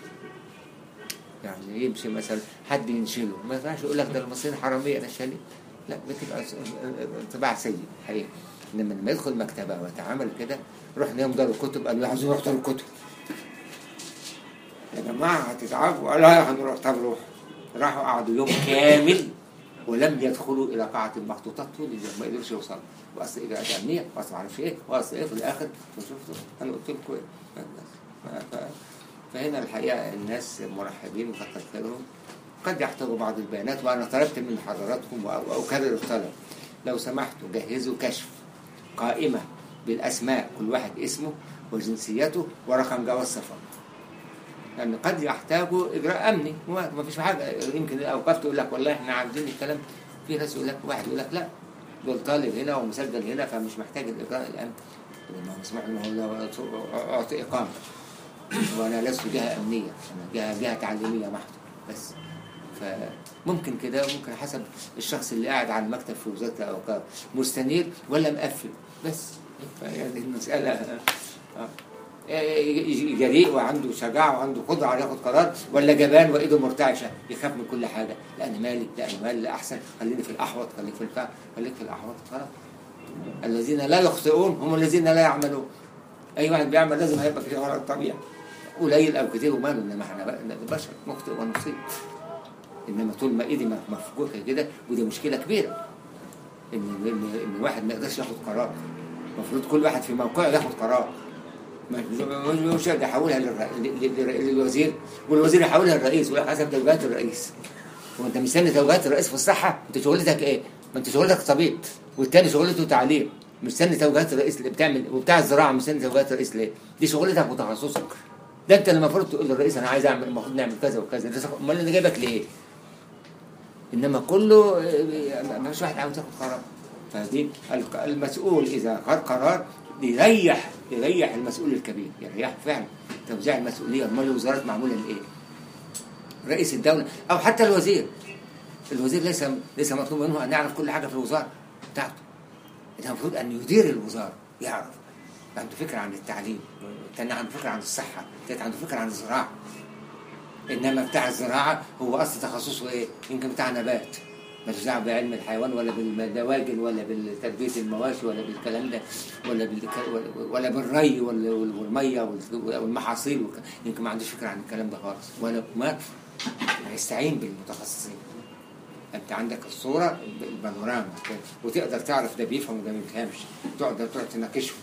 يعني يمشي مثلا حد ينشله ما ينفعش يقول لك ده المصريين حراميه انا شاليه لا بتبقى انطباع سيء حقيقي انما لما يدخل مكتبه ويتعامل كده رحنا يوم دار الكتب قالوا عايزين نروح دار الكتب يا جماعه هتتعبوا قالوا لا هنروح طب روح راحوا قعدوا يوم كامل ولم يدخلوا الى قاعه المخطوطات طول اليوم ما قدروش يوصلوا واصل اجراءات امنيه واصل معرفش ايه واصل ايه في الاخر شفتوا انا قلت لكم ايه بس. ف- ف- فهنا الحقيقه الناس مرحبين وكتر خيرهم قد يحتاجوا بعض البيانات وانا طلبت من حضراتكم وأ- واكرر الطلب لو سمحتوا جهزوا كشف قائمه بالاسماء كل واحد اسمه وجنسيته ورقم جواز سفر لان قد يحتاجوا اجراء امني ما ما فيش حاجه يمكن الاوقاف تقول لك والله احنا عاوزين الكلام في ناس يقول لك واحد يقول لك لا دول طالب هنا ومسجل هنا فمش محتاج الاجراء الامني ما هو مسموح له هو اعطي اقامه وانا لست جهه امنيه انا جهه جهه تعليميه محضه بس فممكن كده ممكن حسب الشخص اللي قاعد على المكتب في وزاره الاوقاف مستنير ولا مقفل بس يعني المساله آه. إيه، جريء وعنده شجاعه وعنده قدره على ياخد قرار ولا جبان وايده مرتعشه يخاف من كل حاجه لا انا مالي لا انا مالي لا احسن خليني في الاحوط خليك في الفعل خليك في الاحوط خلاص الذين لا يخطئون هم الذين لا يعملون اي واحد بيعمل لازم هيبقى فيه غلط طبيعي قليل او كتير وماله انما احنا بقى إحنا بشر نخطئ ونصيب انما طول ما ايدي مفكوكه كده ودي مشكله كبيره ان ان ان الواحد ما يقدرش ياخد قرار المفروض كل واحد في موقعه ياخد قرار ما- مش مش ده يحولها للر- لل- لل- للوزير والوزير يحولها للرئيس ولا حسب توجيهات الرئيس وانت مستني توجيهات الرئيس في الصحه انت شغلتك ايه؟ ما انت شغلتك طبيب والتاني شغلته تعليم مستني توجيهات الرئيس اللي بتعمل وبتاع الزراعه مستني توجيهات الرئيس ليه؟ دي شغلتك وتخصصك ده انت اللي المفروض تقول للرئيس انا عايز اعمل المفروض نعمل كذا وكذا ده شغل- امال انا جايبك ليه؟ انما كله آه، ما فيش واحد عاوز ياخد قرار فدي الق- المسؤول اذا خد قرار يريح يريح المسؤول الكبير يريح فعلا توزيع المسؤوليه امال الوزارات معموله لايه؟ رئيس الدوله او حتى الوزير الوزير ليس ليس مطلوب منه ان يعرف كل حاجه في الوزاره بتاعته ده المفروض ان يدير الوزاره يعرف عنده فكره عن التعليم الثاني عنده فكره عن الصحه الثالث عنده فكره عن الزراعه انما بتاع الزراعه هو اصل تخصصه ايه؟ يمكن بتاع نبات ملوش دعوه بعلم الحيوان ولا بالدواجن ولا بتربيه المواشي ولا بالكلام ده ولا بالك ولا بالري ولا والميه وال- والمحاصيل والك- يمكن ما عندوش فكره عن الكلام ده خالص ولا ما يستعين بالمتخصصين انت عندك الصوره البانوراما وتقدر تعرف ده بيفهم وده ما بيفهمش تقدر تقعد تناقشهم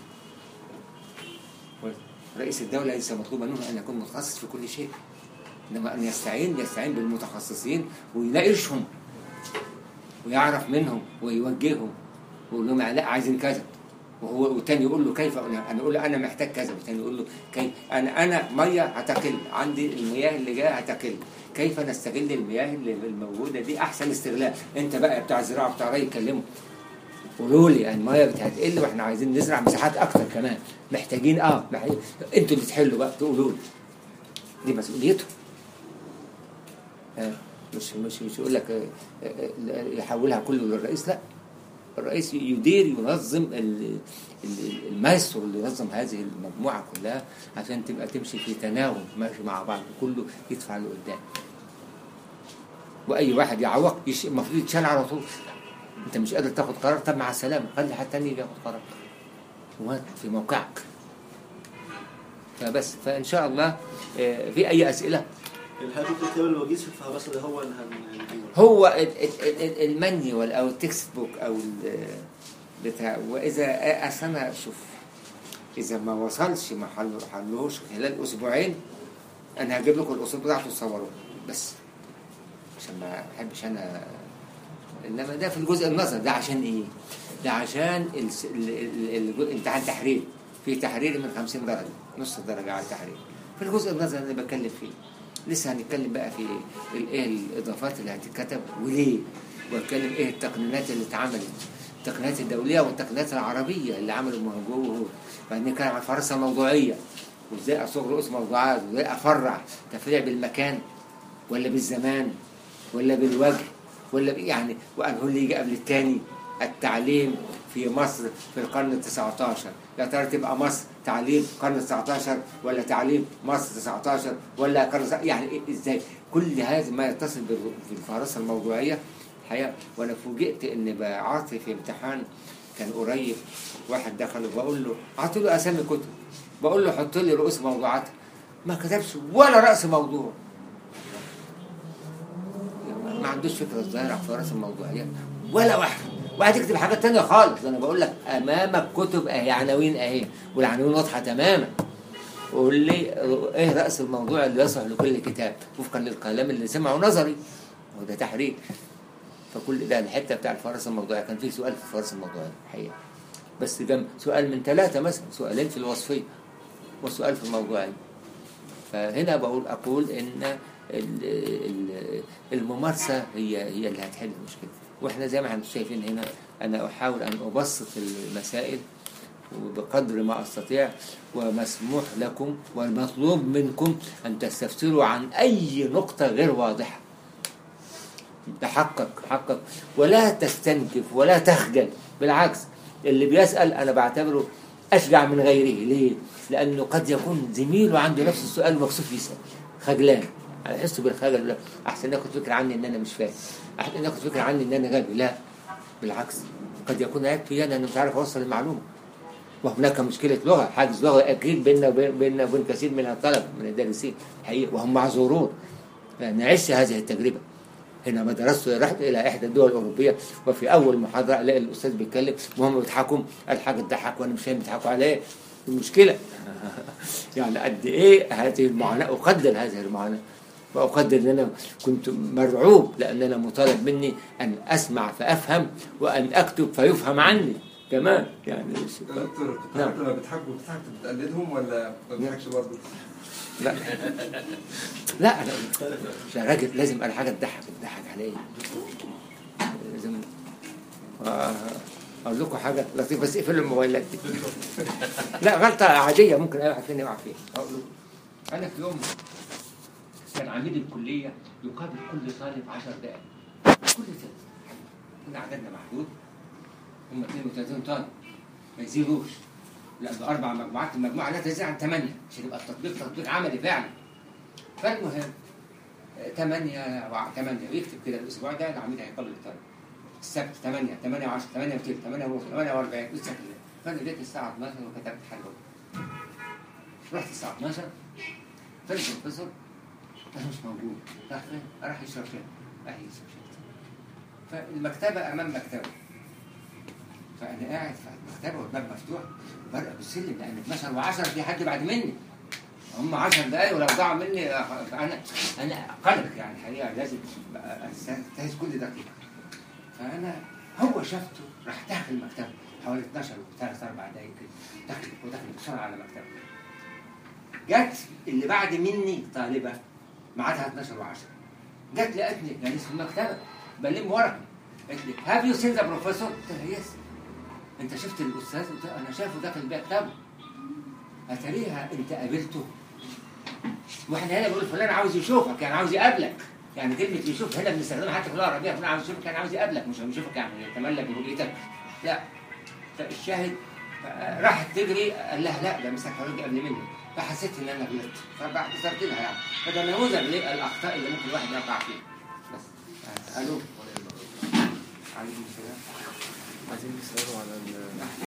رئيس الدوله ليس مطلوب منه ان يكون متخصص في كل شيء انما ان يستعين يستعين بالمتخصصين ويناقشهم ويعرف منهم ويوجههم ويقول لهم لا عايزين كذا وهو والتاني يقول له كيف انا اقول له انا محتاج كذا والتاني يقول له كيف انا انا ميه هتقل عندي المياه اللي جايه هتقل كيف نستغل المياه اللي الموجوده دي احسن استغلال انت بقى بتاع زراعه بتاع ري كلمه قولوا لي الميه هتقل واحنا عايزين نزرع مساحات اكتر كمان محتاجين اه محتاجين. انتوا اللي تحلوا بقى تقولوا لي دي مسؤوليته آه، مش مش مش يقول لك آه، آه، يحولها كله للرئيس لا الرئيس يدير ينظم ال- ال- المايسترو اللي ينظم هذه المجموعه كلها عشان تبقى تمشي في تناغم ماشي مع بعض كله يدفع لقدام واي واحد يعوق يش- المفروض يتشال على طول انت مش قادر تاخد قرار طب مع السلامه خلي حد تاني يجي ياخد قرار وانت في موقعك فبس فان شاء الله آه، في اي اسئله الهدف الكتاب الوجيز في الفهرسه ده هو اللي هنجيبه هو ال- ال- ال- المانيوال او التكست بوك او ال- بتاع واذا اصل انا شوف اذا ما وصلش ما حل- حلوش خلال اسبوعين انا هجيب لكم الاصول بتاعته تصوروه بس عشان ما احبش انا انما ده في الجزء النظري ده عشان ايه؟ ده عشان الس- ال- ال- ال- الامتحان تحرير في تحرير من 50 درجه نص درجه على التحرير في الجزء النظري اللي بتكلم فيه لسه هنتكلم بقى في ال- ايه الاضافات اللي هتتكتب وليه واتكلم ايه التقنينات اللي اتعملت التقنينات الدوليه والتقنينات العربيه اللي عملوا من جوه بعدين نتكلم عن الفراسه الموضوعيه وازاي اصوغ رؤوس موضوعات وازاي افرع تفريع بالمكان ولا بالزمان ولا بالوجه ولا بإيه يعني وأنه اللي يجي قبل التاني التعليم في مصر في القرن ال 19 يا ترى تبقى مصر تعليم قرن 19 ولا تعليم مصر 19 ولا قرن يعني إيه ازاي كل هذا ما يتصل بال- بالفهرسه الموضوعيه الحقيقه وانا فوجئت ان بعاطي في امتحان كان قريب واحد دخل وبقول له اعطي له اسامي كتب بقول له حط لي رؤوس موضوعات ما كتبش ولا راس موضوع ما عندوش فكره الظاهره في راس الموضوعيات ولا واحد وهتكتب حاجات تانية خالص انا بقول لك امامك كتب اهي عناوين اهي والعناوين واضحه تماما وقول لي ايه راس الموضوع اللي يصلح لكل كتاب وفقا للكلام اللي سمعه نظري وده تحرير فكل ده الحته بتاع الفرس الموضوعي كان في سؤال في الفرس الموضوعي الحقيقه بس كان سؤال من ثلاثه مثلا سؤالين في الوصفيه وسؤال في الموضوعي فهنا بقول اقول ان ال- ال- الممارسه هي هي اللي هتحل المشكله واحنا زي ما احنا شايفين هنا انا احاول ان ابسط المسائل وبقدر ما استطيع ومسموح لكم والمطلوب منكم ان تستفسروا عن اي نقطه غير واضحه تحقق حقق ولا تستنكف ولا تخجل بالعكس اللي بيسأل أنا بعتبره أشجع من غيره ليه؟ لأنه قد يكون زميله عنده نفس السؤال ومكسوف يسأل خجلان أنا أحس بالخجل ده أحسن ياخد فكرة عني إن أنا مش فاهم أحسن ياخد فكرة عني إن أنا غبي لا بالعكس قد يكون عيب فيا أنا مش عارف أوصل المعلومة وهناك مشكلة لغة حاجز لغة أكيد بيننا وبين بيننا وبين كثير من الطلبة من الدارسين حقيقة وهم معذورون نعيش هذه التجربة حينما درست رحت الى احدى الدول الاوروبيه وفي اول محاضره الاقي الاستاذ بيتكلم وهم بيضحكوا قال حاجه تضحك وانا مش فاهم بيضحكوا على ايه المشكله يعني قد ايه هذه المعاناه اقدر هذه المعاناه واقدر ان انا كنت مرعوب لان انا مطالب مني ان اسمع فافهم وان اكتب فيفهم عني كمان يعني يا دكتور نعم. حضرتك لما بتحب بتضحك بتقلدهم ولا ما بتضحكش برضه؟ لا لا انا مش راجل لازم على حاجه تضحك تضحك عليا لازم آه، اقول لكم حاجه لطيفه بس اقفلوا الموبايلات دي لا غلطه عاديه ممكن اي واحد فينا يقع فيها اقول لكم انا في يوم كان عميد الكليه يقابل كل طالب 10 دقائق كل طالب كنا عددنا محدود هم 32 طالب ما يزيدوش لأنه أربع مجموعات المجموعة لا تزيد عن ثمانية عشان يبقى التطبيق تطبيق عملي فعلا فالمهم آه، ثمانية وع- ثمانية ويكتب كده الأسبوع ده العميد هيقابل الطالب السبت ثمانية ثمانية وعشرة ثمانية وثلث ثمانية ونص ثمانية وأربعين لسه كده فأنا جيت الساعة 12 وكتبت حاجة رحت الساعة 12 فالبروفيسور أنا مش موجود راح فين؟ راح يشرب شاي راح يشرب شاي فالمكتبة أمام مكتبه فأنا قاعد في المكتبة والباب مفتوح برقة بالسلم لأن 12 و10 في حد بعد مني هم 10 دقايق ولو ضاعوا مني أخ- أنا أنا قلق يعني الحقيقة لازم أستنتهز كل دقيقة فأنا هو شافته راح داخل المكتبة حوالي 12 وثلاث أربع دقايق كده دخل ودخل بسرعة على المكتبة جت اللي بعد مني طالبة ميعادها 12 و10 جت لقتني جالس في المكتبة بلم ورقة قالت لي هاف يو سين ذا بروفيسور؟ قلت لها يس انت شفت الاستاذ قلت لها انا شايفه داخل مكتبه اتاريها انت قابلته واحنا هنا بنقول فلان عاوز يشوفك يعني عاوز يقابلك يعني كلمة يشوف هنا بنستخدمها حتى في اللغة العربية فلان عاوز يشوفك يعني عاوز يقابلك مش يشوفك يعني يتملك برؤيتك لا فالشاهد راحت تجري قال لها لا ده مسك حضرتك قبل مني فحسيت ان انا غلطت فاعتذرت لها يعني فده نموذج للاخطاء اللي ممكن الواحد يقع فيها بس آه، الو عليكم السلام عايزين نسأله على ال